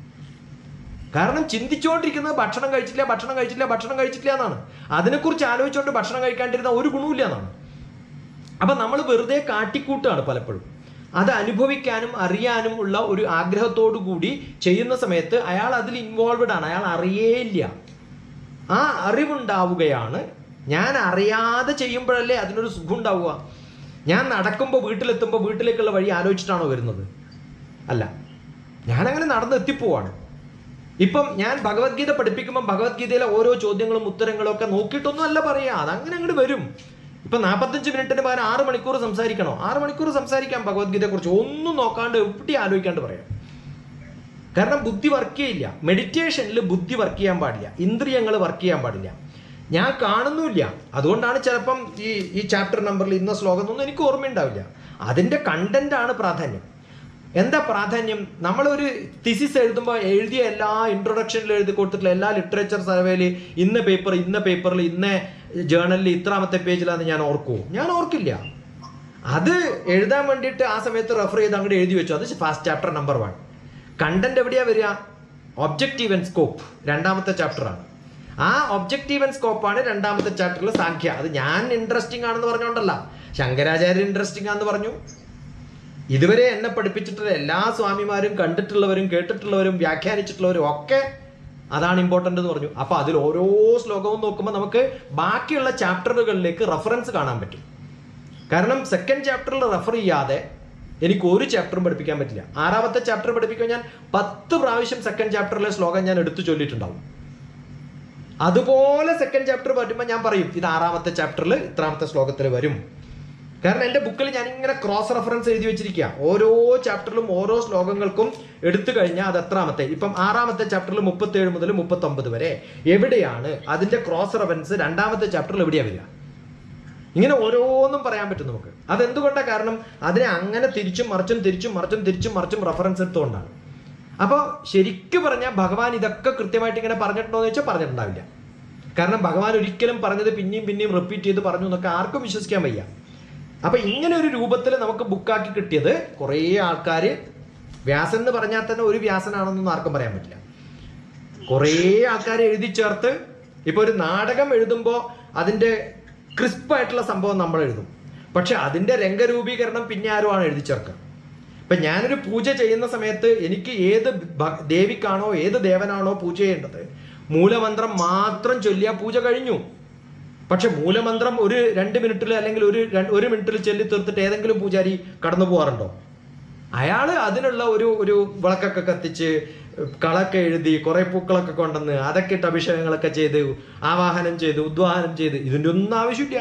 കാരണം ചിന്തിച്ചുകൊണ്ടിരിക്കുന്നത് ഭക്ഷണം കഴിച്ചില്ല ഭക്ഷണം കഴിച്ചില്ല ഭക്ഷണം കഴിച്ചില്ല എന്നാണ് അതിനെക്കുറിച്ച് ആലോചിച്ചുകൊണ്ട് ഭക്ഷണം കഴിക്കാണ്ടിരുന്ന ഒരു ഗുണവുമില്ല എന്നാണ് അപ്പൊ നമ്മൾ വെറുതെ കാട്ടിക്കൂട്ടാണ് പലപ്പോഴും അത് അനുഭവിക്കാനും അറിയാനും ഉള്ള ഒരു ആഗ്രഹത്തോടു കൂടി ചെയ്യുന്ന സമയത്ത് അയാൾ അതിൽ ഇൻവോൾവഡ് ആണ് അയാൾ അറിയേയില്ല ആ അറിവുണ്ടാവുകയാണ് ഞാൻ അറിയാതെ ചെയ്യുമ്പോഴല്ലേ അതിനൊരു സുഖം ഉണ്ടാവുക ഞാൻ നടക്കുമ്പോൾ വീട്ടിലെത്തുമ്പോൾ വീട്ടിലേക്കുള്ള വഴി ആലോചിച്ചിട്ടാണോ വരുന്നത് അല്ല ഞാനങ്ങനെ നടന്ന് എത്തിപ്പോവാണ് ഇപ്പം ഞാൻ ഭഗവത്ഗീത പഠിപ്പിക്കുമ്പോൾ ഭഗവത്ഗീതയിലെ ഓരോ ചോദ്യങ്ങളും ഉത്തരങ്ങളും ഒക്കെ നോക്കിയിട്ടൊന്നും അല്ല പറയാ അതങ്ങനെ അങ്ങോട്ട് വരും ഇപ്പൊ നാൽപ്പത്തഞ്ച് മിനിറ്റിന് പകരം ആറ് മണിക്കൂർ സംസാരിക്കണോ ആറ് മണിക്കൂർ സംസാരിക്കാം ഭഗവത്ഗീതയെ കുറിച്ച് ഒന്നും നോക്കാണ്ട് എവിടെ ആലോചിക്കാണ്ട് പറയാം കാരണം ബുദ്ധി വർക്ക് ചെയ്യില്ല മെഡിറ്റേഷനിൽ ബുദ്ധി വർക്ക് ചെയ്യാൻ പാടില്ല ഇന്ദ്രിയങ്ങൾ വർക്ക് ചെയ്യാൻ പാടില്ല ഞാൻ കാണുന്നുമില്ല അതുകൊണ്ടാണ് ചിലപ്പം ഈ ഈ ചാപ്റ്റർ നമ്പറിൽ ഇന്ന ശ്ലോകം ഒന്നും എനിക്ക് ഓർമ്മയുണ്ടാവില്ല അതിന്റെ കണ്ടന്റ് ആണ് പ്രാധാന്യം എന്താ പ്രാധാന്യം നമ്മളൊരു തിസിസ് എഴുതുമ്പോൾ എഴുതിയ എല്ലാ ഇൻട്രൊഡക്ഷനിൽ എഴുതി കൊടുത്തിട്ടുള്ള എല്ലാ ലിറ്ററേച്ചർ സർവേയിൽ ഇന്ന പേപ്പർ ഇന്ന പേപ്പറിൽ ഇന്ന ജേണലിൽ ഇത്രാമത്തെ പേജിലാന്ന് ഞാൻ ഓർക്കൂ ഞാൻ ഓർക്കില്ല അത് എഴുതാൻ വേണ്ടിയിട്ട് ആ സമയത്ത് റെഫർ ചെയ്ത് അങ്ങോട്ട് എഴുതി വെച്ചു അത് first chapter number one content എവിടെയാ വരിക ഒബ്ജക്റ്റീവ് ആൻഡ് സ്കോപ്പ് രണ്ടാമത്തെ ചാപ്റ്ററാണ് ആ ഒബ്ജക്റ്റീവ് ആൻഡ് സ്കോപ്പാണ് രണ്ടാമത്തെ ചാപ്റ്ററിൽ സാഖ്യ അത് ഞാൻ ഇൻട്രസ്റ്റിംഗ് ആണെന്ന് പറഞ്ഞുകൊണ്ടല്ല ശങ്കരാചാര്യ ഇൻട്രസ്റ്റിംഗ് ആണെന്ന് പറഞ്ഞു ഇതുവരെ എന്നെ പഠിപ്പിച്ചിട്ടുള്ള എല്ലാ സ്വാമിമാരും കണ്ടിട്ടുള്ളവരും കേട്ടിട്ടുള്ളവരും വ്യാഖ്യാനിച്ചിട്ടുള്ളവരും ഒക്കെ അതാണ് ഇമ്പോർട്ടൻ്റ് എന്ന് പറഞ്ഞു അപ്പൊ അതിൽ ഓരോ ശ്ലോകവും നോക്കുമ്പോൾ നമുക്ക് ബാക്കിയുള്ള ചാപ്റ്ററുകളിലേക്ക് റെഫറൻസ് കാണാൻ പറ്റും കാരണം സെക്കൻഡ് ചാപ്റ്ററിൽ റെഫർ ചെയ്യാതെ എനിക്ക് ഒരു ചാപ്റ്ററും പഠിപ്പിക്കാൻ പറ്റില്ല ആറാമത്തെ ചാപ്റ്റർ പഠിപ്പിക്കാൻ ഞാൻ പത്ത് പ്രാവശ്യം സെക്കൻഡ് ചാപ്റ്ററിലെ ശ്ലോകം ഞാൻ എടുത്തു ചൊല്ലിയിട്ടുണ്ടാവും അതുപോലെ സെക്കൻഡ് ചാപ്റ്റർ പറ്റുമ്പോൾ ഞാൻ പറയും ഇത് ആറാമത്തെ ചാപ്റ്ററിൽ ഇത്രാമത്തെ ശ്ലോകത്തിൽ വരും കാരണം എൻ്റെ ബുക്കിൽ ഞാൻ ഇങ്ങനെ ക്രോസ് റെഫറൻസ് എഴുതി വെച്ചിരിക്കുക ഓരോ ചാപ്റ്ററിലും ഓരോ ശ്ലോകങ്ങൾക്കും എടുത്തു കഴിഞ്ഞാൽ അത് എത്രാമത്തെ ഇപ്പം ആറാമത്തെ ചാപ്റ്ററിൽ മുപ്പത്തി ഏഴ് മുതൽ മുപ്പത്തൊമ്പത് വരെ എവിടെയാണ് അതിന്റെ ക്രോസ് റെഫറൻസ് രണ്ടാമത്തെ ചാപ്റ്ററിൽ എവിടെയാ വരിക ഇങ്ങനെ ഓരോന്നും പറയാൻ പറ്റും നമുക്ക് അതെന്തുകൊണ്ടാണ് കാരണം അതിനെ അങ്ങനെ തിരിച്ചും മറിച്ചും തിരിച്ചും മറിച്ചും തിരിച്ചും മറിച്ചും റെഫറൻസ് എടുത്തുകൊണ്ടാണ് അപ്പോൾ ശരിക്കും പറഞ്ഞാൽ ഭഗവാൻ ഇതൊക്കെ കൃത്യമായിട്ട് ഇങ്ങനെ പറഞ്ഞിട്ടുണ്ടോ എന്ന് വെച്ചാൽ പറഞ്ഞിട്ടുണ്ടാവില്ല കാരണം ഭഗവാൻ ഒരിക്കലും പറഞ്ഞത് പിന്നെയും പിന്നെയും റിപ്പീറ്റ് ചെയ്ത് പറഞ്ഞു എന്നൊക്കെ ആർക്കും വിശ്വസിക്കാൻ വയ്യ അപ്പൊ ഇങ്ങനെ ഒരു രൂപത്തിൽ നമുക്ക് ബുക്കാക്കി കിട്ടിയത് കുറേ ആൾക്കാർ വ്യാസൻ എന്ന് പറഞ്ഞാൽ തന്നെ ഒരു വ്യാസനാണെന്നൊന്നും ആർക്കും പറയാൻ പറ്റില്ല കുറേ ആൾക്കാർ എഴുതി ചേർത്ത് ഇപ്പൊ ഒരു നാടകം എഴുതുമ്പോൾ അതിന്റെ ക്രിസ്പ് ആയിട്ടുള്ള സംഭവം നമ്മൾ എഴുതും പക്ഷെ അതിന്റെ രംഗരൂപീകരണം പിന്നെ ആരുമാണ് എഴുതി ചേർക്കുക ഇപ്പൊ ഞാനൊരു പൂജ ചെയ്യുന്ന സമയത്ത് എനിക്ക് ഏത് ഭ- ദേവിക്കാണോ ഏത് ദേവനാണോ പൂജ ചെയ്യേണ്ടത് മൂലമന്ത്രം മാത്രം ചൊല്ലിയ പൂജ കഴിഞ്ഞു പക്ഷെ മൂലമന്ത്രം ഒരു രണ്ട് മിനിറ്റിൽ അല്ലെങ്കിൽ ഒരു ര- ഒരു മിനിറ്റിൽ ചൊല്ലി തീർത്തിട്ട് ഏതെങ്കിലും പൂജാരി കടന്നു പോകാറുണ്ടോ അയാള് അതിനുള്ള ഒരു ഒരു വിളക്കൊക്കെ കത്തിച്ച് കളൊക്കെ എഴുതി കുറെ പൂക്കളൊക്കെ കൊണ്ടുവന്ന് അതൊക്കെ ഇട്ട് അഭിഷേകങ്ങളൊക്കെ ചെയ്ത് ആവാഹനം ചെയ്ത് ഉദ്വാഹനം ചെയ്ത് ഇതിൻ്റെ ഒന്നും ആവശ്യമില്ല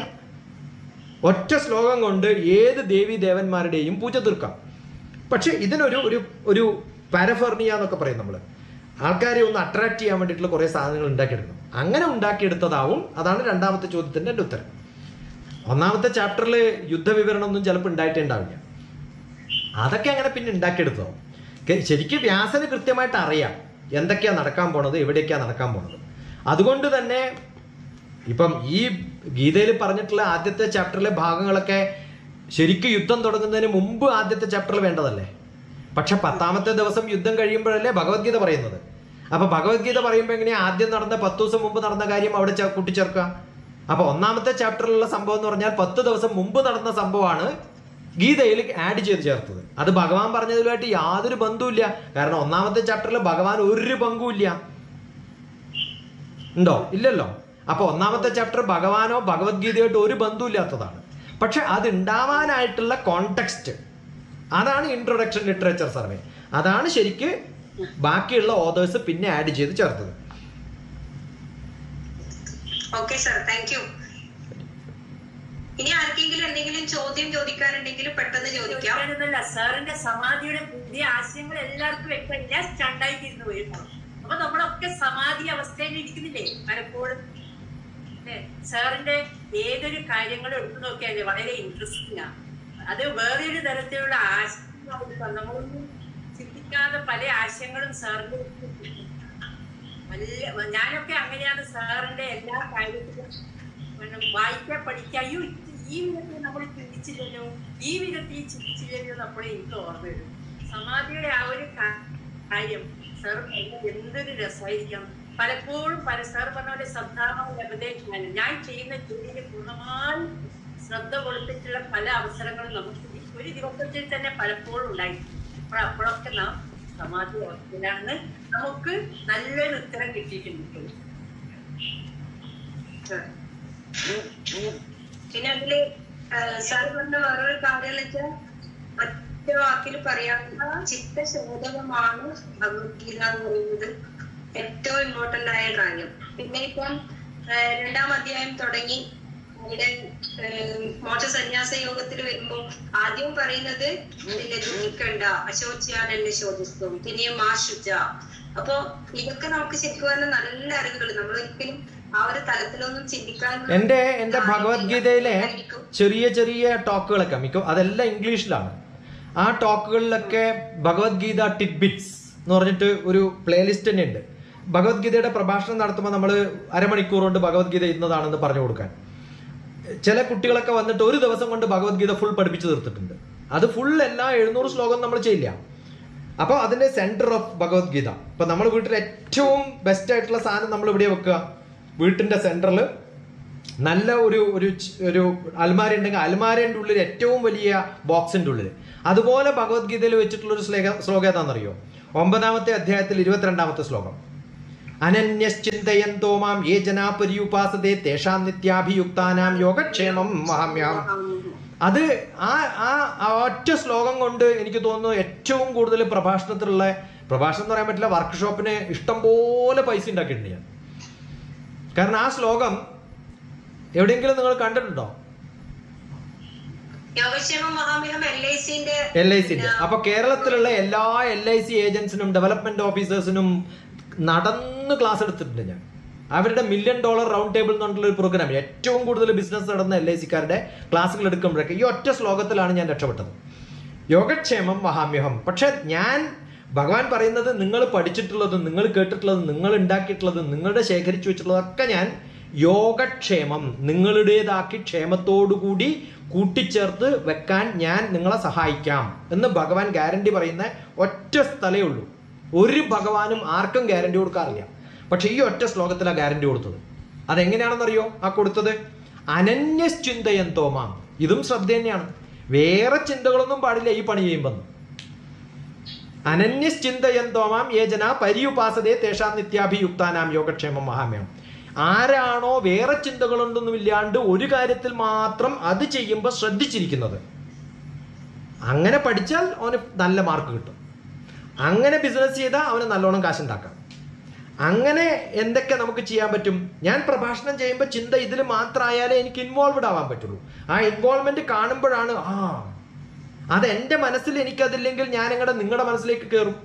ഒറ്റ ശ്ലോകം കൊണ്ട് ഏത് ദേവി ദേവന്മാരുടെയും പൂജ തീർക്കാം പക്ഷെ ഇതിനൊരു ഒരു ഒരു പാരഫെർണിയ എന്നൊക്കെ പറയും നമ്മൾ ആൾക്കാരെ ഒന്ന് അട്രാക്ട് ചെയ്യാൻ വേണ്ടിയിട്ടുള്ള കുറേ സാധനങ്ങൾ ഉണ്ടാക്കിയെടുക്കണം അങ്ങനെ ഉണ്ടാക്കിയെടുത്തതാവും അതാണ് രണ്ടാമത്തെ ചോദ്യത്തിന്റെ എൻ്റെ ഉത്തരം ഒന്നാമത്തെ ചാപ്റ്ററിൽ യുദ്ധവിവരണം ഒന്നും ചിലപ്പോൾ ഉണ്ടായിട്ടേ ഉണ്ടാവില്ല അതൊക്കെ അങ്ങനെ പിന്നെ ഉണ്ടാക്കിയെടുത്തോ കെ- ശരിക്കും വ്യാസന് കൃത്യമായിട്ട് അറിയാം എന്തൊക്കെയാ നടക്കാൻ പോണത് എവിടെയൊക്കെയാ നടക്കാൻ പോണത് അതുകൊണ്ട് തന്നെ ഇപ്പം ഈ ഗീതയിൽ പറഞ്ഞിട്ടുള്ള ആദ്യത്തെ ചാപ്റ്ററിലെ ഭാഗങ്ങളൊക്കെ ശരിക്കും യുദ്ധം തുടങ്ങുന്നതിന് മുമ്പ് ആദ്യത്തെ ചാപ്റ്ററിൽ വേണ്ടതല്ലേ പക്ഷെ പത്താമത്തെ ദിവസം യുദ്ധം കഴിയുമ്പോഴല്ലേ ഭഗവത്ഗീത പറയുന്നത് അപ്പൊ ഭഗവത്ഗീത പറയുമ്പോൾ എങ്ങനെയാ ആദ്യം നടന്ന പത്ത് ദിവസം മുമ്പ് നടന്ന കാര്യം അവിടെ ചെ- കൂട്ടിച്ചേർക്കുക അപ്പൊ ഒന്നാമത്തെ ചാപ്റ്ററിലുള്ള സംഭവം എന്ന് പറഞ്ഞാൽ പത്ത് ദിവസം മുമ്പ് നടന്ന സംഭവമാണ് ഗീതയിൽ ആഡ് ചെയ്ത് ചേർത്തത് അത് ഭഗവാൻ പറഞ്ഞതിലുമായിട്ട് യാതൊരു ബന്ധവുമില്ല കാരണം ഒന്നാമത്തെ ചാപ്റ്ററിൽ ഭഗവാൻ ഒരു പങ്കുമില്ല ഉണ്ടോ ഇല്ലല്ലോ അപ്പൊ ഒന്നാമത്തെ ചാപ്റ്റർ ഭഗവാനോ ഭഗവത്ഗീതയായിട്ട് ഒരു ബന്ധമില്ലാത്തതാണ് പക്ഷെ അത് ഉണ്ടാവാനായിട്ടുള്ള കോണ്ടെക്സ്റ്റ് അതാണ് ഇൻട്രൊഡക്ഷൻ ലിറ്ററേച്ചർ സർവേ അതാണ് ശരിക്ക് ബാക്കിയുള്ള ഓതേഴ്സ് പിന്നെ ആഡ് ചെയ്ത് ചേർത്തത് ഓക്കെ സർ താങ്ക് യു ഇനി ആർക്കെങ്കിലും എന്തെങ്കിലും ചോദ്യം ചോദിക്കാനുണ്ടെങ്കിൽ പെട്ടെന്ന് ചോദിക്കാം ചോദിക്കാനൊന്നുമല്ല സാറിന്റെ സമാധിയുടെ പുതിയ ആശയങ്ങൾ എല്ലാവർക്കും വ്യക്തം ഞാൻ സ്റ്റണ്ടായി തീർന്നു പോയിരുന്നു അപ്പൊ നമ്മളൊക്കെ സമാധി അവസ്ഥയിൽ ഇരിക്കുന്നില്ലേ പലപ്പോഴും അല്ലേ? സാറിന്റെ ഏതൊരു കാര്യങ്ങളും എടുത്തു നോക്കിയാലേ വളരെ ഇൻട്രസ്റ്റിംഗ് ആണ് അത് വേറൊരു തരത്തിലുള്ള ആശയങ്ങളാണ് നമ്മളൊന്നും ചിന്തിക്കാതെ പല ആശയങ്ങളും സാറിന്റെ വലിയ ഞാനൊക്കെ അങ്ങനെയാണ് സാറിന്റെ എല്ലാ കാര്യത്തിലും പിന്നെ വായിക്കാൻ പഠിക്കാൻ അയ്യോ ഇത് ഈ വിധത്തിൽ നമ്മൾ ചിന്തിച്ചില്ലല്ലോ ഈ വിധത്തിൽ ചിന്തിച്ചില്ലല്ലോ നമ്മൾ എനിക്ക് ഓർമ്മ വരും സമാധിയുടെ ആ ഒരു കാ- കാര്യം സാർ പറഞ്ഞത് എന്തൊരു രസമായിരിക്കാം പലപ്പോഴും പല സാർ പറഞ്ഞ പോലെ ശ്രദ്ധാമ ലഭതേക്കാണ് ഞാൻ ചെയ്യുന്ന ജോലിയിൽ പൂർണ്ണമായും ശ്രദ്ധ കൊടുത്തിട്ടുള്ള പല അവസരങ്ങളും നമുക്ക് ഈ ഒരു ദിവസത്തിൽ തന്നെ പലപ്പോഴും ഉണ്ടായിട്ടുണ്ട് അപ്പോൾ അപ്പോഴൊക്കെ നാം സമാധി അവസ്ഥയിലാണെന്ന് നമുക്ക് നല്ലൊരു ഉത്തരം കിട്ടിയിട്ടുണ്ട് പിന്നെ അതില് സാർ പറഞ്ഞ വേറൊരു കാര്യം വെച്ചാൽ ഒറ്റ വാക്കിൽ പറയാവുന്ന ചിത്തശോധകമാണ് ഭഗവത്ഗീത എന്ന് പറയുന്നത് ഏറ്റവും ഇമ്പോർട്ടന്റ് ആയ കാര്യം പിന്നെ ഇപ്പം ആ, രണ്ടാം അധ്യായം തുടങ്ങി അവിടെ മോക്ഷ സന്യാസ യോഗത്തിൽ വരുമ്പോൾ ആദ്യം പറയുന്നത് ഇതിലെ ദുഃഖിക്കണ്ട അശോചിയാനല്ലേ ശോധിസ്തും പിന്നെയും മാശുച അപ്പൊ ഇതൊക്കെ നമുക്ക് ശരിക്കും പറഞ്ഞാൽ നല്ല അറിവുകൾ നമ്മൾ ഒരിക്കലും ആ ഒരു തലത്തിലൊന്നും ചിന്തിക്കാൻ എൻ്റെ എൻ്റെ ഭഗവത്ഗീതയിലെ ചെറിയ ചെറിയ ടോക്കുകളൊക്കെ മിക്ക അതെല്ലാം ഇംഗ്ലീഷിലാണ് ആ ടോക്കുകളിലൊക്കെ ഭഗവത്ഗീത ടിഡ്ബിറ്റ്സ് എന്ന് പറഞ്ഞിട്ട് ഒരു പ്ലേലിസ്റ്റ് തന്നെ ഉണ്ട് ഭഗവത്ഗീതയുടെ പ്രഭാഷണം നടത്തുമ്പോൾ നമ്മൾ അരമണിക്കൂർ കൊണ്ട് ഭഗവത്ഗീത ഇന്നതാണെന്ന് പറഞ്ഞു കൊടുക്കാൻ ചില കുട്ടികളൊക്കെ വന്നിട്ട് ഒരു ദിവസം കൊണ്ട് ഭഗവത്ഗീത ഫുൾ പഠിപ്പിച്ചു തീർത്തിട്ടുണ്ട് അത് ഫുൾ എല്ലാ എഴുന്നൂറ് ശ്ലോകം നമ്മൾ ചെയ്യില്ല അപ്പോൾ അതിന്റെ സെന്റർ ഓഫ് ഭഗവത്ഗീത ഇപ്പൊ നമ്മൾ വീട്ടിൽ ഏറ്റവും ബെസ്റ്റ് ആയിട്ടുള്ള സാധനം നമ്മൾ ഇവിടെ വെക്കുക വീട്ടിന്റെ സെന്ററിൽ നല്ല ഒരു ഒരു ച്- ഒരു അൽമാര ഉണ്ടെങ്കിൽ അൽമാരന്റെ ഉള്ളിൽ ഏറ്റവും വലിയ ബോക്സിന്റെ ഉള്ളിൽ അതുപോലെ ഭഗവത്ഗീതയിൽ വെച്ചിട്ടുള്ള ഒരു ശ്ലോക ശ്ലോകം ഏതാണെന്നറിയോ ഒമ്പതാമത്തെ അധ്യായത്തിൽ ഇരുപത്തിരണ്ടാമത്തെ ശ്ലോകം അനന്യശ്ചിന്തയന്തോ മാം യേ ജനാ പര്യുപാസതേ തേഷാം നിത്യാഭിയുക്താനാം യോഗക്ഷേമം മഹാമ്യാം അത് ആ ആ ആ ഒറ്റ ശ്ലോകം കൊണ്ട് എനിക്ക് തോന്നുന്നു ഏറ്റവും കൂടുതൽ പ്രഭാഷണത്തിലുള്ള പ്രഭാഷണം എന്ന് പറയാൻ പറ്റില്ല വർക്ക്ഷോപ്പിന് ഇഷ്ടം പോലെ പൈസ ഉണ്ടാക്കിയിട്ടുണ്ട് ഞാൻ കാരണം ആ ശ്ലോകം എവിടെയെങ്കിലും നിങ്ങൾ കണ്ടിട്ടുണ്ടോ യോഗക്ഷേമ മഹാമിഹം എൽ ഐ സിന്റെ എൽ ഐ സിന്റെ അപ്പൊ കേരളത്തിലുള്ള എല്ലാ എൽ ഐ സി ഏജൻസിനും ഡെവലപ്മെന്റ് ഓഫീസേഴ്സിനും നടന്ന് ക്ലാസ് എടുത്തിട്ടുണ്ട് ഞാൻ അവരുടെ മില്യൺ ഡോളർ റൗണ്ട് ടേബിൾ എന്ന് പറഞ്ഞിട്ടുള്ള ഒരു പ്രോഗ്രാം ഏറ്റവും കൂടുതൽ ബിസിനസ് നടന്ന എൽ ഐ സിക്കാരുടെ ക്ലാസ്സുകൾ എടുക്കുമ്പോഴൊക്കെ ഈ ഒറ്റ ശ്ലോകത്തിലാണ് ഞാൻ രക്ഷപ്പെട്ടത് യോഗക്ഷേമം മഹാമ്യഹം പക്ഷെ ഞാൻ ഭഗവാൻ പറയുന്നത് നിങ്ങൾ പഠിച്ചിട്ടുള്ളതും നിങ്ങൾ കേട്ടിട്ടുള്ളതും നിങ്ങൾ ഉണ്ടാക്കിയിട്ടുള്ളതും നിങ്ങളുടെ ശേഖരിച്ചു വെച്ചിട്ടുള്ളതൊക്കെ ഞാൻ യോഗക്ഷേമം നിങ്ങളുടേതാക്കി ക്ഷേമത്തോടുകൂടി കൂട്ടിച്ചേർത്ത് വെക്കാൻ ഞാൻ നിങ്ങളെ സഹായിക്കാം എന്ന് ഭഗവാൻ ഗ്യാരണ്ടി പറയുന്ന ഒറ്റ സ്ഥലേ ഉള്ളൂ ഒരു ഭഗവാനും ആർക്കും ഗ്യാരണ്ടി കൊടുക്കാറില്ല പക്ഷെ ഈ ഒറ്റ ശ്ലോകത്തിലാണ് ഗ്യാരണ്ടി കൊടുത്തത് അതെങ്ങനെയാണെന്നറിയോ ആ കൊടുത്തത് അനന്യശ്ചിന്തയന്തോമാം ഇതും ശ്രദ്ധ തന്നെയാണ് വേറെ ചിന്തകളൊന്നും പാടില്ല ഈ പണി ചെയ്യുമ്പോൾ അനന്യശ്ചിന്തയന്തോമാം യേജന പര്യുപാസതേ തേഷാം നിത്യാഭിയുക്താനാം യോഗക്ഷേമം മഹാമ്യം ആരാണോ വേറെ ചിന്തകളൊന്നും ഇല്ലാണ്ട് ഒരു കാര്യത്തിൽ മാത്രം അത് ചെയ്യുമ്പോൾ ശ്രദ്ധിച്ചിരിക്കുന്നത് അങ്ങനെ പഠിച്ചാൽ അവന് നല്ല മാർക്ക് കിട്ടും അങ്ങനെ ബിസിനസ് ചെയ്താൽ അവന് നല്ലോണം കാശുണ്ടാക്കാം അങ്ങനെ എന്തൊക്കെ നമുക്ക് ചെയ്യാൻ പറ്റും ഞാൻ പ്രഭാഷണം ചെയ്യുമ്പോൾ ചിന്ത ഇതിൽ മാത്രമായാലേ എനിക്ക് ഇൻവോൾവ്ഡ് ആവാൻ പറ്റുള്ളൂ ആ ഇൻവോൾവ്മെന്റ് കാണുമ്പോഴാണ് ആ അത് എൻ്റെ മനസ്സിൽ എനിക്കതില്ലെങ്കിൽ ഞാൻ നിങ്ങളുടെ നിങ്ങളുടെ മനസ്സിലേക്ക് കയറും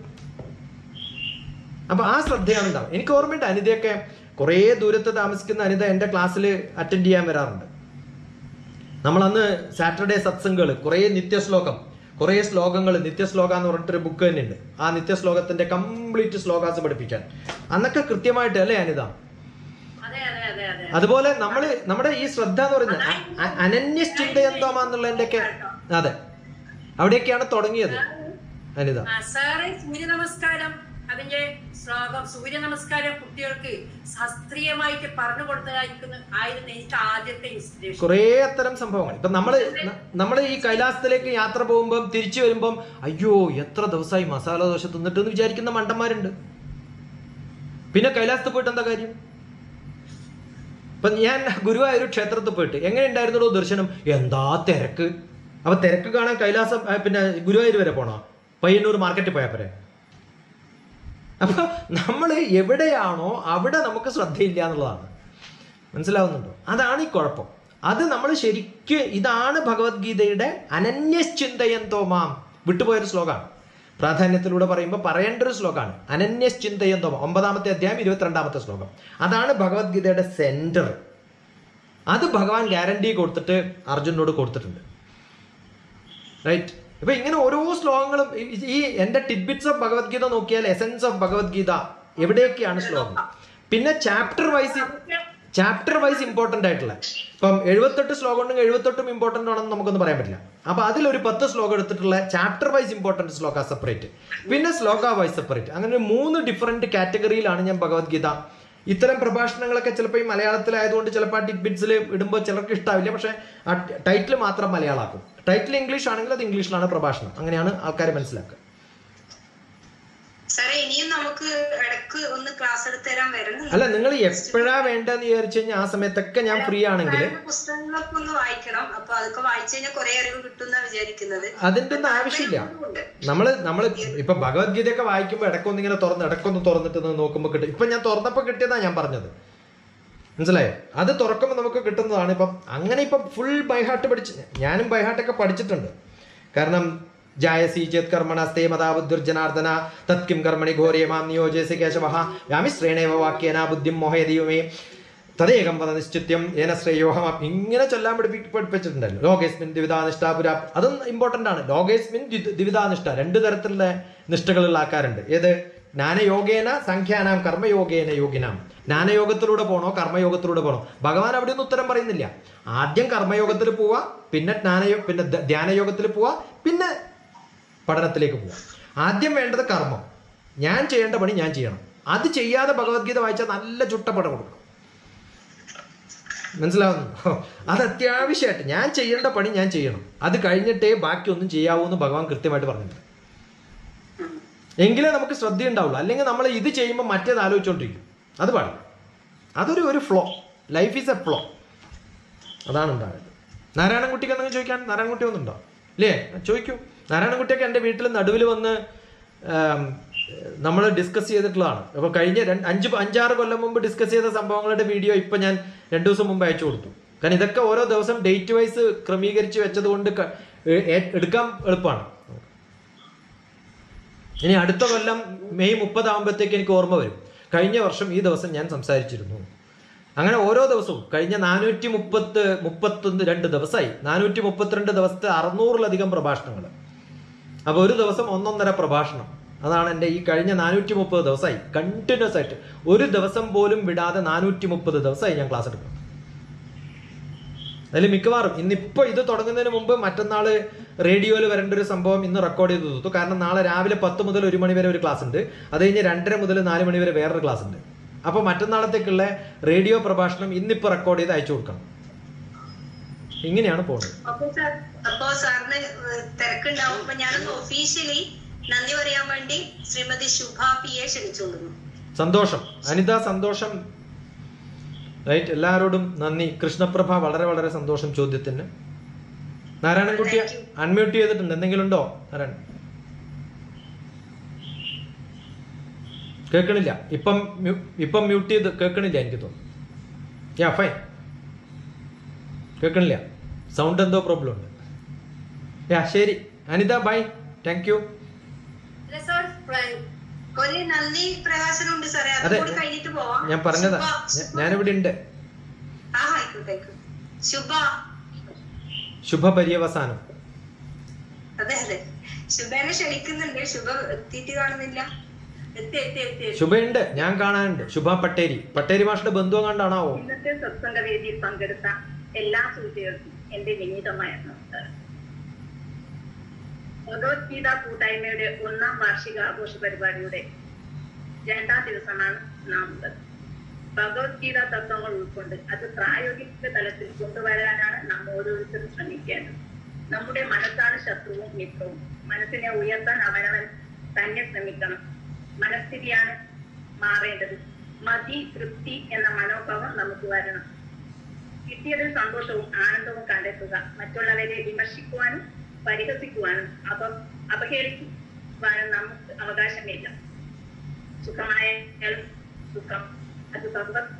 അപ്പൊ ആ ശ്രദ്ധയാണ് ഉണ്ടാവും എനിക്ക് ഓർമ്മയുണ്ട് അനിതയൊക്കെ കുറേ ദൂരത്ത് താമസിക്കുന്ന അനിത എൻ്റെ ക്ലാസ്സിൽ അറ്റൻഡ് ചെയ്യാൻ വരാറുണ്ട് നമ്മളന്ന് സാറ്റർഡേ സത്സംഗുകൾ കുറേ നിത്യശ്ലോകം കുറേ ശ്ലോകങ്ങൾ നിത്യശ്ലോക എന്ന് പറഞ്ഞിട്ടൊരു ബുക്ക് തന്നെ ഉണ്ട് ആ നിത്യശ്ലോകത്തിന്റെ കംപ്ലീറ്റ് ശ്ലോകാസ് പഠിപ്പിക്കാൻ അന്നൊക്കെ കൃത്യമായിട്ട് അല്ലേ അനിത അതെ അതെ അതെ അതെ അതുപോലെ നമ്മൾ നമ്മുടെ ഈ ശ്രദ്ധ എന്ന് പറയുന്നത് അ- അ- അനന്യശ്ചിന്ത എന്തോമാന്നുള്ളതിൻ്റെയൊക്കെ അതെ അവിടെയൊക്കെയാണ് തുടങ്ങിയത് അനിത ആ, സാറേ സൂര്യ നമസ്കാരം അതിന്റെ ശ്ലോകം സൂര്യ നമസ്കാരം കുട്ടികൾക്ക് ശാസ്ത്രീയമായിട്ട് പറഞ്ഞു കൊടുത്തതായിരിക്കുന്നു ആയിരുന്നു എനിക്ക് ആദ്യത്തെ ഇൻസ്പിറേഷൻ കുറേ അത്തരം സംഭവങ്ങൾ ഇപ്പൊ നമ്മള് നമ്മൾ ഈ കൈലാസത്തിലേക്ക് യാത്ര പോകുമ്പോൾ തിരിച്ചു വരുമ്പം അയ്യോ എത്ര ദിവസമായി മസാല ദോശ തിന്നിട്ട് എന്ന് വിചാരിക്കുന്ന മണ്ടന്മാരുണ്ട് പിന്നെ കൈലാസത്തിൽ പോയിട്ട് എന്താ കാര്യം ഇപ്പൊ ഞാൻ ഗുരുവായൂർ ക്ഷേത്രത്തിൽ പോയിട്ട് എങ്ങനെ ഉണ്ടായിരുന്നോ ദർശനം എന്താ തിരക്ക് അപ്പൊ തിരക്ക് കാണാൻ കൈലാസം ആ, പിന്നെ ഗുരുവായൂർ വരെ പോണോ പയ്യന്നൂർ മാർക്കറ്റിൽ പോയാൽ പോരെ അപ്പൊ നമ്മൾ എവിടെയാണോ അവിടെ നമുക്ക് ശ്രദ്ധയില്ല എന്നുള്ളതാണ് മനസ്സിലാവുന്നുണ്ടോ അതാണ് ഈ കുഴപ്പം അത് നമ്മൾ ശരിക്ക് ഇതാണ് ഭഗവത്ഗീതയുടെ അനന്യശ്ചിന്തയന്തോ മാം വിട്ടുപോയൊരു ശ്ലോകമാണ് പ്രാധാന്യത്തിലൂടെ പറയുമ്പോൾ പറയേണ്ട ഒരു ശ്ലോകമാണ് അനന്യശ്ചിന്തയന്തോ മാം ഒമ്പതാമത്തെ അധ്യായം ഇരുപത്തിരണ്ടാമത്തെ ശ്ലോകം അതാണ് ഭഗവത്ഗീതയുടെ സെന്റർ അത് ഭഗവാൻ ഗ്യാരണ്ടി കൊടുത്തിട്ട് അർജുനോട് കൊടുത്തിട്ടുണ്ട് റൈറ്റ് ഇപ്പൊ ഇങ്ങനെ ഓരോ ശ്ലോകങ്ങളും ഈ- ഈ എന്റെ ടിഡ്ബിറ്റ്സ് ഓഫ് ഭഗവത്ഗീത നോക്കിയാൽ എസെൻസ് ഓഫ് ഭഗവത്ഗീത എവിടെയൊക്കെയാണ് ശ്ലോകം പിന്നെ chapter wise chapter wise important ആയിട്ടുള്ള ഇപ്പം എഴുപത്തെട്ട് ശ്ലോകം ഉണ്ടെങ്കിൽ എഴുപത്തെട്ടും ഇമ്പോർട്ടന്റ് ആണെന്ന് നമുക്കൊന്നും പറയാൻ പറ്റില്ല അപ്പൊ അതിലൊരു പത്ത് ശ്ലോകം എടുത്തിട്ടുള്ള ചാപ്റ്റർ വൈസ് ഇമ്പോർട്ടന്റ് ശ്ലോക സെപ്പറേറ്റ് പിന്നെ ശ്ലോക വൈസ് സെപ്പറേറ്റ് അങ്ങനെ ഒരു മൂന്ന് ഡിഫറെന്റ് കാറ്റഗറിയിലാണ് ഞാൻ ഭഗവത്ഗീത ഇത്തരം പ്രഭാഷണങ്ങളൊക്കെ ചിലപ്പോൾ ഈ മലയാളത്തിലായതുകൊണ്ട് ചിലപ്പോൾ ആ ടിഡ്ബിറ്റ്സിൽ ഇടുമ്പോൾ ചിലർക്ക് ഇഷ്ടാവില്ല പക്ഷേ ആ ടൈറ്റിൽ മാത്രം മലയാളമാക്കും ടൈറ്റിൽ ഇംഗ്ലീഷ് ആണെങ്കിൽ അത് ഇംഗ്ലീഷിലാണ് പ്രഭാഷണം അങ്ങനെയാണ് ആൾക്കാർ മനസ്സിലാക്കുക സാറേ ഇനിയും നമുക്ക് ഇടക്ക് ഒന്ന് ക്ലാസ് എടുത്ത് തരാൻ വരണം അല്ല നിങ്ങൾ എപ്പോഴാ വേണ്ടെന്ന് വിചാരിച്ചു കഴിഞ്ഞാൽ ആ സമയത്തൊക്കെ ഞാൻ ഫ്രീ ആണെങ്കിൽ പുസ്തകങ്ങളൊക്കെ ഒന്ന് വായിക്കണം അപ്പൊ അതൊക്കെ വായിച്ചു കഴിഞ്ഞാൽ കുറെ അറിവ് കിട്ടുന്ന വിചാരിക്കുന്നത് അതിന്റെ ഒന്നും ആവശ്യമില്ല ഉണ്ട്. നമ്മള് നമ്മള് ഇപ്പൊ ഭഗവത്ഗീതയൊക്കെ വായിക്കുമ്പോൾ ഇടയ്ക്കൊന്ന് ഇങ്ങനെ തുറന്ന് ഇടയ്ക്കൊന്ന് തുറന്നിട്ട് ഒന്ന് നോക്കുമ്പോൾ കിട്ടും ഇപ്പൊ ഞാൻ തുറന്നപ്പോൾ കിട്ടിയതാ ഞാൻ പറഞ്ഞത് മനസ്സിലായോ അത് തുറക്കുമ്പോൾ നമുക്ക് കിട്ടുന്നതാണ് ഇപ്പം അങ്ങനെ ഇപ്പം ഫുൾ ബൈഹാർട്ട് പഠിച്ച് ഞാനും ബൈഹാർട്ടൊക്കെ പഠിച്ചിട്ടുണ്ട് കാരണം ജായസി ചേത് കർമ്മണസ്തേ മതാബുദ്ധുർജനാർദ്ദന തത്കിം കർമ്മണി ഘോരേ മാം നിയോജയസി കേശവ വ്യാമിശ്രേണേവ വാക്യേന ബുദ്ധിം മോഹയദീവമേ തദേകം പദ നിശ്ചിത്യം ഏന ശ്രേയോഹം ഇങ്ങനെ ചൊല്ലാൻ പഠിപ്പി പഠിപ്പിച്ചിട്ടുണ്ടല്ലോ ലോകേസ്മിൻ ദിവിതാനിഷ്ഠ പുരാ അതും ഇമ്പോർട്ടന്റ് ആണ് ലോകേസ്മിൻ ദ്വി- ദിവിതാനിഷ്ഠ രണ്ട് തരത്തിലുള്ള നിഷ്ഠകളുള്ള ആൾക്കാരുണ്ട് ഏത് ജ്ഞാനയോഗേന സംഖ്യാനാം കർമ്മയോഗേന യോഗിനാം ജ്ഞാനയോഗത്തിലൂടെ പോണോ കർമ്മയോഗത്തിലൂടെ പോണോ ഭഗവാൻ അവിടെ ഒന്നും ഉത്തരം പറയുന്നില്ല ആദ്യം കർമ്മയോഗത്തിൽ പോവാ പിന്നെ ജ്ഞാനയോ പിന്നെ ധ- ധ്യാനയോഗത്തിൽ പോവാ പിന്നെ പഠനത്തിലേക്ക് പോവാം ആദ്യം വേണ്ടത് കർമ്മം ഞാൻ ചെയ്യേണ്ട പണി ഞാൻ ചെയ്യണം അത് ചെയ്യാതെ ഭഗവത്ഗീത വായിച്ചാൽ നല്ല ചുട്ടപ്പട കൊടുക്കും മനസ്സിലാവുന്നു അത് അത്യാവശ്യമായിട്ട് ഞാൻ ചെയ്യേണ്ട പണി ഞാൻ ചെയ്യണം അത് കഴിഞ്ഞിട്ടേ ബാക്കി ഒന്നും ചെയ്യാവൂ എന്ന് ഭഗവാൻ കൃത്യമായിട്ട് പറഞ്ഞിട്ടുണ്ട് എങ്കിലേ നമുക്ക് ശ്രദ്ധയുണ്ടാവുള്ളൂ അല്ലെങ്കിൽ നമ്മൾ ഇത് ചെയ്യുമ്പോൾ മറ്റേത് ആലോചിച്ചുകൊണ്ടിരിക്കും അത് പാടില്ല അതൊരു ഒരു flow life is a flow അതാണ് ഉണ്ടായത് നാരായണൻകുട്ടിക്ക് എന്തെങ്കിലും ചോദിക്കാൻ നാരായണൻകുട്ടി ഒന്നുണ്ടോ ഇല്ലേ ചോദിക്കൂ നാരായണൻകുട്ടിയൊക്കെ എൻ്റെ വീട്ടിൽ നടുവിൽ വന്ന് നമ്മൾ ഡിസ്കസ് ചെയ്തിട്ടുള്ളതാണ് അപ്പോൾ കഴിഞ്ഞ രണ്ട് അഞ്ച് അഞ്ചാറ് കൊല്ലം മുമ്പ് ഡിസ്കസ് ചെയ്ത സംഭവങ്ങളുടെ വീഡിയോ ഇപ്പം ഞാൻ രണ്ട് ദിവസം മുമ്പ് അയച്ചു കൊടുത്തു കാരണം ഇതൊക്കെ ഓരോ ദിവസം ഡേറ്റ് വൈസ് ക്രമീകരിച്ച് വെച്ചത് കൊണ്ട് ക- എ- എ- എടുക്കാൻ എളുപ്പമാണ് ഇനി അടുത്ത കൊല്ലം മെയ് മുപ്പതാകുമ്പോഴത്തേക്ക് എനിക്ക് ഓർമ്മ വരും കഴിഞ്ഞ വർഷം ഈ ദിവസം ഞാൻ സംസാരിച്ചിരുന്നു അങ്ങനെ ഓരോ ദിവസവും കഴിഞ്ഞ നാനൂറ്റി മുപ്പത്ത് മുപ്പത്തൊന്ന് രണ്ട് ദിവസമായി നാനൂറ്റി മുപ്പത്തിരണ്ട് ദിവസത്തെ അറുന്നൂറിലധികം പ്രഭാഷണങ്ങൾ അപ്പോൾ ഒരു ദിവസം ഒന്നൊന്നര പ്രഭാഷണം അതാണ് എൻ്റെ ഈ കഴിഞ്ഞ നാനൂറ്റി മുപ്പത് ദിവസമായി കണ്ടിന്യൂസ് ആയിട്ട് ഒരു ദിവസം പോലും വിടാതെ നാനൂറ്റി മുപ്പത് ദിവസമായി ഞാൻ ക്ലാസ് എടുക്കുന്നത് അതിൽ മിക്കവാറും ഇന്നിപ്പോൾ ഇത് തുടങ്ങുന്നതിന് മുമ്പ് മറ്റന്നാൾ റേഡിയോയിൽ വരേണ്ട ഒരു സംഭവം ഇന്ന് റെക്കോർഡ് ചെയ്ത് തീർത്തു കാരണം നാളെ രാവിലെ പത്ത് മുതൽ ഒരു മണി വരെ ഒരു ക്ലാസ് ഉണ്ട് അത് കഴിഞ്ഞ് രണ്ടര മുതൽ നാല് മണി വരെ വേറൊരു ക്ലാസ് ഉണ്ട് അപ്പോൾ മറ്റന്നാളത്തേക്കുള്ള റേഡിയോ പ്രഭാഷണം ഇന്നിപ്പോൾ റെക്കോർഡ് ചെയ്ത് അയച്ചു കൊടുക്കണം ഇങ്ങനെയാണ് പോകുന്നത് അപ്പൊ സാർ അപ്പൊ സാറിന് തിരക്കുണ്ടാവും അപ്പൊ ഞാനൊന്ന് ഒഫീഷ്യലി നന്ദി പറയാൻ വേണ്ടി ശ്രീമതി ശുഭ പി എ ക്ഷണിച്ചുകൊള്ളുന്നു സന്തോഷം അനിത സന്തോഷം റൈറ്റ് എല്ലാവരോടും നന്ദി കൃഷ്ണപ്രഭ വളരെ വളരെ സന്തോഷം ചോദ്യത്തിന് നാരായണൻകുട്ടിയെ അൺമ്യൂട്ട് ചെയ്തിട്ടുണ്ട് എന്തെങ്കിലും ഉണ്ടോ നാരായണൻ കേൾക്കണില്ല ഇപ്പം മ്യൂ- ഇപ്പം മ്യൂട്ട് ചെയ്ത് കേൾക്കണില്ല എനിക്ക് തോന്നുന്നു യാ ഫൈൻ കേൾക്കണില്ല സൗണ്ട് എന്തോ പ്രോബ്ലം ഉണ്ട് യാ ശരി അനിത ബൈ താങ്ക് യു അല്ല സാർ പ്ര- ഒരു നന്ദി പ്രകാശനം ഉണ്ട് സാറേ അതെ, അതും കൂടി കഴിഞ്ഞിട്ട് പോവാം ഞാൻ പറഞ്ഞതാ ശുഭ, ഞാ- ശുഭ. ഞാനിവിടെ ഉണ്ട് ആ ആയിക്കോട്ടെ ആയിക്കോട്ടെ ശുഭ ശുഭപര്യവസാനം അതെ അതെ ശുഭേനെ ക്ഷണിക്കുന്നുണ്ട് ശുഭ എത്തിയിട്ട് കാണുന്നില്ല എത്തി എത്തി എത്തി എത്തി. ശുഭയുണ്ട് ഞാൻ കാണാനുണ്ട് ശുഭ പട്ടേരി പട്ടേരി മാഷിന്റെ ബന്ധു കണ്ടാണാവോ ഇന്നത്തെ സത്സംഗവേദിയിൽ പങ്കെടുത്ത എല്ലാ സുഹൃത്തുക്കൾക്കും എന്റെ വിനീതമായ നമസ്കാരം ഭഗവത്ഗീത കൂട്ടായ്മയുടെ ഒന്നാം വാർഷിക ആഘോഷ പരിപാടിയുടെ രണ്ടാം ദിവസമാണ് നാം ഉള്ളത് ഭഗവത്ഗീത തത്വങ്ങൾ ഉൾക്കൊണ്ട് അത് പ്രായോഗിക തലത്തിൽ കൊണ്ടുവരാനാണ് നാം ഓരോരുത്തരും ശ്രമിക്കേണ്ടത് നമ്മുടെ മനസ്സാണ് ശത്രുവും മിത്രവും മനസ്സിനെ ഉയർത്താൻ അവനവൻ തന്നെ ശ്രമിക്കണം മനസ്ഥിതിയാണ് മാറേണ്ടത് മതി തൃപ്തി എന്ന മനോഭാവം നമുക്ക് വരണം കിട്ടിയതിൽ സന്തോഷവും ആനന്ദവും കണ്ടെത്തുക മറ്റുള്ളവരെ വിമർശിക്കുവാനും പരിഹസിക്കുവാനും അപ അപഹേളിക്കുവാനും നമുക്ക് അവകാശമില്ല സുഖമായാലും സുഖം അത് ഭഗവത്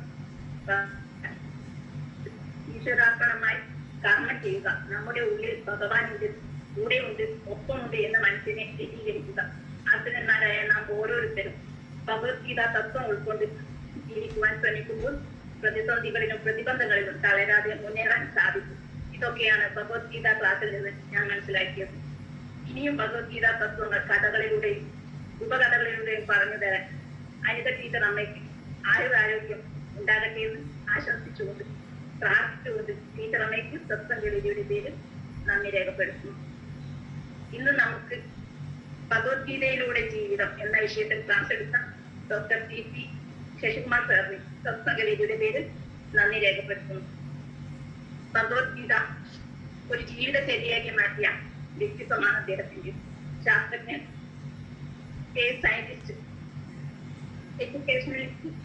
ഈശ്വരാർപ്പണമായി കർമ്മം ചെയ്യുക നമ്മുടെ ഉള്ളിൽ ഭഗവാനുണ്ട് കൂടെയുണ്ട് ഒപ്പമുണ്ട് എന്ന മനസ്സിനെ സ്ഥിരീകരിക്കുക അർജുനന്മാരായ നാം ഓരോരുത്തരും ഭഗവത്ഗീത തത്വം ഉൾക്കൊണ്ട് ജീവിക്കുവാൻ ശ്രമിക്കുമ്പോൾ പ്രതിസന്ധികളിലും പ്രതിബന്ധങ്ങളിലും തളരാതെ മുന്നേറാൻ സാധിക്കും ഇതൊക്കെയാണ് ഭഗവത്ഗീത ക്ലാസ്സിൽ നിന്ന് ഞാൻ മനസ്സിലാക്കിയത് ഇനിയും ഭഗവത്ഗീത തത്വങ്ങൾ കഥകളിലൂടെയും ഉപകഥകളിലൂടെയും പറഞ്ഞു തരാൻ അനിത ടീച്ചർ അമ്മയ്ക്ക് ആയുരാരോഗ്യം ഉണ്ടാകട്ടെ എന്ന് ആശംസിച്ചുകൊണ്ട് പ്രാർത്ഥിച്ചുകൊണ്ട് ടീച്ചർ അമ്മയ്ക്ക് സത്സംഗലിയുടെ പേര് നന്ദി രേഖപ്പെടുത്തുന്നു ഇന്ന് നമുക്ക് ഭഗവത്ഗീതയിലൂടെ ജീവിതം എന്ന വിഷയത്തിൽ ക്ലാസ് എടുത്ത ഡോക്ടർ ടി പി ശശികുമാർ സാറിന് സത്സംഗലിയുടെ പേര് നന്ദി രേഖപ്പെടുത്തുന്നു ഭഗവത്ഗീത ഒരു ജീവിതചര്യയാക്കി മാറ്റിയ വ്യക്തിത്വമാണ് അദ്ദേഹത്തിന്റെ ശാസ്ത്രജ്ഞൻ space scientist educational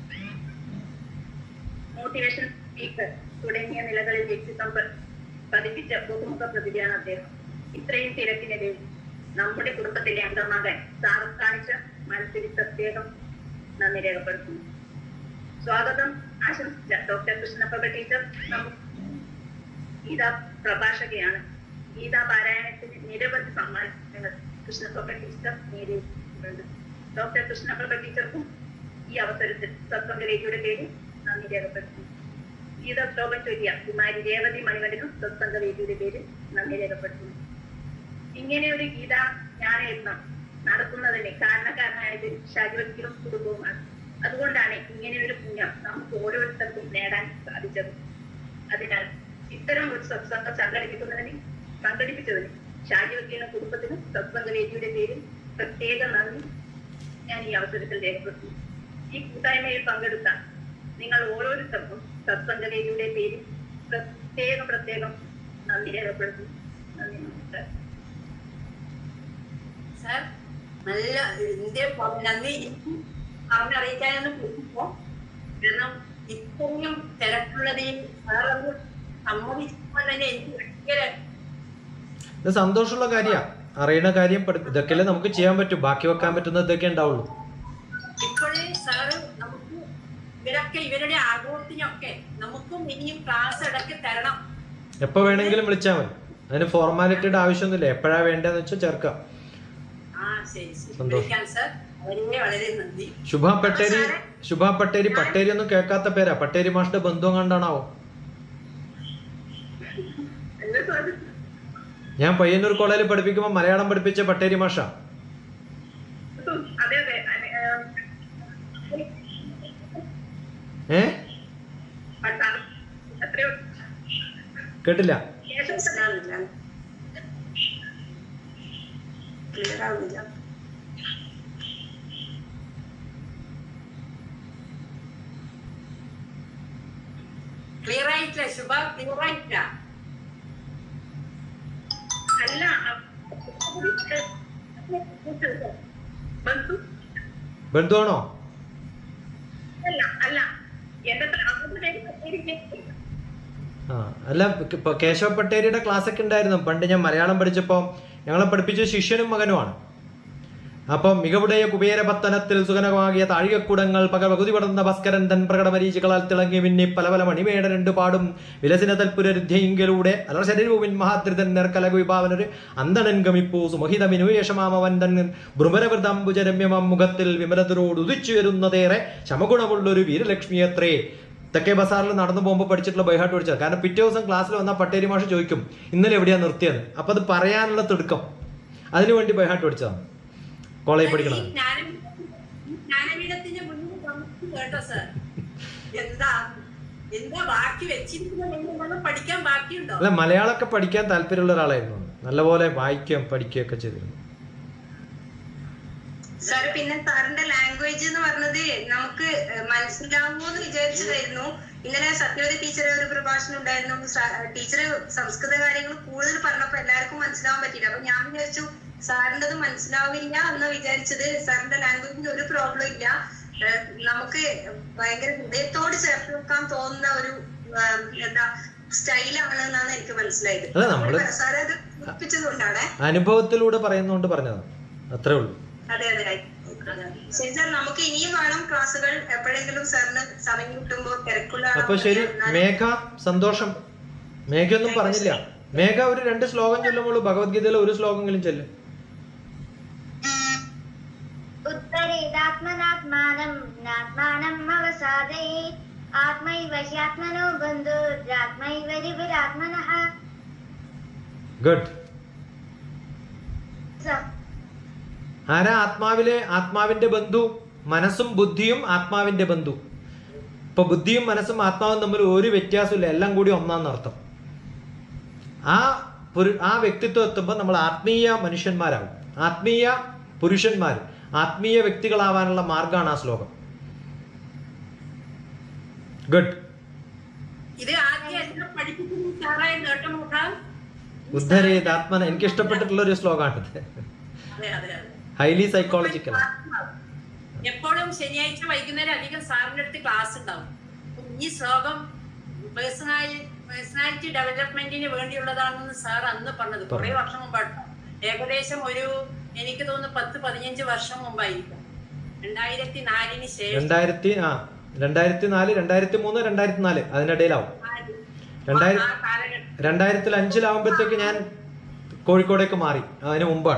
motivation speaker തുടങ്ങിയ നിലകളിൽ വ്യക്തിത്വം പ- പതിപ്പിച്ച ബഹുമുഖ പ്രതിഭയാണ് അദ്ദേഹം ഇത്രയും തിരക്കിനിടയിൽ നമ്മുടെ കുടുംബത്തിലെ അംഗമാകാൻ സാർ കാണിച്ച മനസ്സിൽ പ്രത്യേകം നന്ദി രേഖപ്പെടുത്തുന്നു സ്വാഗതം ആശംസിച്ച ഡോക്ടർ കൃഷ്ണപ്രഭ ടീച്ചർ നമുക്ക് ഗീതാ പ്രഭാഷകയാണ് ഗീതാ പാരായണത്തിന് നിരവധി സമ്മാനങ്ങൾ കൃഷ്ണപ്രഭ ടീച്ചർ നേടിയിട്ടുണ്ട് ഡോക്ടർ കൃഷ്ണപ്രഭ ടീച്ചർക്കും ഈ അവസരത്തിൽ സത്സംഗരേഖയുടെ പേരിൽ നന്ദി രേഖപ്പെടുത്തുന്നു ഗീത ശ്ലോകം ചൊല്ലിയ കുമാരി രേവതി മണികണ്ഠനും സത്സംഗവേദിയുടെ പേരിൽ നന്ദി രേഖപ്പെടുത്തുന്നു ഇങ്ങനെ ഒരു ഗീത ജ്ഞാനയത്നം നടത്തുന്നതിന് കാരണക്കാരനായത് ഷാജിവത്തിലും കുടുംബവുമാണ് അതുകൊണ്ടാണ് ഇങ്ങനെ ഒരു പുണ്യം നമുക്ക് ഓരോരുത്തർക്കും നേടാൻ സാധിച്ചത് അതിനാൽ ഇത്തരം ഒരു സത്സംഗം സംഘടിപ്പിക്കുന്നതിന് സംഘടിപ്പിച്ചതിന് ഷാജിവത്തിനും കുടുംബത്തിനും സത്സംഗവേദിയുടെ പേരിൽ പ്രത്യേക നന്ദി ഞാൻ ഈ അവസരത്തിൽ രേഖപ്പെടുത്തുന്നു ഈ കൂട്ടായ്മയിൽ പങ്കെടുത്ത നിങ്ങൾ ഓരോരുത്തർക്കും സത്സംഗവേദിയുടെ പേരിൽ പ്രത്യേകം പ്രത്യേകം നന്ദി രേഖപ്പെടുത്തുന്നു നന്ദി നമസ്കാരം സാർ നല്ല ഇന്ത്യ നന്ദി എനിക്ക് പറഞ്ഞറിയിക്കാനൊന്നും പറ്റില്ല കാരണം ഇത്രയും തിരക്കുള്ളതിൽ സാർ അത് സമ്മതിച്ചപ്പോൾ തന്നെ എനിക്ക് ഭയങ്കര ഇത് സന്തോഷമുള്ള കാര്യമാണ് അറിയുന്ന കാര്യം പഠി ഇതൊക്കെയല്ലേ നമുക്ക് ചെയ്യാൻ പറ്റും ബാക്കി വെക്കാൻ പറ്റുന്ന ഇതൊക്കെ ഉണ്ടാവുള്ളൂ ഇപ്പോഴേ സാറ് നമുക്ക് ഇവരൊക്കെ ഇവരുടെ ആഗ്രഹത്തിനൊക്കെ നമുക്കും ഇനിയും ക്ലാസ് ഇടയ്ക്ക് തരണം എപ്പോൾ വേണമെങ്കിലും വിളിച്ചാൽ മതി അതിന് ഫോർമാലിറ്റിയുടെ ആവശ്യമൊന്നുമില്ല എപ്പോഴാ വേണ്ടതെന്ന് വെച്ചാൽ ചേർക്കാം ആ ശരി ശരി സന്തോഷം. വിളിക്കാം സാർ വളരെ വളരെ നന്ദി ശുഭ പട്ടേരി ശുഭ പട്ടേരി പട്ടേരി ഒന്നും കേൾക്കാത്ത പേരാ പട്ടേരി മാഷിന്റെ ബന്ധുവും കണ്ടാണാവോ എന്താ സാർ ഞാൻ പയ്യന്നൂർ കോളേജിൽ പഠിപ്പിക്കുമ്പോൾ മലയാളം പഠിപ്പിച്ച പട്ടേരി മാഷ അതെ അതെ അതെ, ഏഹ്, ഏ പട്ടാളം. എത്രയോ കേട്ടില്ല ശേഷം മനസ്സിലാവുന്നില്ല ക്ലിയർ ആവുന്നില്ല ക്ലിയർ ആയിട്ടില്ല ശുഭ ക്ലിയർ ആയിട്ടില്ല അല്ല ബന്ധു ബന്ധുവാണോ അല്ല അല്ല എന്റെ അവരുടെ പേര് പട്ടേരി ആ അല്ല ഇപ്പൊ കേശവ പട്ടേരിയുടെ ക്ലാസ് ഒക്കെ ഉണ്ടായിരുന്നു പണ്ട് ഞാൻ മലയാളം പഠിച്ചപ്പോൾ ഞങ്ങളെ പഠിപ്പിച്ച ശിഷ്യനും മകനുമാണ് അപ്പം മികവുടയ കുബേരപത്തനത്തിൽ സുഖനമാകിയ താഴികക്കുടങ്ങൾ പക പകുതി പടർന്ന ഭാസ്കരൻ തൻ പ്രകടമരീചികളാൽ തിളങ്ങി മിന്നി പല പല മണിമേട രണ്ടു പാടും വിലസിന തൽപുരരുദ്ധ്യയിങ്കലൂടെ അലർശരീരൂപിൻ മഹാദ്രിതൻ നേർക്കലകു വിഭാവനൊരു അന്തണൻ ഗമിപ്പൂ സുമഹിതമിനുവേഷമാമവൻ തൻ ഭ്രമരവൃതംബുജരമ്യമം മുഖത്തിൽ വിമലതരോട് ഉദിച്ചു വരുന്നതേറെ ശമഗുണമുള്ളൊരു വീരലക്ഷ്മിയത്രേ തെക്കേ ബസാറിൽ നടന്നു പോകുമ്പോൾ പഠിച്ചിട്ടുള്ള ബൈഹാട്ട് പഠിച്ചത് കാരണം പിറ്റേ ദിവസം ക്ലാസ്സിൽ വന്നാൽ പട്ടേരി മാഷ് ചോദിക്കും ഇന്നലെ എവിടെയാ നിർത്തിയത് അപ്പൊ അത് പറയാനുള്ള തിടുക്കം അതിനുവേണ്ടി ബൈഹാട്ട് പഠിച്ചതാണ് കോളേജിൽ പഠിക്കണം ഈ ജ്ഞാനം- ഈ ജ്ഞാനപീഠത്തിന്റെ മുന്നിൽ നമുക്ക് കേട്ടോ സാർ എന്താ എന്താ ബാക്കി വെച്ചിരിക്കുന്നത് പഠിക്കാൻ ബാക്കിയുണ്ടോ അല്ല മലയാളമൊക്കെ പഠിക്കാൻ താല്പര്യമുള്ള ഒരാളായിരുന്നു നല്ലപോലെ വായിക്കുകയും പഠിക്കുകയൊക്കെ ചെയ്തിരുന്നു സാർ പിന്നെ സാറിന്റെ ലാംഗ്വേജ് എന്ന് പറഞ്ഞത് നമുക്ക് മനസ്സിലാവുമോ എന്ന് വിചാരിച്ചതായിരുന്നു ഇന്നലെ സത്യവതി ടീച്ചറെ ഒരു പ്രഭാഷണം ഉണ്ടായിരുന്നു ടീച്ചർ സംസ്കൃത കാര്യങ്ങൾ കൂടുതൽ പറഞ്ഞപ്പോ എല്ലാവർക്കും മനസ്സിലാവാൻ പറ്റിയില്ല അപ്പൊ ഞാൻ വിചാരിച്ചു സാറിൻ്റെത് മനസ്സിലാവില്ല എന്ന് വിചാരിച്ചത് സാറിന്റെ ലാംഗ്വേജിന് ഒരു പ്രോബ്ലം ഇല്ല ഏഹ് നമുക്ക് ഭയങ്കര ഹൃദയത്തോട് ചേർത്ത് വെക്കാൻ തോന്നുന്ന ഒരു ഏഹ് എന്താ സ്റ്റൈലാണ് എന്നാണ് എനിക്ക് മനസ്സിലായത് അല്ല, നമ്മള് സാറെ അത് ഒപ്പിച്ചത് കൊണ്ടാണ് അനുഭവത്തിലൂടെ പറയുന്നതുകൊണ്ട് പറഞ്ഞതാണ് അത്രേ ഉള്ളൂ അതെ അതെ അതെ. ശരി സാർ നമുക്ക് ഇനിയും വേണം ക്ലാസ്സുകൾ എപ്പോഴെങ്കിലും സാറിന് സമയം കിട്ടുമ്പോ തിരക്കുള്ള അപ്പൊ ശരി മേഘ സന്തോഷം മേഘയൊന്നും പറഞ്ഞില്ല മേഘ ഒരു രണ്ട് ശ്ലോകം ചൊല്ലുമ്പോൾ ഭഗവത്ഗീതയിലെ ഒരു ശ്ലോകമെങ്കിലും ചൊല്ലും उत्तरेदात्मनात्मानं नात्मानम् अवसादयेत् आत्मैव ह्यात्मनो बन्धुरात्मैव रिपुरात्मनः ഗുഡ് स- ആരാ ആത്മാവിലെ ആത്മാവിന്റെ ബന്ധു മനസ്സും ബുദ്ധിയും ആത്മാവിന്റെ ബന്ധു ഇപ്പൊ ബുദ്ധിയും മനസ്സും ആത്മാവും തമ്മിൽ ഒരു വ്യത്യാസമില്ല എല്ലാം കൂടി ഒന്നാന്നർത്ഥം ആ പുരു- ആ വ്യക്തിത്വം എത്തുമ്പോൾ നമ്മൾ ആത്മീയ മനുഷ്യന്മാരാകും ആത്മീയ പുരുഷന്മാർ ആത്മീയ വ്യക്തികളാവാനുള്ള മാർഗമാണ് ആ ശ്ലോകം ഗുഡ് ഇത് ആദ്യം എന്നെ പഠിപ്പിക്കുന്ന സാറായ നേട്ടം നോക്കാം ഉദ്ധരേത് ആത്മന എനിക്ക് ഇഷ്ടപ്പെട്ടിട്ടുള്ള ഒരു ശ്ലോകമാണിത് അതെ അതെ അതെ ഹൈലി സൈക്കോളജിക്കൽ എപ്പോഴും ശനിയാഴ്ച വൈകുന്നേരം അധികം സാറിന്റെ അടുത്ത് ക്ലാസ് ഉണ്ടാവും അപ്പം ഈ ശ്ലോകം പേഴ്സണാലി പേഴ്സണാലിറ്റി ഡെവലപ്മെന്റിന് വേണ്ടിയുള്ളതാണെന്ന് സാർ അന്ന് പറഞ്ഞത് കുറെ വർഷം മുമ്പാണ് ഏകദേശം ഒരു എനിക്ക് തോന്നുന്നു പത്ത് പതിനഞ്ച് വർഷം മുമ്പായിരിക്കും രണ്ടായിരത്തി നാലിന് ശേഷം രണ്ടായിരത്തി ആ രണ്ടായിരത്തി നാല് രണ്ടായിരത്തി മൂന്ന് രണ്ടായിരത്തി നാല് അതിനിടയിലാവും രണ്ടായിരത്തി ആ കാലഘട്ടം രണ്ടായിരത്തിൽ അഞ്ചിലാവുമ്പോഴത്തേക്ക് ഞാൻ കോഴിക്കോടേക്ക് മാറി അതിന് മുമ്പാണ്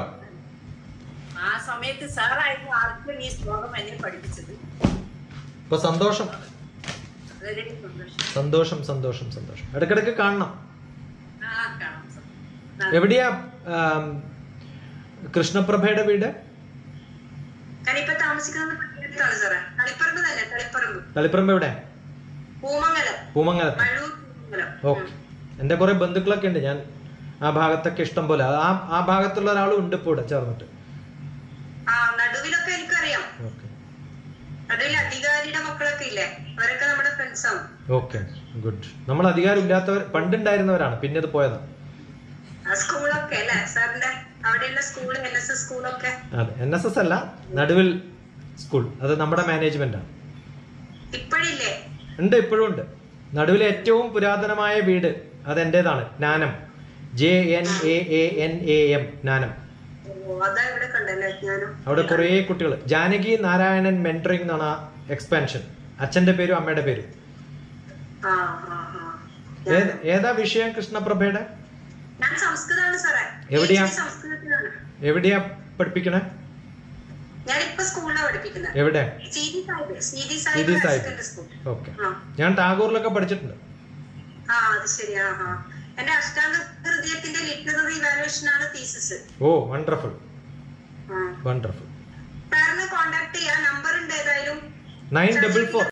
ആ സമയത്ത് സാറായിരുന്നു ആദ്യം ഈ ശ്ലോകം എന്നെ പഠിപ്പിച്ചത് ഇപ്പൊ സന്തോഷം വളരെ സന്തോഷം സന്തോഷം സന്തോഷം സന്തോഷം ഇടക്കിടക്ക് കാണണം ആ കാണാം സാർ. ആ. എവിടെയാ ആം, കൃഷ്ണപ്രഭയുടെ വീട് ഞാനിപ്പോ താമസിക്കുന്നത് പള്ളിയടുത്താണ് സാറേ തളിപ്പറമ്പ് തന്നെ തളിപ്പറമ്പ് തളിപ്പറമ്പ് എവിടെ പൂമംഗലം പൂമംഗലത്ത് മഴൂർ പൂമംഗലം ഓക്കെ എൻ്റെ കുറെ ബന്ധുക്കളൊക്കെ ഉണ്ട് ഞാൻ ആ ഭാഗത്തൊക്കെ ഇഷ്ടം പോലെ ആ ആ ഭാഗത്തുള്ള ഒരാളും ഉണ്ട് ഇപ്പോൾ ഇവിടെ ചേർന്നിട്ട് ആ നടുവിലൊക്കെ എനിക്കറിയാം ഓക്കെ നടുവിൽ അധികാരിയുടെ മക്കളൊക്കെ ഇല്ലേ അവരൊക്കെ നമ്മുടെ ഫ്രണ്ട്സ് ആണ് ഓക്കെ ഗുഡ് നമ്മൾ അധികാരം ഇല്ലാത്തവർ പണ്ടുണ്ടായിരുന്നവരാണ് പിന്നെ അത് പോയതാണ് ആ സ്കൂളൊക്കെ അല്ലേ സാറിന്റെ അവിടെയുള്ള സ്കൂൾ എൻ എസ് എസ് സ്കൂളൊക്കെ അതെ എൻ എസ് എസ് അല്ല നടുവിൽ സ്കൂൾ അത് നമ്മുടെ മാനേജ്മെന്റാണ് ഇപ്പഴില്ലേ ഉണ്ട് ഇപ്പോഴും ഉണ്ട് നടുവിലെ ഏറ്റവും പുരാതനമായ വീട് അത് എൻ്റെതാണ് Gnanam J N A A N A M Gnanam ഓ അതാ ഇവിടെ കണ്ടല്ലേ ഞാനും അവിടെ കുറേ കുട്ടികൾ ജാനകി നാരായണൻ മെൻറ്ററിംഗ് എന്നാണ് ആ എക്സ്പാൻഷൻ അച്ഛന്റെ പേരും അമ്മയുടെ പേരും ആ ആ ആ ഏത് ഏതാ വിഷയം കൃഷ്ണപ്രഭയുടെ ഞാൻ സംസ്കൃതമാണ് സാറേ എവിടെയാ? PhD സംസ്കൃതത്തിലാണ് എവിടെയാ പഠിപ്പിക്കണേ ഞാനിപ്പോ സ്കൂളിലാണ് പഠിപ്പിക്കുന്നത് എവിടെ C D Sahib C D C Sahib D higher Sahib secondary school okay ആ ഞാൻ ടാഗോറിലൊക്കെ പഠിച്ചിട്ടുണ്ട് ആ അത് ശരി ആ ആ എന്റെ അഷ്ടാംഗ ഹൃദയത്തിന്റെ ലിറ്റററി ഇവാലുവേഷൻ ആണ് തീസിസ് ഓ വണ്ടർഫുൾ ആ വണ്ടർഫുൾ സാറിനെ കോണ്ടാക്ട് ചെയ്യാൻ നമ്പർ ഉണ്ട് ഏതായാലും നയൻ ഡബിൾ ഫോർ